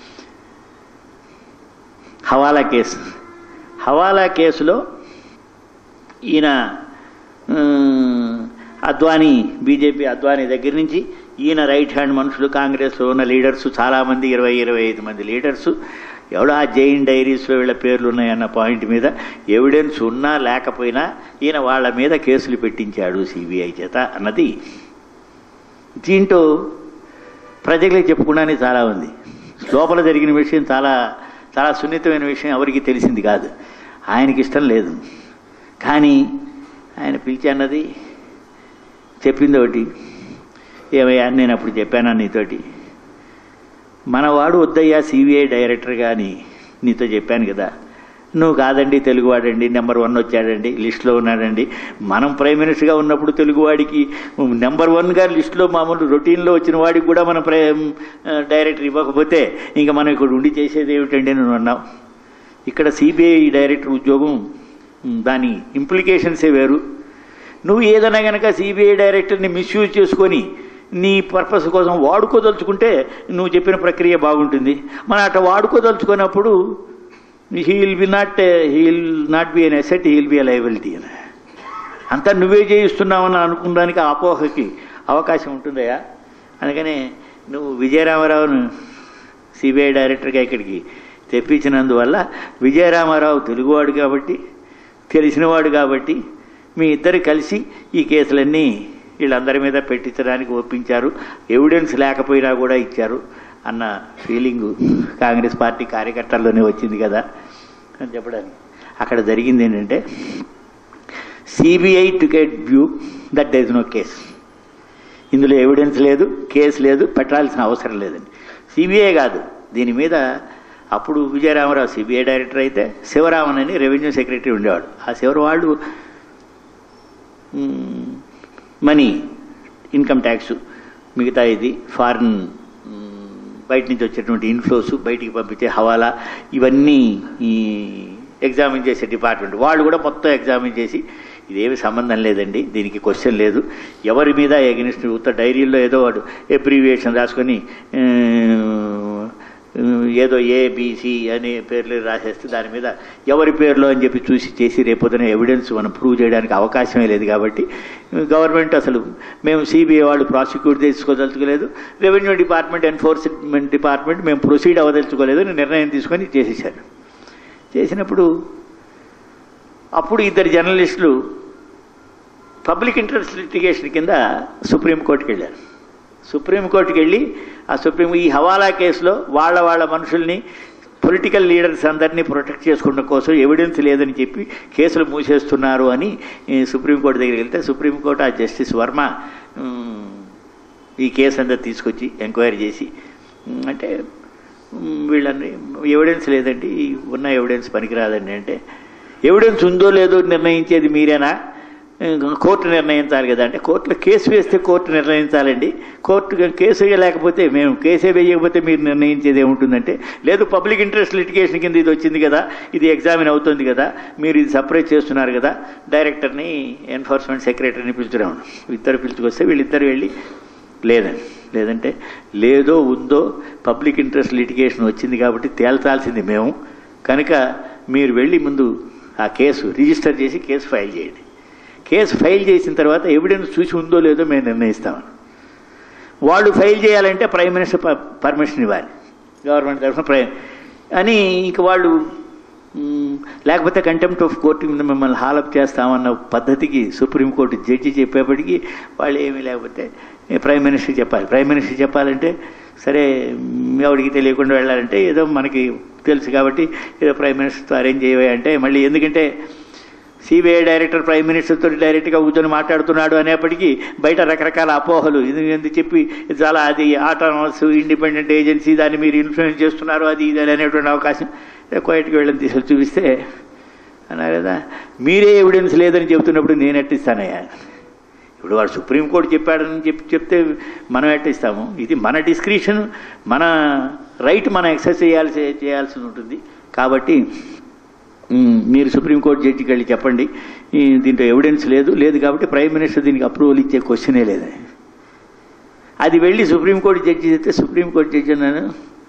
[SPEAKER 4] హవాలా కేసు హవాలా కేసులో ఈయన ఆ, అద్వానీ బీజేపీ అద్వానీ దగ్గర నుంచి ఈయన రైట్ హ్యాండ్ మనుషులు కాంగ్రెస్లో ఉన్న లీడర్స్ చాలామంది ఇరవై ఇరవై ఐదు మంది లీడర్స్ ఎవడో ఆ జైన్ డైరీస్లో వీళ్ళ పేర్లు ఉన్నాయన్న పాయింట్ మీద ఎవిడెన్స్ ఉన్నా లేకపోయినా ఈయన వాళ్ళ మీద కేసులు పెట్టించాడు సిబిఐ చేత అన్నది దీంట్లో ప్రజలకు చెప్పుకోవడానికి చాలా ఉంది లోపల జరిగిన విషయం చాలా చాలా సున్నితమైన విషయం ఎవరికి తెలిసింది కాదు ఆయనకి ఇష్టం లేదు కానీ ఆయన పిలిచి అన్నది చెప్పింది ఒకటి ఏమయ్యా నేను అప్పుడు చెప్పాను నీతోటి మనవాడు వద్దయ్యా సిబిఐ డైరెక్టర్గా అని నీతో చెప్పాను కదా నువ్వు కాదండి తెలుగువాడండి నెంబర్ వన్ వచ్చాడండి లిస్టులో ఉన్నాడండి మనం ప్రైమ్ మినిస్టర్గా ఉన్నప్పుడు తెలుగువాడికి నెంబర్ వన్గా లిస్టులో మామూలు రొటీన్లో వచ్చిన వాడికి కూడా మనం ప్రై డైరెక్టర్ ఇవ్వకపోతే ఇంకా మనం ఇక్కడ ఉండి చేసేది ఏమిటండి నువ్వు అన్నావు ఇక్కడ సిబిఐ డైరెక్టర్ ఉద్యోగం ఉమ్, దాని ఇంప్లికేషన్సే వేరు నువ్వు ఏదైనా కనుక సిబిఐ డైరెక్టర్ని మిస్యూజ్ చేసుకొని నీ పర్పస్ కోసం వాడుకోదలుచుకుంటే నువ్వు చెప్పిన ప్రక్రియ బాగుంటుంది మన అట్లా వాడుకోదలుచుకున్నప్పుడు he will be not he will not be an asset he will be a liability అని అంతా నువ్వే చేయిస్తున్నావని అనుకున్నానికి ఆ అపోహకి అవకాశం ఉంటుందయా అందుకనే నువ్వు విజయరామారావును సిబిఐ డైరెక్టర్గా ఇక్కడికి తెప్పించినందువల్ల విజయరామారావు తెలుగువాడు కాబట్టి తెలిసినవాడు కాబట్టి మీ ఇద్దరు కలిసి ఈ కేసులన్నీ వీళ్ళందరి మీద పెట్టించడానికి ఒప్పించారు ఎవిడెన్స్ లేకపోయినా కూడా ఇచ్చారు అన్న ఫీలింగు కాంగ్రెస్ పార్టీ కార్యకర్తల్లోనే వచ్చింది కదా అని చెప్పడానికి అక్కడ జరిగింది ఏంటంటే CBI to get view that there's no case ఇందులో ఎవిడెన్స్ లేదు కేసు లేదు పెట్టాల్సిన అవసరం లేదండి సిబిఐ కాదు దీని మీద అప్పుడు విజయరామరావు సిబిఐ డైరెక్టర్ అయితే శివరామన్ అని రెవెన్యూ సెక్రటరీ ఉండేవాడు ఆ శివరావాళ్ళు మ్, మనీ ఇన్కమ్ ట్యాక్స్ మిగతా ఇది ఫారిన్ మ్, బయట నుంచి వచ్చేటువంటి ఇన్ఫ్లోస్ బయటికి పంపించే హవాలా ఇవన్నీ ఈ ఎగ్జామిన్ చేసే డిపార్ట్మెంట్ వాళ్ళు కూడా మొత్తం ఎగ్జామిన్ చేసి ఇదేమి సంబంధం లేదండి దీనికి క్వశ్చన్ లేదు ఎవరి మీద ఎగనిస్ట్ ఉత్త డైరీలో ఏదో వాడు ఎబ్రివియేషన్ రాసుకొని ఉమ్, ఏదో ఏబిసి అనే పేర్లు రాసేస్తే దాని మీద ఎవరి పేర్లు అని చెప్పి చూసి చేసి రేపొద్దున ఎవిడెన్స్ మనం ప్రూవ్ చేయడానికి అవకాశమే లేదు కాబట్టి గవర్నమెంట్ అసలు మేము సిబిఐ వాళ్ళు ప్రాసిక్యూట్ చేసుకోదలుచుకోలేదు రెవెన్యూ డిపార్ట్మెంట్ ఎన్ఫోర్స్మెంట్ డిపార్ట్మెంట్ మేము ప్రొసీడ్ అవ్వదలుచుకోలేదు అని నిర్ణయం తీసుకొని చేసేసారు చేసినప్పుడు అప్పుడు ఇద్దరు జర్నలిస్టులు పబ్లిక్ ఇంట్రెస్ట్ లిటిగేషన్ కింద సుప్రీంకోర్టుకి వెళ్ళారు సుప్రీంకోర్టుకి వెళ్ళి ఆ సుప్రీం ఈ హవాలా కేసులో వాళ్ళ వాళ్ళ మనుషుల్ని పొలిటికల్ లీడర్స్ అందరినీ ప్రొటెక్ట్ చేసుకోవడం కోసం ఎవిడెన్స్ లేదని చెప్పి కేసులు మూసేస్తున్నారు అని ఈ సుప్రీంకోర్టు దగ్గరికి వెళ్తే సుప్రీంకోర్టు ఆ జస్టిస్ వర్మ ఉమ్, ఈ కేసు అంతా తీసుకొచ్చి ఎంక్వైరీ చేసి ఉమ్, అంటే ఉమ్, వీళ్ళని ఎవిడెన్స్ లేదండి ఈ ఉన్న ఎవిడెన్స్ పనికిరాదండి అంటే ఎవిడెన్స్ ఉందో లేదో నిర్ణయించేది మీరేనా కోర్టు నిర్ణయించాలి కదా అంటే కోర్టులో కేసు వేస్తే కోర్టు నిర్ణయించాలండి కోర్టు కేసు లేకపోతే మేము కేసే వేయకపోతే మీరు నిర్ణయించేది ఏముంటుందంటే లేదు పబ్లిక్ ఇంట్రెస్ట్ లిటిగేషన్ కింద ఇది వచ్చింది కదా ఇది ఎగ్జామిన్ అవుతుంది కదా మీరు ఇది సపరేట్ చేస్తున్నారు కదా డైరెక్టర్ని ఎన్ఫోర్స్మెంట్ సెక్రటరీని పిలుచురాము ఇద్దరు పిలుచుకొస్తే వీళ్ళిద్దరు వెళ్ళి లేదండి లేదంటే లేదో ఉందో పబ్లిక్ ఇంట్రెస్ట్ లిటిగేషన్ వచ్చింది కాబట్టి తేల్చాల్సింది మేము కనుక మీరు వెళ్ళి ముందు ఆ కేసు రిజిస్టర్ చేసి కేసు ఫైల్ చేయండి కేసు ఫైల్ చేసిన తర్వాత ఎవిడెన్స్ చూసి ఉందో లేదో మేము నిర్ణయిస్తామని వాళ్ళు ఫైల్ చేయాలంటే ప్రైమ్ మినిస్టర్ ప- పర్మిషన్ ఇవ్వాలి గవర్నమెంట్ తరఫున ప్రై అని ఇంక వాళ్ళు మ్, లేకపోతే కంటెంప్ట్ ఆఫ్ కోర్టు మీద మిమ్మల్ని హాలప్ చేస్తామన్న పద్ధతికి సుప్రీంకోర్టు జడ్జి చెప్పేప్పటికీ వాళ్ళు ఏమీ లేకపోతే ఏ ప్రైమ్ మినిస్టర్ చెప్పాలి ప్రైమ్ మినిస్టర్ చెప్పాలంటే సరే మ్, ఎవరికి తెలియకుండా వెళ్ళాలంటే ఏదో మనకి తెలుసు కాబట్టి ఏదో ప్రైమ్ మినిస్టర్తో అరేంజ్ చేయవే అంటే మళ్ళీ ఎందుకంటే సిబిఐ డైరెక్టర్ ప్రైమ్ మినిస్టర్తో డైరెక్ట్గా కూర్చొని మాట్లాడుతున్నాడు అనేప్పటికీ బయట రకరకాల అపోహలు ఇది ఎందుకు చెప్పి ఇది చాలా అది ఆటోనమస్ ఇండిపెండెంట్ ఏజెన్సీ దాన్ని మీరు ఇన్ఫ్లుయెన్స్ చేస్తున్నారు అది ఇది అని అనేటువంటి అవకాశం కోయటికి వెళ్ళని తీసుకొని చూపిస్తే అన్నారు కదా మీరే ఎవిడెన్స్ లేదని చెబుతున్నప్పుడు నేను ఎట్టిస్తానయ్యా ఇప్పుడు వాడు సుప్రీంకోర్టు చెప్పాడని చెప్పి చెప్తే మనం ఎట్టిస్తాము ఇది మన డిస్క్రిప్షన్ మన రైట్ మనం ఎక్సర్సైజ్ చేయాల్సి చేయాల్సి ఉంటుంది కాబట్టి మ్, మీరు సుప్రీంకోర్టు జడ్జికి వెళ్ళి చెప్పండి ఈ దీంట్లో ఎవిడెన్స్ లేదు లేదు కాబట్టి ప్రైమ్ మినిస్టర్ దీనికి అప్రూవల్ ఇచ్చే క్వశ్చనే లేదు అది వెళ్ళి సుప్రీంకోర్టు జడ్జి చెప్తే సుప్రీంకోర్టు జడ్జి అన్నాను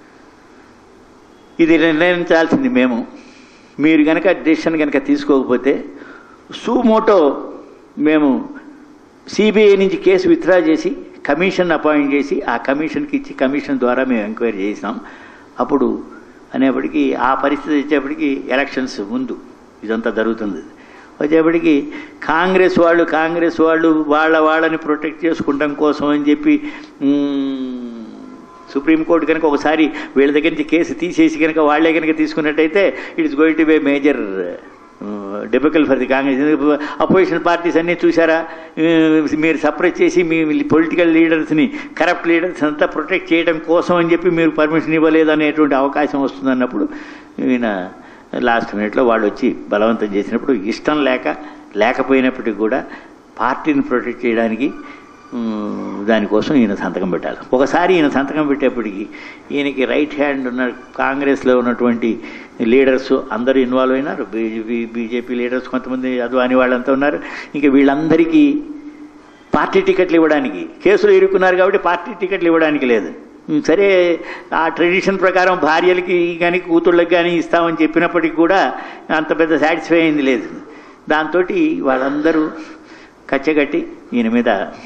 [SPEAKER 4] ఇది నిర్ణయించాల్సింది మేము మీరు కనుక డెసిషన్ కనుక తీసుకోకపోతే సూమోటో మేము సిబిఐ నుంచి కేసు విత్డ్రా చేసి కమిషన్ అపాయింట్ చేసి ఆ కమిషన్కి ఇచ్చి కమిషన్ ద్వారా మేము ఎంక్వైరీ చేసినాం అప్పుడు అనేప్పటికీ ఆ పరిస్థితి వచ్చేప్పటికి ఎలక్షన్స్ ముందు ఇదంతా జరుగుతుంది వచ్చేప్పటికి కాంగ్రెస్ వాళ్ళు కాంగ్రెస్ వాళ్ళు వాళ్ళ వాళ్ళని ప్రొటెక్ట్ చేసుకుంటాం కోసం అని చెప్పి మ్, సుప్రీంకోర్టు కనుక ఒకసారి వీళ్ళ దగ్గర నుంచి కేసు తీసేసి కనుక వాళ్ళే కనుక తీసుకున్నట్టయితే it is going to be major difficult for the Congress opposition parties అన్నీ చూసారా Uh, మీరు సపరేట్ చేసి మీ పొలిటికల్ లీడర్స్ని కరప్ట్ లీడర్స్ అంతా ప్రొటెక్ట్ చేయడం కోసం అని చెప్పి మీరు పర్మిషన్ ఇవ్వలేదు అనేటువంటి అవకాశం వస్తుందన్నప్పుడు ఈయన లాస్ట్ మినిట్లో వాళ్ళు వచ్చి బలవంతం చేసినప్పుడు ఇష్టం లేక లేకపోయినప్పటికీ కూడా పార్టీని ప్రొటెక్ట్ చేయడానికి ఉమ్, దానికోసం ఈయన సంతకం పెట్టాలి ఒకసారి ఈయన సంతకం పెట్టేప్పటికి ఈయనకి రైట్ హ్యాండ్ ఉన్న కాంగ్రెస్లో ఉన్నటువంటి లీడర్స్ అందరూ ఇన్వాల్వ్ అయినారు బీజేపీ బీజేపీ లీడర్స్ కొంతమంది అద్వాని వాళ్ళంతా ఉన్నారు ఇంకా వీళ్ళందరికీ పార్టీ టికెట్లు ఇవ్వడానికి కేసులు ఇరుక్కున్నారు కాబట్టి పార్టీ టికెట్లు ఇవ్వడానికి లేదు ఉమ్, సరే ఆ ట్రెడిషన్ ప్రకారం భార్యలకి కానీ కూతుళ్ళకి కానీ ఇస్తామని చెప్పినప్పటికీ కూడా అంత పెద్ద సాటిస్ఫై అయింది లేదు దాంతో వాళ్ళందరూ కచ్చగట్టి ఈయన మీద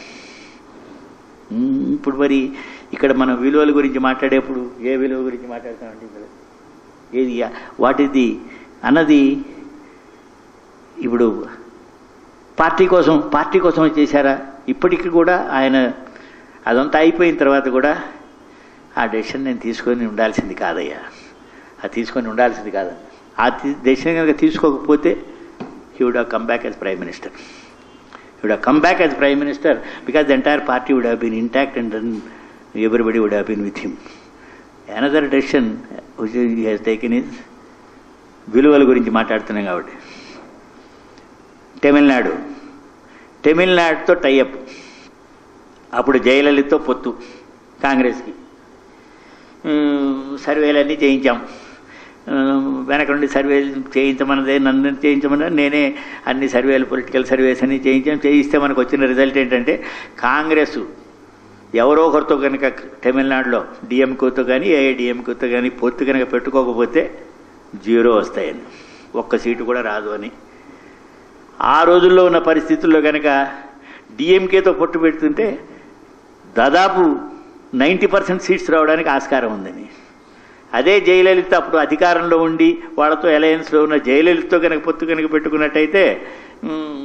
[SPEAKER 4] ఉమ్, ఇప్పుడు మరి ఇక్కడ మనం విలువల గురించి మాట్లాడేప్పుడు ఏ విలువ గురించి మాట్లాడతామండి ఇక్కడ ఏది వాట్ ఇది అన్నది ఇప్పుడు పార్టీ కోసం పార్టీ కోసం చేశారా ఇప్పటికి కూడా ఆయన అదంతా అయిపోయిన తర్వాత కూడా ఆ డెసిషన్ నేను తీసుకొని ఉండాల్సింది కాదయ్యా అది తీసుకొని ఉండాల్సింది కాదన్న ఆ డెసిషన్ కనుక తీసుకోకపోతే he would have come back as prime minister he would have come back as prime minister because the entire party would have been intact and then everybody would have been with him another decision which he has taken is విలువల గురించి మాట్లాడుతున్నాం కాబట్టి Tamil Nadu తమిళనాడుతో tie up అప్పుడు జయలలితతో పొత్తు కాంగ్రెస్కి ఉమ్, సర్వేలన్నీ చేయించాం ఉమ్, వెనక నుండి సర్వేలు చేయించమన్నదే నన్ను చేయించమన్నది నేనే అన్ని సర్వేలు పొలిటికల్ సర్వేస్ అన్ని చేయించాం చేయిస్తే మనకు వచ్చిన రిజల్ట్ ఏంటంటే కాంగ్రెస్ ఎవరో ఒకరితో కనుక తమిళనాడులో డిఎంకేతో కానీ ఏఐడిఎంకేతో కానీ పొత్తు కనుక పెట్టుకోకపోతే జీరో వస్తాయని ఒక్క సీటు కూడా రాదు అని ఆ రోజుల్లో ఉన్న పరిస్థితుల్లో కనుక డిఎంకేతో పొట్టు పెడుతుంటే దాదాపు నైంటీ పర్సెంట్ సీట్స్ రావడానికి ఆస్కారం ఉందని అదే జయలలిత అప్పుడు అధికారంలో ఉండి వాళ్ళతో అలయన్స్లో ఉన్న జయలలితతో కనుక పొత్తు కనుక పెట్టుకున్నట్టయితే మ్,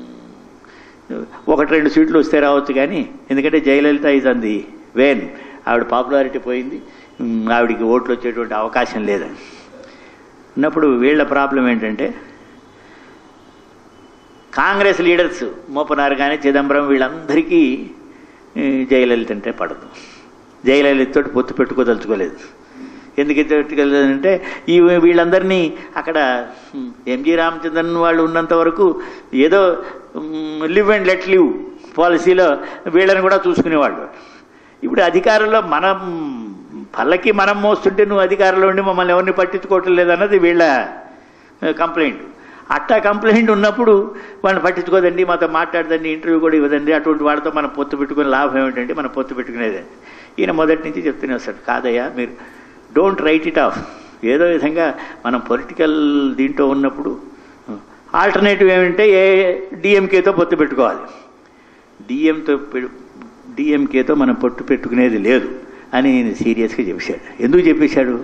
[SPEAKER 4] ఒకటి రెండు సీట్లు వస్తే రావచ్చు కానీ ఎందుకంటే జయలలిత ఇస్ అంది వేన్ ఆవిడ పాపులారిటీ పోయింది మ్, ఆవిడికి ఓట్లు వచ్చేటువంటి అవకాశం లేదని ఉన్నప్పుడు వీళ్ళ ప్రాబ్లం ఏంటంటే కాంగ్రెస్ లీడర్స్ మోపనారు కానీ చిదంబరం వీళ్ళందరికీ ఈ, జయలలిత అంటే పడదు జయలలితతో పొత్తు పెట్టుకోదలుచుకోలేదు ఎందుకు పెట్టుకోలేదంటే ఈ వీళ్ళందరినీ అక్కడ ఉమ్, ఎంజి రామచంద్రన్ వాళ్ళు ఉన్నంత వరకు ఏదో లివ్ అండ్ లెట్ లివ్ పాలసీలో వీళ్ళని కూడా చూసుకునేవాళ్ళు ఇప్పుడు అధికారంలో మనం పల్లకి మనం మోస్తుంటే నువ్వు అధికారంలో ఉండి మమ్మల్ని ఎవరిని పట్టించుకోవటం లేదన్నది వీళ్ళ కంప్లైంట్ అట్టా కంప్లైంట్ ఉన్నప్పుడు వాళ్ళని పట్టించుకోదండి మాతో మాట్లాడదండి ఇంటర్వ్యూ కూడా ఇవ్వదండి అటువంటి వాళ్ళతో మనం పొత్తు పెట్టుకునే లాభం ఏమిటంటే మనం పొత్తు పెట్టుకునేది ఈయన మొదటి నుంచి చెప్తూనే వస్తాడు కాదయ్యా మీరు డోంట్ రైట్ ఇట్ ఆఫ్ ఏదో విధంగా మనం పొలిటికల్ దీంట్లో ఉన్నప్పుడు ఆల్టర్నేటివ్ ఏమంటే ఏ డిఎంకేతో పొత్తు పెట్టుకోవాలి డిఎంతో డిఎంకేతో మనం పొట్టు పెట్టుకునేది లేదు అని నేను సీరియస్గా చెప్పేశాడు ఎందుకు చెప్పేశాడు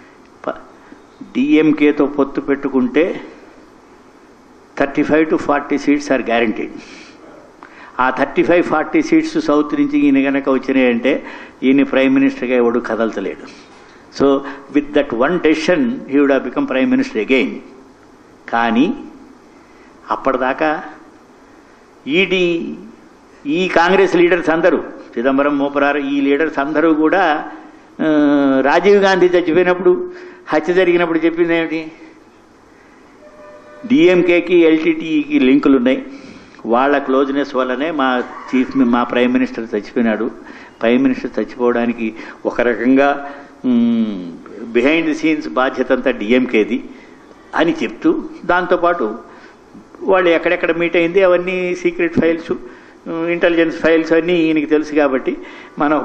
[SPEAKER 4] డిఎంకేతో పొత్తు పెట్టుకుంటే thirty five to forty seats are guaranteed ఆ thirty five forty seats south నుంచి ఈయన కనుక వచ్చినాయంటే ఈయన ప్రైమ్ మినిస్టర్గా ఎవడు కదలతలేడు so with that one decision he would become prime minister again కానీ అప్పటిదాకా ఈడీ ఈ కాంగ్రెస్ లీడర్స్ అందరూ చిదంబరం మోపరారు ఈ లీడర్స్ అందరూ కూడా ఆ, రాజీవ్ గాంధీ చచ్చిపోయినప్పుడు హత్య జరిగినప్పుడు చెప్పింది ఏమిటి డిఎంకేకి ఎల్టీటీఈకి లింకులు ఉన్నాయి వాళ్ళ క్లోజ్నెస్ వల్లనే మా చీఫ్ మి- మా ప్రైమ్ మినిస్టర్ చచ్చిపోయినాడు ప్రైమ్ మినిస్టర్ చచ్చిపోవడానికి ఒక రకంగా బిహైండ్ ది సీన్స్ బాధ్యత అంతా డిఎంకేది అని చెప్తూ దాంతోపాటు వాళ్ళు ఎక్కడెక్కడ మీట్ అయింది అవన్నీ సీక్రెట్ ఫైల్స్ ఇంటెలిజెన్స్ ఫైల్స్ అన్నీ ఈయనకి తెలుసు కాబట్టి మనం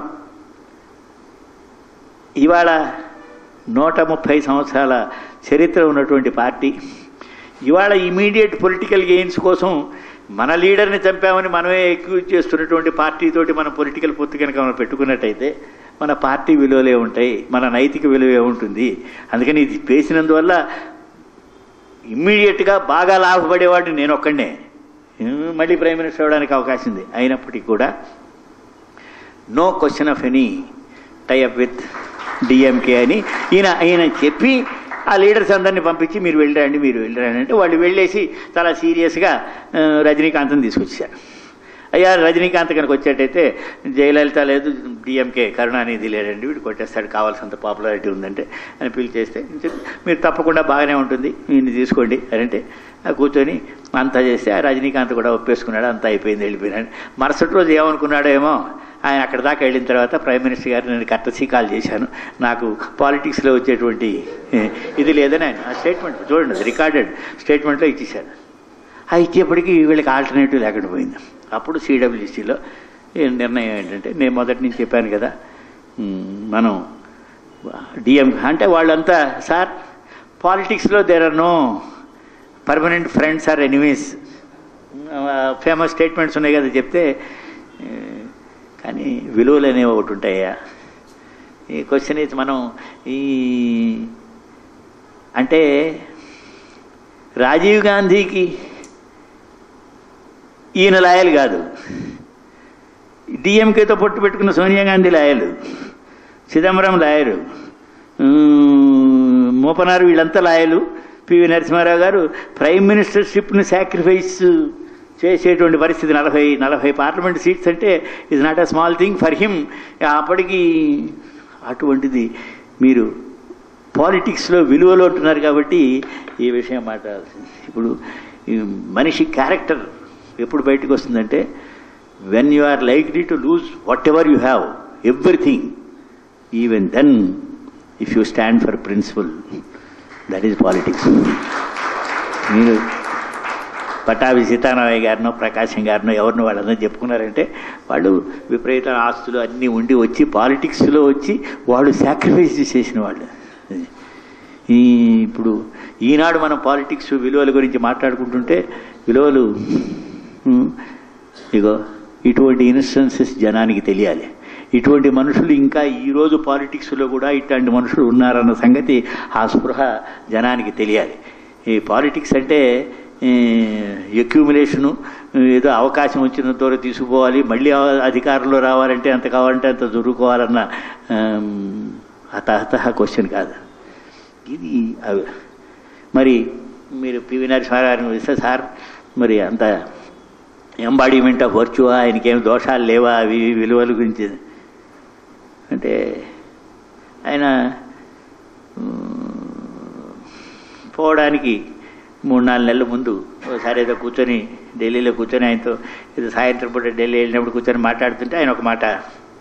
[SPEAKER 4] ఇవాళ నూట ముప్పై సంవత్సరాల చరిత్ర ఉన్నటువంటి పార్టీ ఇవాళ ఇమీడియట్ పొలిటికల్ గెయిన్స్ కోసం మన లీడర్ని చంపామని మనమే ఎక్యూజ్ చేస్తున్నటువంటి పార్టీతోటి మనం పొలిటికల్ పొత్తు కనుక మనం పెట్టుకున్నట్టయితే మన పార్టీ విలువలే ఉంటాయి మన నైతిక విలువే ఉంటుంది అందుకని ఇది పేసినందువల్ల ఇమ్మీడియట్గా బాగా లాభపడేవాడిని నేను ఒక్కడే మళ్ళీ ప్రైమ్ మినిస్టర్ అవడానికి అవకాశం ఉంది అయినప్పటికీ కూడా no question of any tie up with DMK అని ఈయన ఆయన చెప్పి ఆ లీడర్స్ అందరినీ పంపించి మీరు వెళ్ళరండి మీరు వెళ్ళరండి అంటే వాళ్ళు వెళ్ళేసి చాలా సీరియస్గా ఆ, రజనీకాంత్ని తీసుకొచ్చారు అయ్యా రజనీకాంత్ కనుక వచ్చేటైతే జయలలిత లేదు డిఎంకే కరుణానిధి లేడండి వీడు కొట్టేస్తాడు కావాల్సినంత పాపులారిటీ ఉందంటే అని పిలిచేస్తే మీరు తప్పకుండా బాగానే ఉంటుంది వీడిని తీసుకోండి అని అంటే ఆ కూర్చొని అంతా చేస్తే ఆ రజనీకాంత్ కూడా ఒప్పేసుకున్నాడు అంతా అయిపోయింది వెళ్ళిపోయినాడు మరుసటి రోజు ఏమనుకున్నాడో ఏమో ఆయన అక్కడ దాకా వెళ్ళిన తర్వాత ప్రైమ్ మినిస్టర్ గారు నేను కర్టసీ కాల్ చేశాను నాకు పాలిటిక్స్లో వచ్చేటువంటి ఇది లేదని ఆయన ఆ స్టేట్మెంట్ చూడండి రికార్డెడ్ స్టేట్మెంట్లో ఇచ్చేశాడు ఆ ఇచ్చేప్పటికీ వీళ్ళకి ఆల్టర్నేటివ్ లేకుండా పోయింది అప్పుడు సిడబ్ల్యూసీలో నిర్ణయం ఏంటంటే నేను మొదటి నుంచి చెప్పాను కదా ఉమ్, మనం డిఎం అంటే వాళ్ళంతా సార్ పాలిటిక్స్లో there are no permanent friends or enemies famous statements ఉన్నాయి కదా చెప్తే ఏ, కానీ విలువలు అనేవి ఒకటి ఉంటాయా ఈ క్వశ్చన్ ఇది మనం ఈ అంటే రాజీవ్ గాంధీకి ఈయన లాయలు కాదు డిఎంకేతో పొట్టు పెట్టుకున్న సోనియా గాంధీ లాయలు చిదంబరం లాయరు ఉమ్, మోపనారు వీళ్ళంతా లాయలు పివి నరసింహారావు గారు ప్రైమ్ మినిస్టర్షిప్ని సాక్రిఫైస్ చేసేటువంటి పరిస్థితి నలభై నలభై పార్లమెంట్ సీట్స్ అంటే ఇది not a small thing for him అప్పటికి అటువంటిది మీరు పాలిటిక్స్లో విలువలు ఉంటున్నారు కాబట్టి ఈ విషయం మాట్లాడాల్సింది ఇప్పుడు ఈ మనిషి క్యారెక్టర్ ఎప్పుడు బయటకు వస్తుందంటే when you are likely to lose whatever you have everything even then if you stand for principle that is politics మీరు పట్టాభి సీతారామయ్య గారినో ప్రకాశం గారినో ఎవరినో వాళ్ళందరూ చెప్పుకున్నారంటే వాళ్ళు విపరీత ఆస్తులు అన్నీ ఉండి వచ్చి పాలిటిక్స్లో వచ్చి వాళ్ళు సాక్రిఫైస్ చేసిన వాళ్ళు ఈ ఇప్పుడు ఈనాడు మనం పాలిటిక్స్ విలువల గురించి మాట్లాడుకుంటుంటే విలువలు ఉమ్, ఇగో ఇటువంటి ఇన్స్టెన్సెస్ జనానికి తెలియాలి ఇటువంటి మనుషులు ఇంకా ఈరోజు పాలిటిక్స్లో కూడా ఇట్లాంటి మనుషులు ఉన్నారన్న సంగతి ఆ స్పృహ జనానికి తెలియాలి ఈ పాలిటిక్స్ అంటే ఎక్యూములేషను ఏదో అవకాశం వచ్చిన దూర తీసుకుపోవాలి మళ్ళీ అ- అధికారంలో రావాలంటే ఎంత కావాలంటే అంత దొరుకుకోవాలన్న హతహత క్వశ్చన్ కాదు ఇది అవి మరి మీరు పివి నరసింహారావు ఇస్తే సార్ మరి అంత ఎంబాడిమెంట్ ఆఫ్ వర్చువా ఆయనకేం దోషాలు లేవా అవి ఇవి విలువల గురించి అంటే ఆయన ఉమ్, పోవడానికి మూడు నాలుగు నెలల ముందు ఒకసారి ఏదో కూర్చొని ఢిల్లీలో కూర్చొని ఆయనతో ఏదో సాయంత్రం పూట ఢిల్లీ వెళ్ళినప్పుడు కూర్చొని మాట్లాడుతుంటే ఆయన ఒక మాట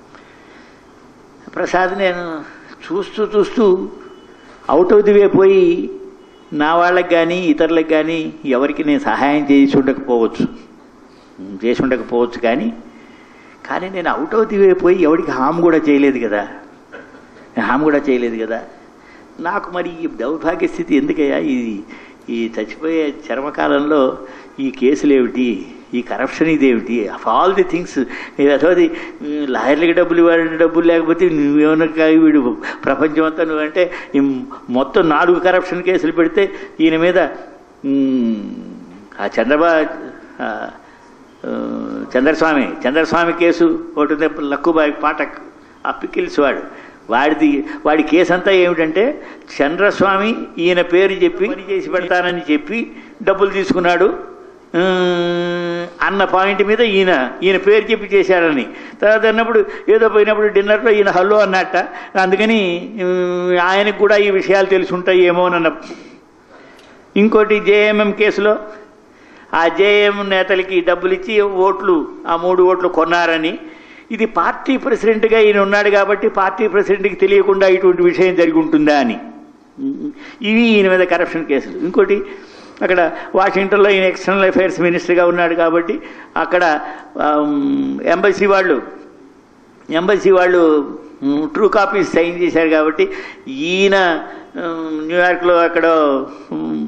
[SPEAKER 4] ప్రసాద్ నేను చూస్తూ చూస్తూ అవుట్ ఆఫ్ ది వే పోయి నా వాళ్ళకి కానీ ఇతరులకు కానీ ఎవరికి నేను సహాయం చేసి ఉండకపోవచ్చు చేసి ఉండకపోవచ్చు కానీ కానీ నేను అవుట్ ఆఫ్ ది వే పోయి ఎవరికి హామ్ కూడా చేయలేదు కదా హామ్ కూడా చేయలేదు కదా నాకు మరి ఈ దౌర్భాగ్య స్థితి ఎందుకయ్యా ఈ ఈ చచ్చిపోయే చర్మకాలంలో ఈ కేసులు ఏమిటి ఈ కరప్షన్ ఇదేమిటి ఆఫ్ ఆల్ ది థింగ్స్ అథోది లాయర్లకి డబ్బులు ఇవ్వాలంటే డబ్బులు లేకపోతే నువ్వేమన్నా కా- వీడు ప్రపంచం అంతా నువ్వంటే ఈ మొత్తం నాలుగు కరప్షన్ కేసులు పెడితే ఈయన మీద ఉమ్, ఆ చంద్రబాబు ఆ, ఆ, చంద్రస్వామి చంద్రస్వామి కేసు ఒకటి ఉంది, లక్కుబాయి పాఠక్ ఆ పికిల్స్ వాడు వాడిది వాడి కేసు అంతా ఏమిటంటే చంద్రస్వామి ఈయన పేరు చెప్పి పని చేసి పెడతానని చెప్పి డబ్బులు తీసుకున్నాడు ఆ, అన్న పాయింట్ మీద ఈయన ఈయన పేరు చెప్పి చేశాడని తర్వాత అన్నప్పుడు ఏదో పోయినప్పుడు డిన్నర్లో ఈయన హలో అన్నట్ట అందుకని ఉమ్, ఆయనకు కూడా ఈ విషయాలు తెలిసి ఉంటాయేమో అన్న ఇంకోటి జేఎంఎం కేసులో ఆ జేఎం నేతలకి డబ్బులు ఇచ్చి ఓట్లు ఆ మూడు ఓట్లు కొన్నారని ఇది పార్టీ ప్రెసిడెంట్గా ఈయన ఉన్నాడు కాబట్టి పార్టీ ప్రెసిడెంట్కి తెలియకుండా ఇటువంటి విషయం జరిగి ఉంటుందా అని ఇవి ఈయన మీద కరప్షన్ కేసులు ఇంకోటి అక్కడ వాషింగ్టన్లో ఈయన ఎక్స్టర్నల్ అఫైర్స్ మినిస్టర్గా ఉన్నాడు కాబట్టి అక్కడ ఎంబసీ వాళ్ళు ఎంబసీ వాళ్ళు ట్రూ కాపీస్ సైన్ చేశారు కాబట్టి ఈయన ఉమ్, న్యూయార్క్లో అక్కడ ఉమ్,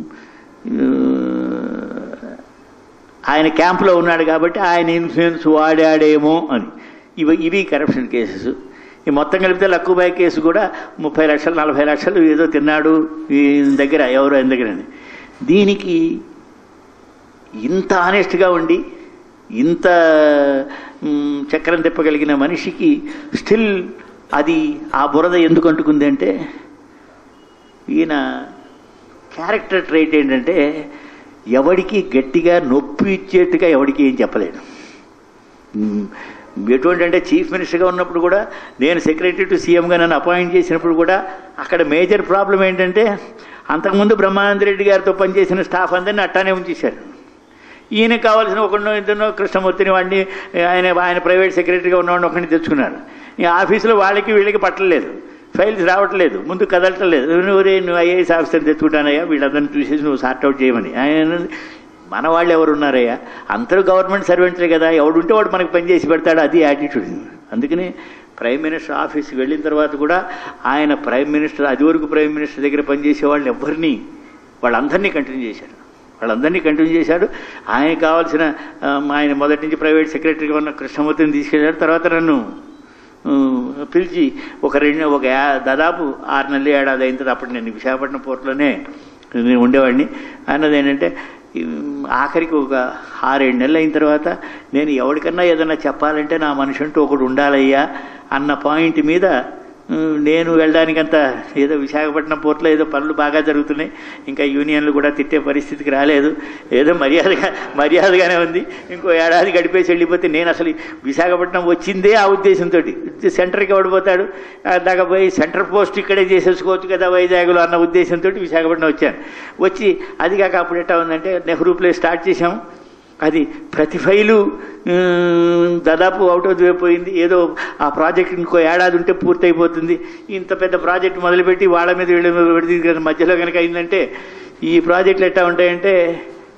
[SPEAKER 4] ఆయన క్యాంపులో ఉన్నాడు కాబట్టి ఆయన ఇన్ఫ్లుయెన్స్ వాడాడేమో అని ఇవి ఇవి కరప్షన్ కేసెస్ ఈ మొత్తం కలిపితే లక్కుబాయ్ కేసు కూడా ముప్పై లక్షలు నలభై లక్షలు ఏదో తిన్నాడు ఈ దగ్గర ఎవరో ఆయన దగ్గర అని. దీనికి ఇంత ఆనెస్ట్గా ఉండి ఇంత మ్, చక్రం తిప్పగలిగిన మనిషికి స్టిల్ అది ఆ బురద ఎందుకు అంటుకుంది అంటే ఈయన క్యారెక్టర్ ట్రైట్ ఏంటంటే ఎవడికి గట్టిగా నొప్పి ఇచ్చేట్టుగా ఎవడికి ఏం చెప్పలేడు మ్, ఎటువంటి అంటే చీఫ్ మినిస్టర్గా ఉన్నప్పుడు కూడా నేను సెక్రటరీ టు సీఎంగా నన్ను అపాయింట్ చేసినప్పుడు కూడా అక్కడ మేజర్ ప్రాబ్లం ఏంటంటే అంతకుముందు బ్రహ్మానంద రెడ్డి గారితో పనిచేసిన స్టాఫ్ అందరినీ అట్టానే ఉంచేశారు ఈయన కావాల్సిన ఒకరినో ఇద్దరినో కృష్ణమూర్తిని వాడిని ఆయన ఆయన ప్రైవేట్ సెక్రటరీగా ఉన్నవాడిని ఒకరిని తెచ్చుకున్నారు ఈ ఆఫీసులో వాళ్ళకి వీళ్ళకి పట్టలేదు ఫైల్స్ రావట్లేదు ముందు కదలట్లేదు నువ్వు రే నువ్వు ఐఏఎస్ ఆఫీసర్ తెచ్చుకుంటానయ్యా వీళ్ళందరినీ చూసేసి నువ్వు సార్ట్అవుట్ చేయమని ఆయన మన వాళ్ళు ఎవరు ఉన్నారయ్యా అందరూ గవర్నమెంట్ సర్వెంట్లే కదా ఎవడుంటే వాడు మనకు పని చేసి పెడతాడు అది యాటిట్యూడ్ అందుకని ప్రైమ్ మినిస్టర్ ఆఫీస్కి వెళ్ళిన తర్వాత కూడా ఆయన ప్రైమ్ మినిస్టర్ అది వరకు ప్రైమ్ మినిస్టర్ దగ్గర పనిచేసే వాళ్ళని ఎవరిని వాళ్ళందరినీ కంటిన్యూ చేశారు వాళ్ళందరినీ కంటిన్యూ చేశాడు ఆయన కావాల్సిన ఆ, ఆయన మొదటి నుంచి ప్రైవేట్ సెక్రటరీగా ఉన్న కృష్ణమూర్తిని తీసుకెళ్ళాడు తర్వాత నన్ను ఆ, పిలిచి ఒక రెండు ఒక యా- దాదాపు ఆరు నెలలు ఏడాది అయిన తర్వాత అప్పుడు నేను విశాఖపట్నం పోర్ట్లోనే నేను ఉండేవాడిని అన్నది ఏంటంటే ఈ, ఆఖరికి ఒక ఆరేడు నెలలు అయిన తర్వాత నేను ఎవరికన్నా ఏదైనా చెప్పాలంటే నా మనిషి అంటూ ఒకడు ఉండాలయ్యా అన్న పాయింట్ మీద ఉమ్, నేను వెళ్ళడానికంత ఏదో విశాఖపట్నం పోర్ట్లో ఏదో పనులు బాగా జరుగుతున్నాయి ఇంకా యూనియన్లు కూడా తిట్టే పరిస్థితికి రాలేదు ఏదో మర్యాదగా మర్యాదగానే ఉంది ఇంకో ఏడాది గడిపేసి వెళ్ళిపోతే నేను అసలు విశాఖపట్నం వచ్చిందే ఆ ఉద్దేశంతో సెంటర్కి ఎవడిపోతాడు దాకా పోయి సెంటర్ పోస్ట్ ఇక్కడే చేసేసుకోవచ్చు కదా వైజాగ్లో అన్న ఉద్దేశంతో విశాఖపట్నం వచ్చాను వచ్చి అది కాక అప్పుడు ఎట్టా ఉందంటే నెహ్రూ ప్లేస్ స్టార్ట్ చేసాము అది ప్రతి ఫైలు ఉమ్, దాదాపు అవుట్ ఆఫ్ ది వే పోయింది ఏదో ఆ ప్రాజెక్ట్ ఇంకో ఏడాది ఉంటే పూర్తయిపోతుంది ఇంత పెద్ద ప్రాజెక్ట్ మొదలుపెట్టి వాళ్ళ మీద వీళ్ళ మీద పెడితే కనుక మధ్యలో కనుక అయిందంటే ఈ ప్రాజెక్టులు ఎట్టా ఉంటాయంటే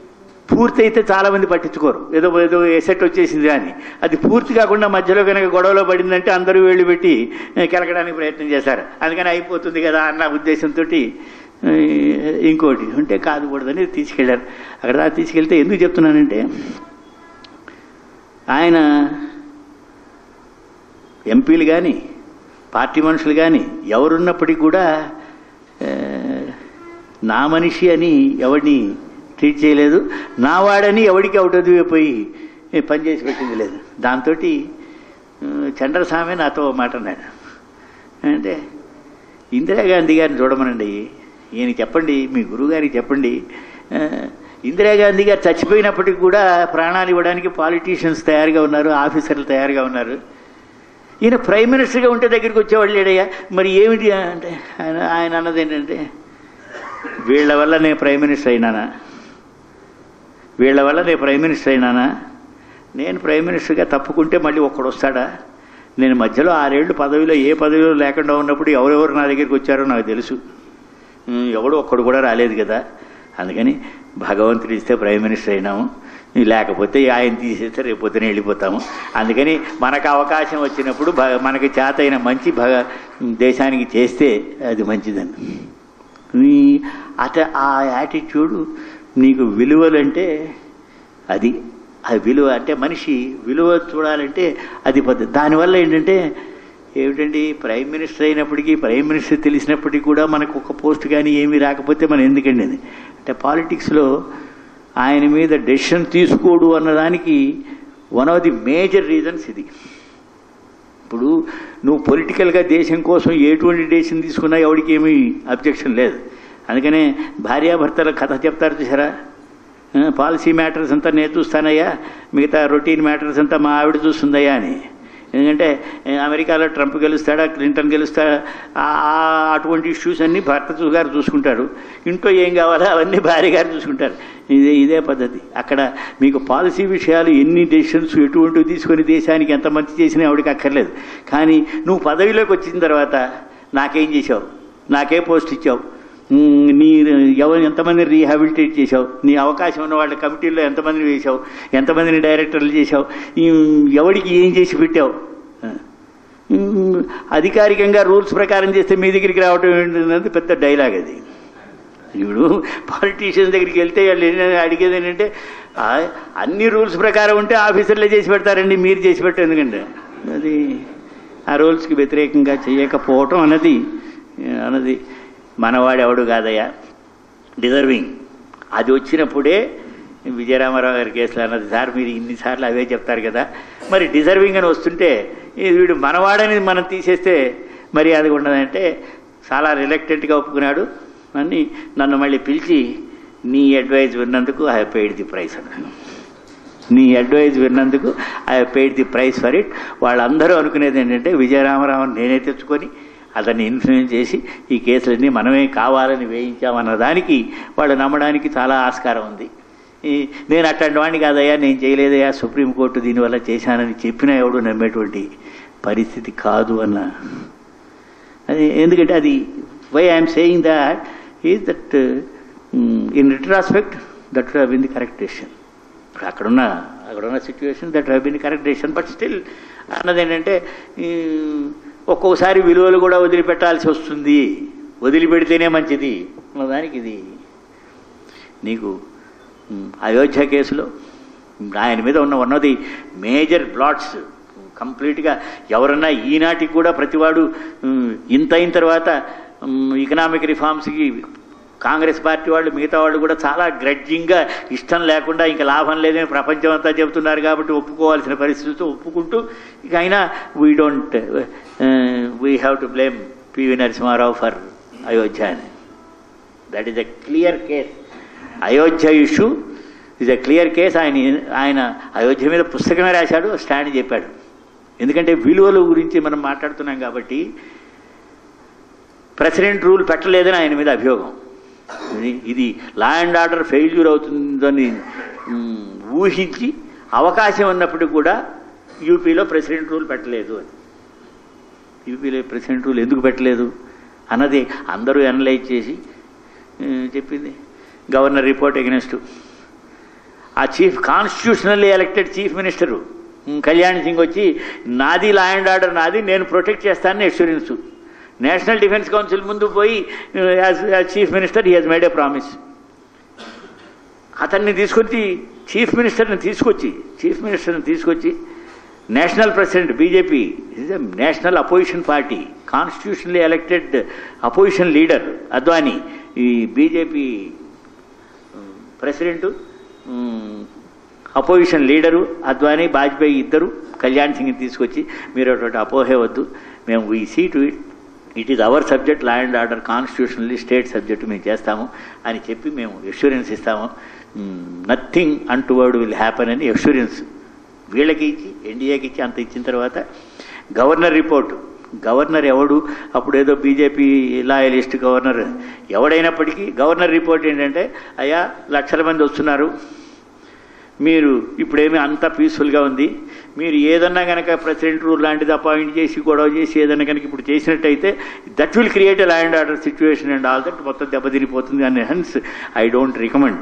[SPEAKER 4] పూర్తి అయితే చాలామంది పట్టించుకోరు ఏదో ఏదో ఎసెట్ వచ్చేసింది అని అది పూర్తి కాకుండా మధ్యలో కనుక గొడవలో పడిందంటే అందరూ వేళ్ళు పెట్టి ఏ, కెలకడానికి ప్రయత్నం చేశారు అందుకని అయిపోతుంది కదా అన్న ఉద్దేశంతో ఇంకోటి ఉంటే కాదు కూడదని తీసుకెళ్లారు అక్కడ దాకా తీసుకెళ్తే ఎందుకు చెప్తున్నానంటే ఆయన ఎంపీలు కానీ పార్టీ మనుషులు కానీ ఎవరున్నప్పటికీ కూడా ఆ, నా మనిషి అని ఎవడిని ట్రీట్ చేయలేదు నా వాడని ఎవడికి అవుతుంది పోయి పనిచేసి పెట్టింది లేదు దాంతో చంద్రస్వామి నాతో ఓ మాట అన్నాడు అంటే ఇందిరాగాంధీ గారిని చూడమనండి ఈయన చెప్పండి మీ గురువుగారికి చెప్పండి ఆ, ఇందిరాగాంధీ గారు చచ్చిపోయినప్పటికి కూడా ప్రాణాలు ఇవ్వడానికి పాలిటీషియన్స్ తయారుగా ఉన్నారు ఆఫీసర్లు తయారుగా ఉన్నారు ఈయన ప్రైమ్ మినిస్టర్గా ఉంటే దగ్గరికి వచ్చేవాళ్ళు లేడయ్యా మరి ఏమిటి అంటే ఆయన ఆయన అన్నది ఏంటంటే వీళ్ళ వల్ల నేను ప్రైమ్ మినిస్టర్ అయినానా వీళ్ళ వల్ల నేను ప్రైమ్ మినిస్టర్ అయినానా నేను ప్రైమ్ మినిస్టర్గా తప్పుకుంటే మళ్ళీ ఒక్కడు వస్తాడా నేను మధ్యలో ఆరేళ్లు పదవిలో ఏ పదవిలో లేకుండా ఉన్నప్పుడు ఎవరెవరు నా దగ్గరికి వచ్చారో నాకు తెలుసు ఉమ్, ఎవడు ఒక్కడు కూడా రాలేదు కదా అందుకని భగవంతుడు ఇస్తే ప్రైమ్ మినిస్టర్ అయినాము లేకపోతే ఆయన తీసేస్తే రేపు పొద్దున వెళ్ళిపోతాము అందుకని మనకు అవకాశం వచ్చినప్పుడు భ- మనకి చేత అయిన మంచి భగ దేశానికి చేస్తే అది మంచిదని నీ అట ఆ యాటిట్యూడ్ నీకు విలువలంటే అది ఆ విలువ అంటే మనిషి విలువ చూడాలంటే అది పద్ధతి దానివల్ల ఏంటంటే ఏమిటండి ప్రైమ్ మినిస్టర్ అయినప్పటికీ ప్రైమ్ మినిస్టర్ తెలిసినప్పటికీ కూడా మనకు ఒక పోస్ట్ కానీ ఏమీ రాకపోతే మనం ఎందుకండి అది అంటే పాలిటిక్స్లో ఆయన మీద డెసిషన్ తీసుకోడు అన్నదానికి one of the major reasons ఇది ఇప్పుడు నువ్వు పొలిటికల్గా దేశం కోసం ఎటువంటి డెసిషన్ తీసుకున్నా ఎవరికి ఏమీ అబ్జెక్షన్ లేదు అందుకనే భార్యాభర్తల కథ చెప్తారు చూసారా ఆ, పాలసీ మ్యాటర్స్ అంతా నేను చూస్తానయ్యా మిగతా రొటీన్ మ్యాటర్స్ అంతా మా ఆవిడ చూస్తుందయ్యా అని ఎందుకంటే ఏ, అమెరికాలో ట్రంప్ గెలుస్తాడా క్లింటన్ గెలుస్తాడా ఆ- ఆ అటువంటి ఇష్యూస్ అన్నీ భర్త చూ- గారు చూసుకుంటారు ఇంట్లో ఏం కావాలో అవన్నీ భార్య గారు చూసుకుంటారు ఇదే ఇదే పద్ధతి అక్కడ మీకు పాలసీ విషయాలు ఎన్ని డెసిషన్స్ ఎటువంటివి తీసుకొని దేశానికి ఎంత మంచి చేసినా ఆవిడకి అక్కర్లేదు కానీ నువ్వు పదవిలోకి వచ్చిన తర్వాత నాకేం చేశావు నాకే పోస్ట్ ఇచ్చావు ఉమ్, నీ ఎవరు ఎంతమందిని రీహాబిలిటేట్ చేశావు నీ అవకాశం ఉన్న వాళ్ళ కమిటీల్లో ఎంతమందిని వేశావు ఎంతమందిని డైరెక్టర్లు చేశావు ఈ ఎవడికి ఏం చేసి పెట్టావు ఉమ్, అధికారికంగా రూల్స్ ప్రకారం చేస్తే మీ దగ్గరికి రావటం ఏంటన్నది పెద్ద డైలాగ్ అది ఇప్పుడు పాలిటీషియన్స్ దగ్గరికి వెళ్తే వాళ్ళు ఏంటంటే అడిగేది ఏంటంటే ఆ, అన్ని రూల్స్ ప్రకారం ఉంటే ఆఫీసర్లే చేసి పెడతారండి మీరు చేసి పెట్టారు ఎందుకంటే అది ఆ రూల్స్కి వ్యతిరేకంగా చేయకపోవటం అన్నది అన్నది మనవాడు ఎవడు కాదయ్యా డిజర్వింగ్ అది వచ్చినప్పుడే విజయరామారావు గారి కేసులో అన్నది సార్ మీరు ఇన్నిసార్లు అవే చెప్తారు కదా మరి డిజర్వింగ్ అని వస్తుంటే ఈ వీడు మనవాడని మనం తీసేస్తే మరి అది ఉండదంటే చాలా రిలక్టెంట్గా ఒప్పుకున్నాడు అని నన్ను మళ్ళీ పిలిచి నీ అడ్వైజ్ విన్నందుకు ఐ పెయిడ్ ది ప్రైస్ అన్నాడు నీ అడ్వైజ్ విన్నందుకు I paid the price for it వాళ్ళందరూ అనుకునేది ఏంటంటే విజయరామరావుని నేనే తెచ్చుకొని అతన్ని ఇన్ఫ్లుయెన్స్ చేసి ఈ కేసులన్నీ మనమే కావాలని వేయించామన్న దానికి వాళ్ళు నమ్మడానికి చాలా ఆస్కారం ఉంది ఈ నేను అట్లాంటి వాడిని కాదయ్యా నేను చేయలేదయ్యా సుప్రీంకోర్టు దీనివల్ల చేశానని చెప్పినా ఎవడు నమ్మేటువంటి పరిస్థితి కాదు అన్న అది ఎందుకంటే అది why I'm saying that is that in retrospect that have been the correct decision ఇప్పుడు అక్కడున్న అక్కడున్న situation that have been correct decision but still అన్నది ఏంటంటే ఈ, ఒక్కొక్కసారి విలువలు కూడా వదిలిపెట్టాల్సి వస్తుంది వదిలిపెడితేనే మంచిది అన్నదానికి ఇది నీకు ఉమ్, అయోధ్య కేసులో ఆయన మీద ఉన్న one of the major blots కంప్లీట్గా ఎవరన్నా ఈనాటికి కూడా ప్రతివాడు ఉమ్, ఇంత అయిన తర్వాత ఇకనామిక్ రిఫార్మ్స్కి కాంగ్రెస్ పార్టీ వాళ్ళు మిగతా వాళ్ళు కూడా చాలా గ్రడ్జింగ్గా ఇష్టం లేకుండా ఇంకా లాభం లేదని ప్రపంచం అంతా చెబుతున్నారు కాబట్టి ఒప్పుకోవాల్సిన పరిస్థితితో ఒప్పుకుంటూ ఇక అయినా we don't we have to blame PV Narasimha Rao for Ayodhya అని that is a clear case Ayodhya issue is a clear case ఆయన ఆయన అయోధ్య మీద పుస్తకమే రాశాడు స్టాండ్ చెప్పాడు ఎందుకంటే విలువల గురించి మనం మాట్లాడుతున్నాం కాబట్టి ప్రెసిడెంట్ రూల్ పెట్టలేదని ఆయన మీద అభియోగం ఇది- ఇది లా అండ్ ఆర్డర్ ఫెయిల్యూర్ అవుతుందని మ్, ఊహించి అవకాశం ఉన్నప్పుడు కూడా యూపీలో ప్రెసిడెంట్ రూల్ పెట్టలేదు అని యూపీలో ప్రెసిడెంట్ రూల్ ఎందుకు పెట్టలేదు అన్నది అందరూ అనలైజ్ చేసి ఆ, చెప్పింది గవర్నర్ రిపోర్ట్ ఎగనెస్ట్ ఆ chief constitutionally elected chief minister um, Kalyan Singh వచ్చి నాది లా అండ్ ఆర్డర్ నాది నేను ప్రొటెక్ట్ చేస్తానని ఎష్యూరెన్స్ నేషనల్ డిఫెన్స్ కౌన్సిల్ ముందు పోయి as chief minister he has made a promise అతన్ని తీసుకొచ్చి చీఫ్ మినిస్టర్ని తీసుకొచ్చి చీఫ్ మినిస్టర్ని తీసుకొచ్చి national president BJP is a national opposition party constitutionally elected opposition leader Advani ఈ BJP president opposition leader Advani Vajpayee ఇద్దరు కళ్యాణ్ సింగ్ని తీసుకొచ్చి మీరు అటువంటి అపోహే వద్దు మేము we see to it it is our subject law and order constitutionally state subject మేము చేస్తాము అని చెప్పి మేము ఎష్యూరెన్స్ ఇస్తాము నథింగ్ అంటువర్డ్ విల్ హ్యాపన్ అని ఎష్యూరెన్స్ వీళ్ళకి ఇచ్చి ఎన్డీఏకి ఇచ్చి అంత ఇచ్చిన తర్వాత గవర్నర్ రిపోర్టు గవర్నర్ ఎవడు అప్పుడు ఏదో బీజేపీ లాయలిస్ట్ గవర్నర్ ఎవడైనప్పటికీ గవర్నర్ రిపోర్ట్ ఏంటంటే అయ్యా లక్షల మంది వస్తున్నారు మీరు ఇప్పుడేమీ అంతా పీస్ఫుల్గా ఉంది మీరు ఏదన్నా కనుక ప్రెసిడెంట్ రూల్ లాంటిది అపాయింట్ చేసి గొడవ చేసి ఏదన్నా కనుక ఇప్పుడు చేసినట్టయితే that will create a land order situation and all that మొత్తం దెబ్బతినిపోతుంది అని హెన్స్ ఐ డోంట్ రికమెండ్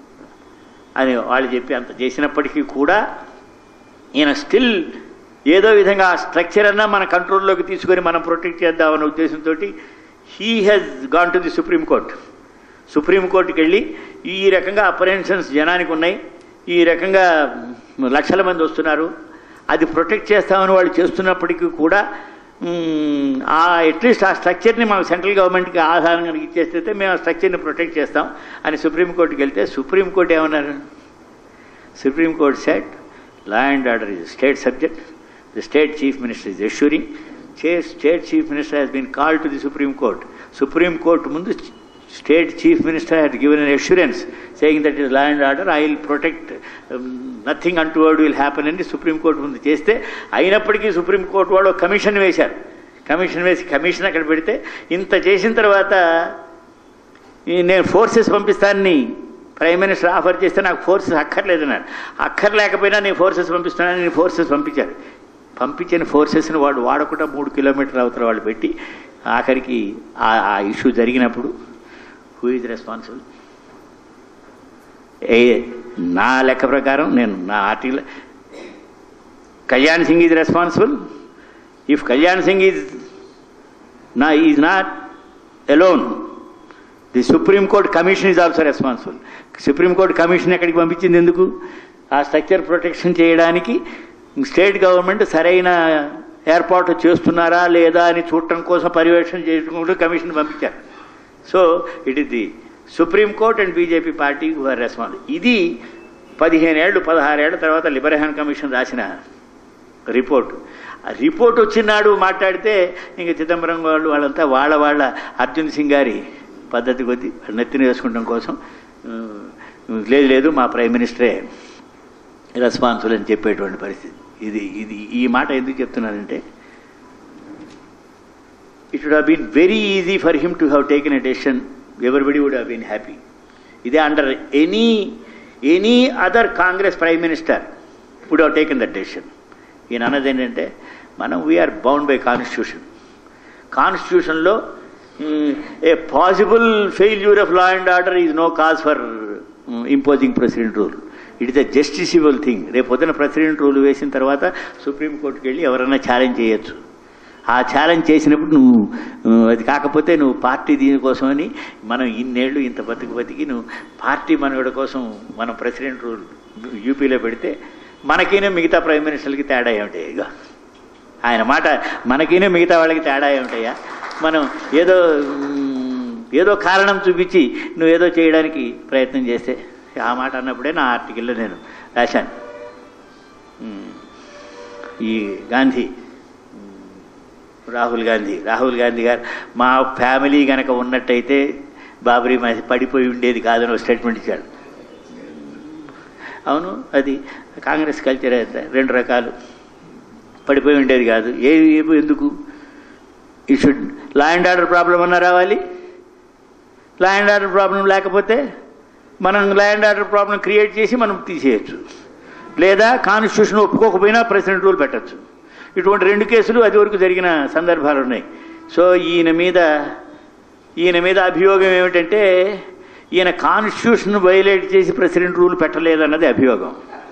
[SPEAKER 4] అని వాళ్ళు చెప్పి అంత చేసినప్పటికీ కూడా ఈయన స్టిల్ ఏదో విధంగా ఆ స్ట్రక్చర్ అన్నా మన కంట్రోల్లోకి తీసుకొని మనం ప్రొటెక్ట్ చేద్దామన్న ఉద్దేశంతో he has gone to the supreme court supreme కోర్టుకి వెళ్ళి ఈ రకంగా అపరెన్షన్స్ జనానికి ఉన్నాయి ఈ రకంగా లక్షల మంది వస్తున్నారు అది ప్రొటెక్ట్ చేస్తామని వాళ్ళు చేస్తున్నప్పటికీ కూడా మ్, ఆ అట్లీస్ట్ ఆ స్ట్రక్చర్ని మాకు సెంట్రల్ గవర్నమెంట్కి ఆధారం కనుక ఇచ్చేస్తే మేము ఆ స్ట్రక్చర్ని ప్రొటెక్ట్ చేస్తాం అని సుప్రీంకోర్టుకి వెళ్తే సుప్రీంకోర్టు ఏమన్నారు Supreme Court said, law and order is a state subject. The state chief minister is assuring. Cha- State chief minister has been called to the Supreme Court. Supreme Court mundu state chief minister had given an assurance saying that it is law and order, I will protect, um, nothing untoward will happen అని supreme court ముందు చేస్తే అయినప్పటికీ supreme court వాళ్ళు ఒక commission వేశారు commission వేసి commission అక్కడ పెడితే ఇంత చేసిన తర్వాత ఈ నేను ఫోర్సెస్ పంపిస్తానని ప్రైమ్ మినిస్టర్ ఆఫర్ చేస్తే నాకు ఫోర్సెస్ అక్కర్లేదన్నారు అక్కర్లేకపోయినా నేను ఫోర్సెస్ పంపిస్తున్నానని నేను ఫోర్సెస్ పంపించారు పంపించిన ఫోర్సెస్ని వాడు వాడకుండా మూడు కిలోమీటర్ల అవతల వాళ్ళు పెట్టి ఆఖరికి ఆ ఆ ఇష్యూ జరిగినప్పుడు హూ ఇస్ రెస్పాన్సిబుల్ ఏ నా లెక్క ప్రకారం నేను నా article Kalyan Singh is responsible if Kalyan Singh is నా is not alone the supreme court commission is also responsible supreme court commission ఎక్కడికి పంపించింది ఎందుకు ఆ స్ట్రక్చర్ ప్రొటెక్షన్ చేయడానికి స్టేట్ గవర్నమెంట్ సరైన ఏర్పాటు చేస్తున్నారా లేదా అని చూడటం కోసం పర్యవేక్షణ చేసుకుంటూ కమిషన్ పంపించారు so it is the supreme court and BJP party who are responsible ఇది పదిహేనేళ్ళు పదహారేళ్ల తర్వాత లిబరేహాన్ కమిషన్ రాసిన రిపోర్ట్ ఆ రిపోర్ట్ వచ్చినాడు మాట్లాడితే ఇంక చిదంబరం వాళ్ళు వాళ్ళంతా వాళ్ళ వాళ్ళ అర్జున్ సింగ్ గారి పద్ధతి కొద్దీ నెత్తిన వేసుకుంటాం కోసం ఆ, లేదు లేదు మా ప్రైమ్ మినిస్టరే రెస్పాన్సిబుల్ అని చెప్పేటువంటి పరిస్థితి ఇది ఇది ఈ మాట ఎందుకు చెప్తున్నానంటే it would have been very easy for him to have taken a decision everybody would have been happy ఇదే under any any other Congress prime minister would have taken that decision ఈయన అన్నది ఏంటంటే మనం వీఆర్ బౌండ్ బై కాన్స్టిట్యూషన్ కాన్స్టిట్యూషన్లో a possible failure of law and order is no cause for imposing president rule it is a justiciable thing రేపు పొద్దున president rule వేసిన తర్వాత సుప్రీంకోర్టుకి వెళ్ళి ఎవరైనా ఛాలెంజ్ చేయొచ్చు ఆ ఛాలెంజ్ చేసినప్పుడు నువ్వు నువ్వు అది కాకపోతే నువ్వు పార్టీ దీనికోసమని మనం ఇన్నేళ్ళు ఇంత బతికి బతికి నువ్వు పార్టీ మనవడి కోసం మనం ప్రెసిడెంట్ రూల్ యూపీలో పెడితే మనకైనా మిగతా ప్రైమ్ మినిస్టర్లకి తేడా ఏమిటి ఇక ఆయన మాట మనకైనా మిగతా వాళ్ళకి తేడా ఏమిటయ్యా మనం ఏదో మ్, ఏదో కారణం చూపించి నువ్వు ఏదో చేయడానికి ప్రయత్నం చేస్తే ఆ మాట అన్నప్పుడే నా ఆర్టికల్లో నేను రాశాను మ్, ఈ గాంధీ రాహుల్ గాంధీ రాహుల్ గాంధీ గారు మా ఫ్యామిలీ గనక ఉన్నట్టయితే బాబరీ మసీద్ పడిపోయి ఉండేది కాదని ఒక స్టేట్మెంట్ ఇచ్చాడు అవును అది కాంగ్రెస్ కల్చర్ అయితే రెండు రకాలు పడిపోయి ఉండేది కాదు ఏ ఏ- ఎందుకు ఈ should law and order problem అన్నా రావాలి లా అండ్ ఆర్డర్ ప్రాబ్లం లేకపోతే మనం law and order problem create చేసి మనం తీసేయచ్చు లేదా కాన్స్టిట్యూషన్ ఒప్పుకోకపోయినా ప్రెసిడెంట్ రూల్ పెట్టచ్చు ఇటువంటి రెండు కేసులు అది వరకు జరిగిన సందర్భాలు ఉన్నాయి సో ఈయన మీద ఈయన మీద అభియోగం ఏమిటంటే ఈయన కాన్స్టిట్యూషన్ వైలేట్ చేసి ప్రెసిడెంట్ రూల్ పెట్టలేదన్నది అభియోగం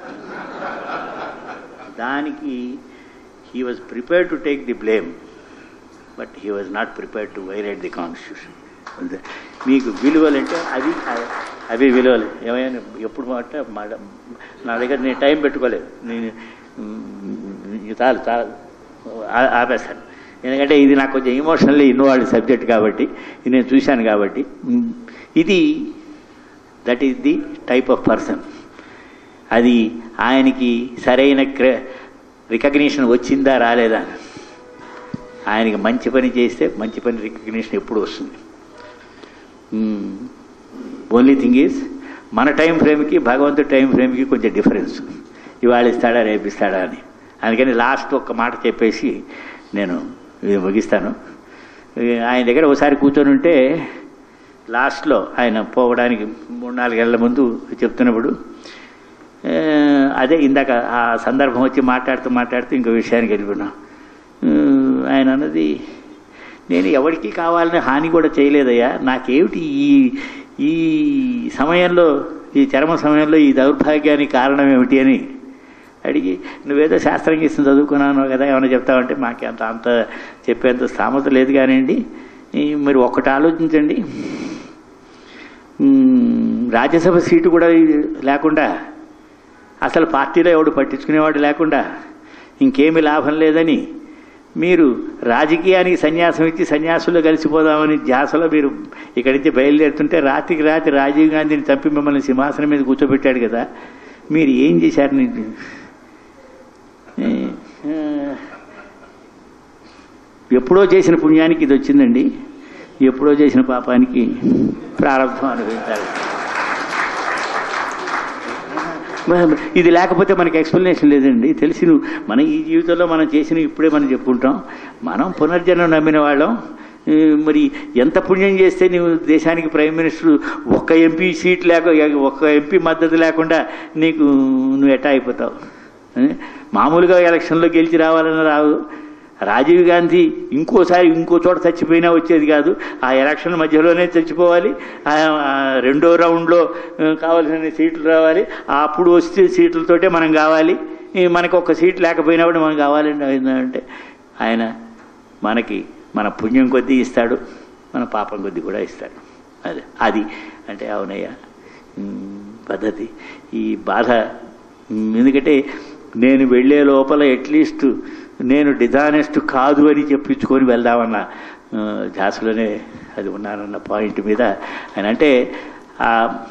[SPEAKER 4] దానికి he was prepared to take the blame but he was not prepared to violate the constitution అంతే మీకు విలువలు అంటే అవి అవి విలువలు ఏమైనా ఎప్పుడు మాట మాట నా దగ్గర నేను టైం పెట్టుకోలేదు నేను మ్, చాలు చాలు ఆ- ఆపేస్తాను ఎందుకంటే ఇది నాకు కొంచెం ఇమోషనల్లీ ఇన్వాల్వ్ సబ్జెక్ట్ కాబట్టి ఇది నేను చూశాను కాబట్టి మ్, ఇది that is the type of person అది ఆయనకి సరైన క్ర రికగ్నిషన్ వచ్చిందా రాలేదా ఆయనకి మంచి పని చేస్తే మంచి పని రికగ్నిషన్ ఎప్పుడు వస్తుంది ఓన్లీ థింగ్ ఈజ్ మన టైం ఫ్రేమ్కి భగవంతుడి టైం ఫ్రేమ్కి కొంచెం డిఫరెన్స్ ఇవాళ ఇస్తాడా రేపు ఇస్తాడా అని అందుకని లాస్ట్ ఒక్క మాట చెప్పేసి నేను ఇది ముగిస్తాను ఈ ఆయన దగ్గర ఒకసారి కూర్చొని ఉంటే లాస్ట్లో ఆయన పోవడానికి మూడు నాలుగేళ్ల ముందు చెప్తున్నప్పుడు ఆ, అదే ఇందాక ఆ సందర్భం వచ్చి మాట్లాడుతూ మాట్లాడుతూ ఇంకో విషయానికి వెళ్ళిపోయినాం ఆ, ఆయన అన్నది నేను ఎవరికి కావాలని హాని కూడా చేయలేదయ్యా నాకేమిటి ఈ ఈ సమయంలో ఈ చరమ సమయంలో ఈ దౌర్భాగ్యానికి కారణం ఏమిటి అని అడిగి నువ్వేదో శాస్త్రం గీసం చదువుకున్నాను కదా ఏమైనా చెప్తావంటే మాకు అంత అంత చెప్పేంత స్థామత లేదు కానివ్వండి ఈ మరి ఒక్కటి ఆలోచించండి మ్మ్, రాజ్యసభ సీటు కూడా లేకుండా అసలు పార్టీలో ఎవడు పట్టించుకునేవాడు లేకుండా ఇంకేమీ లాభం లేదని మీరు రాజకీయానికి సన్యాసం ఇచ్చి సన్యాసుల్లో కలిసిపోదామని ధ్యాసలో మీరు ఇక్కడి నుంచి బయలుదేరుతుంటే రాత్రికి రాత్రి రాజీవ్ గాంధీని చంపి మిమ్మల్ని సింహాసనం మీద కూర్చోబెట్టాడు కదా మీరు ఏం చేశారు నీకు ఏ, ఆ, ఎప్పుడో చేసిన పుణ్యానికి ఇది వచ్చిందండి ఎప్పుడో చేసిన పాపానికి ప్రారంభం అనుభవించాలి మ- ఇది లేకపోతే మనకి ఎక్స్ప్లెనేషన్ లేదండి తెలిసి నువ్వు మన ఈ జీవితంలో మనం చేసిన ఇప్పుడే మనం చెప్పుకుంటాం మనం పునర్జన్మ నమ్మిన వాళ్ళం ఈ, మరి ఎంత పుణ్యం చేస్తే నువ్వు దేశానికి ప్రైమ్ మినిస్టర్ ఒక్క ఎంపీ సీట్ లేక ఒక్క ఎంపీ మద్దతు లేకుండా నీకు నువ్వు ఎట్టా అయిపోతావు ఏ? మామూలుగా ఎలక్షన్లో గెలిచి రావాలని రావు రాజీవ్ గాంధీ ఇంకోసారి ఇంకో చోట చచ్చిపోయినా వచ్చేది కాదు ఆ ఎలక్షన్ మధ్యలోనే చచ్చిపోవాలి ఆ- ఆ రెండో రౌండ్లో ఆ, కావాల్సిన సీట్లు రావాలి ఆ అప్పుడు వస్తే సీట్లతోటే మనం కావాలి ఈ మనకు ఒక సీట్ లేకపోయినా కూడా మనం కావాలంటే ఏంటంటే ఆయన మనకి మన పుణ్యం కొద్దీ ఇస్తాడు మన పాపం కొద్దీ కూడా ఇస్తాడు అదే అది అంటే అవునయ్యా ఉమ్, పద్ధతి ఈ బాధ ఉమ్, ఎందుకంటే నేను వెళ్ళే లోపల అట్లీస్ట్ నేను డిజానెస్ట్ కాదు అని చెప్పించుకొని వెళ్దామన్న ఆ, ధ్యాసలోనే అది ఉన్నానన్న పాయింట్ మీద ఆయన అంటే ఆ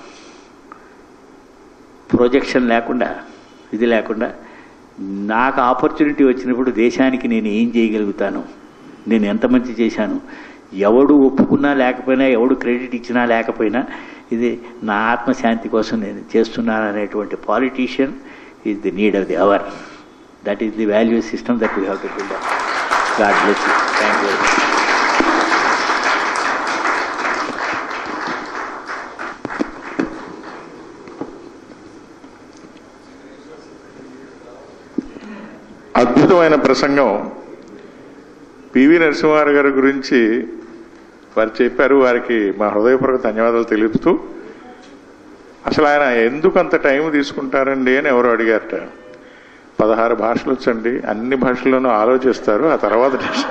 [SPEAKER 4] ప్రొజెక్షన్ లేకుండా ఇది లేకుండా నాకు ఆపర్చునిటీ వచ్చినప్పుడు దేశానికి నేను ఏం చేయగలుగుతాను నేను ఎంత మంచి చేశాను ఎవడు ఒప్పుకున్నా లేకపోయినా ఎవడు క్రెడిట్ ఇచ్చినా లేకపోయినా ఇది నా ఆత్మశాంతి కోసం నేను చేస్తున్నాను అనేటువంటి politician is the need of the hour that is the value system that we have to build god bless you thank you
[SPEAKER 1] అద్భుతమైన ప్రసంగం పివి నరసింహారావు గారి గురించి వారు చెప్పారు వారికి మా హృదయపూర్వక ధన్యవాదాలు తెలుపుతూ అసలు ఆయన ఎందుకు అంత టైం తీసుకుంటారండి అని ఎవరు అడిగారట పదహారు భాషలు వచ్చండి అన్ని భాషల్లోనూ ఆలోచిస్తారు ఆ తర్వాత డిస్-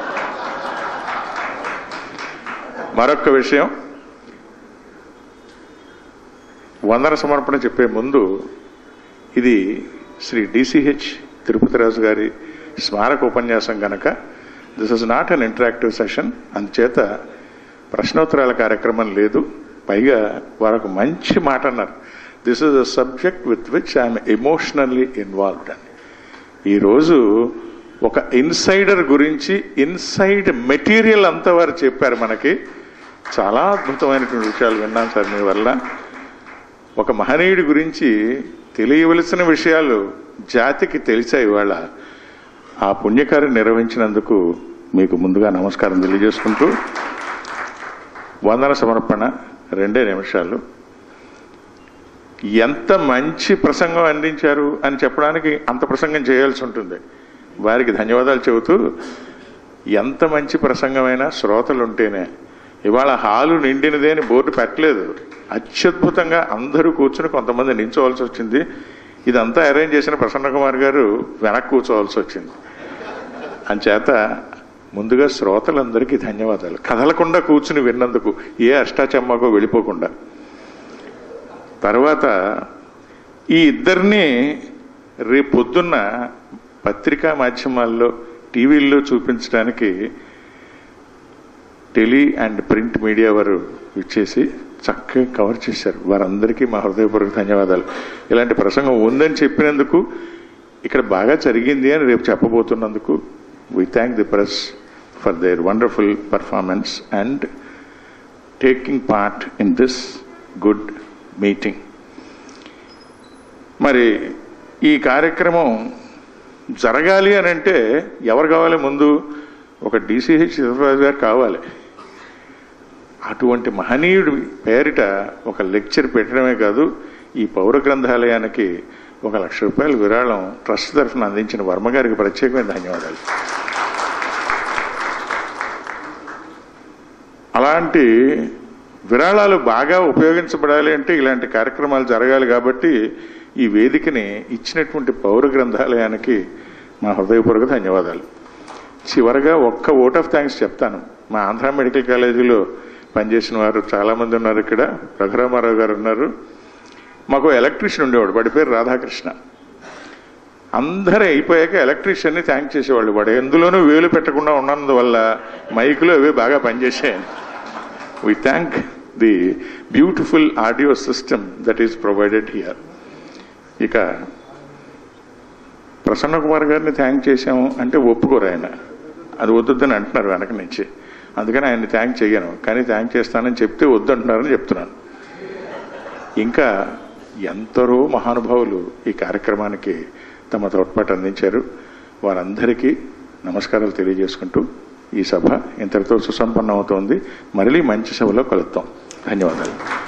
[SPEAKER 1] మరొక విషయం వందన సమర్పణ చెప్పే ముందు ఇది శ్రీ డిసిహెచ్ తిరుపతి రాజు గారి స్మారక ఉపన్యాసం గనక this is not an interactive session అందుచేత ప్రశ్నోత్తరాల కార్యక్రమం లేదు పైగా వారు ఒక మంచి మాట అన్నారు this is a subject with which I'm emotionally involved అని ఈరోజు ఒక ఇన్సైడర్ గురించి ఇన్సైడ్ మెటీరియల్ అంతా వారు చెప్పారు మనకి చాలా అద్భుతమైనటువంటి విషయాలు విన్నాం సార్ మీ వల్ల ఒక మహనీయుడి గురించి తెలియవలసిన విషయాలు జాతికి తెలిసాయి ఇవాళ ఆ పుణ్యకార్యం నిర్వహించినందుకు మీకు ముందుగా నమస్కారం తెలియజేసుకుంటూ వందన సమర్పణ రెండే నిమిషాలు ఎంత మంచి ప్రసంగం అందించారు అని చెప్పడానికి అంత ప్రసంగం చేయాల్సి ఉంటుంది వారికి ధన్యవాదాలు చెబుతూ ఎంత మంచి ప్రసంగమైనా శ్రోతలు ఉంటేనే ఇవాళ హాలు నిండినదే అని బోర్డు పెట్టలేదు అత్యద్భుతంగా అందరూ కూర్చుని కొంతమంది నించోవాల్సి వచ్చింది ఇదంతా అరేంజ్ చేసిన ప్రసన్న కుమార్ గారు వెనక్కి కూర్చోవాల్సి వచ్చింది అంచేత ముందుగా శ్రోతలందరికీ ధన్యవాదాలు కదలకుండా కూర్చుని విన్నందుకు ఏ అష్టాచమ్మకో వెళ్ళిపోకుండా తర్వాత ఈ ఇద్దరిని రేపు పొద్దున్న పత్రికా మాధ్యమాల్లో టీవీల్లో చూపించడానికి టెలి అండ్ ప్రింట్ మీడియా వారు ఇచ్చేసి చక్కగా కవర్ చేశారు వారందరికీ మా హృదయపూర్వక ధన్యవాదాలు ఇలాంటి ప్రసంగం ఉందని చెప్పినందుకు ఇక్కడ బాగా జరిగింది అని రేపు చెప్పబోతున్నందుకు we thank the press for their wonderful performance and taking part in this good meeting మరి ఈ కార్యక్రమం జరగాలి అని అంటే ఎవరు కావాలి ముందు ఒక డిసిహెచ్ శివరాజు గారు కావాలి అటువంటి మహనీయుడి పేరిట ఒక లెక్చర్ పెట్టడమే కాదు ఈ పౌర గ్రంథాలయానికి ఒక లక్ష రూపాయల విరాళం ట్రస్ట్ తరఫున అందించిన వర్మ గారికి ప్రత్యేకమైన ధన్యవాదాలు అలాంటి విరాళాలు బాగా ఉపయోగించబడాలి అంటే ఇలాంటి కార్యక్రమాలు జరగాలి కాబట్టి ఈ వేదికని ఇచ్చినటువంటి పౌర గ్రంథాలయానికి మా హృదయపూర్వక ధన్యవాదాలు చివరగా ఒక్క ఓట్ ఆఫ్ థ్యాంక్స్ చెప్తాను మా ఆంధ్ర మెడికల్ కాలేజీలో పనిచేసిన వారు చాలా మంది ఉన్నారు ఇక్కడ రఘురామారావు గారు ఉన్నారు మాకు ఎలక్ట్రీషియన్ ఉండేవాడు వాడి పేరు రాధాకృష్ణ అందరూ అయిపోయాక ఎలక్ట్రీషియన్ని థ్యాంక్ చేసేవాళ్ళు వాడు ఎందులోనూ వేలు పెట్టకుండా ఉన్నందువల్ల మైకులు అవి బాగా పనిచేసాయని we thank the beautiful audio system that is provided here. ఇక ప్రసన్న కుమార్ గారిని థ్యాంక్ చేశాము అంటే ఒప్పుకోరు ఆయన అది వద్దని అంటున్నారు వెనక నుంచి అందుకని ఆయన్ని థ్యాంక్ చేయను కానీ థ్యాంక్ చేస్తానని చెప్తే వద్దంటున్నారని చెప్తున్నాను ఇంకా ఎందరో మహానుభావులు ఈ కార్యక్రమానికి తమ తోడ్పాటు అందించారు వారందరికీ నమస్కారాలు తెలియజేసుకుంటూ ఈ సభ ఇంతటితో సుసంపన్నం అవుతోంది మళ్ళీ మంచి సభలో కలుద్దాం ధన్యవాదాలు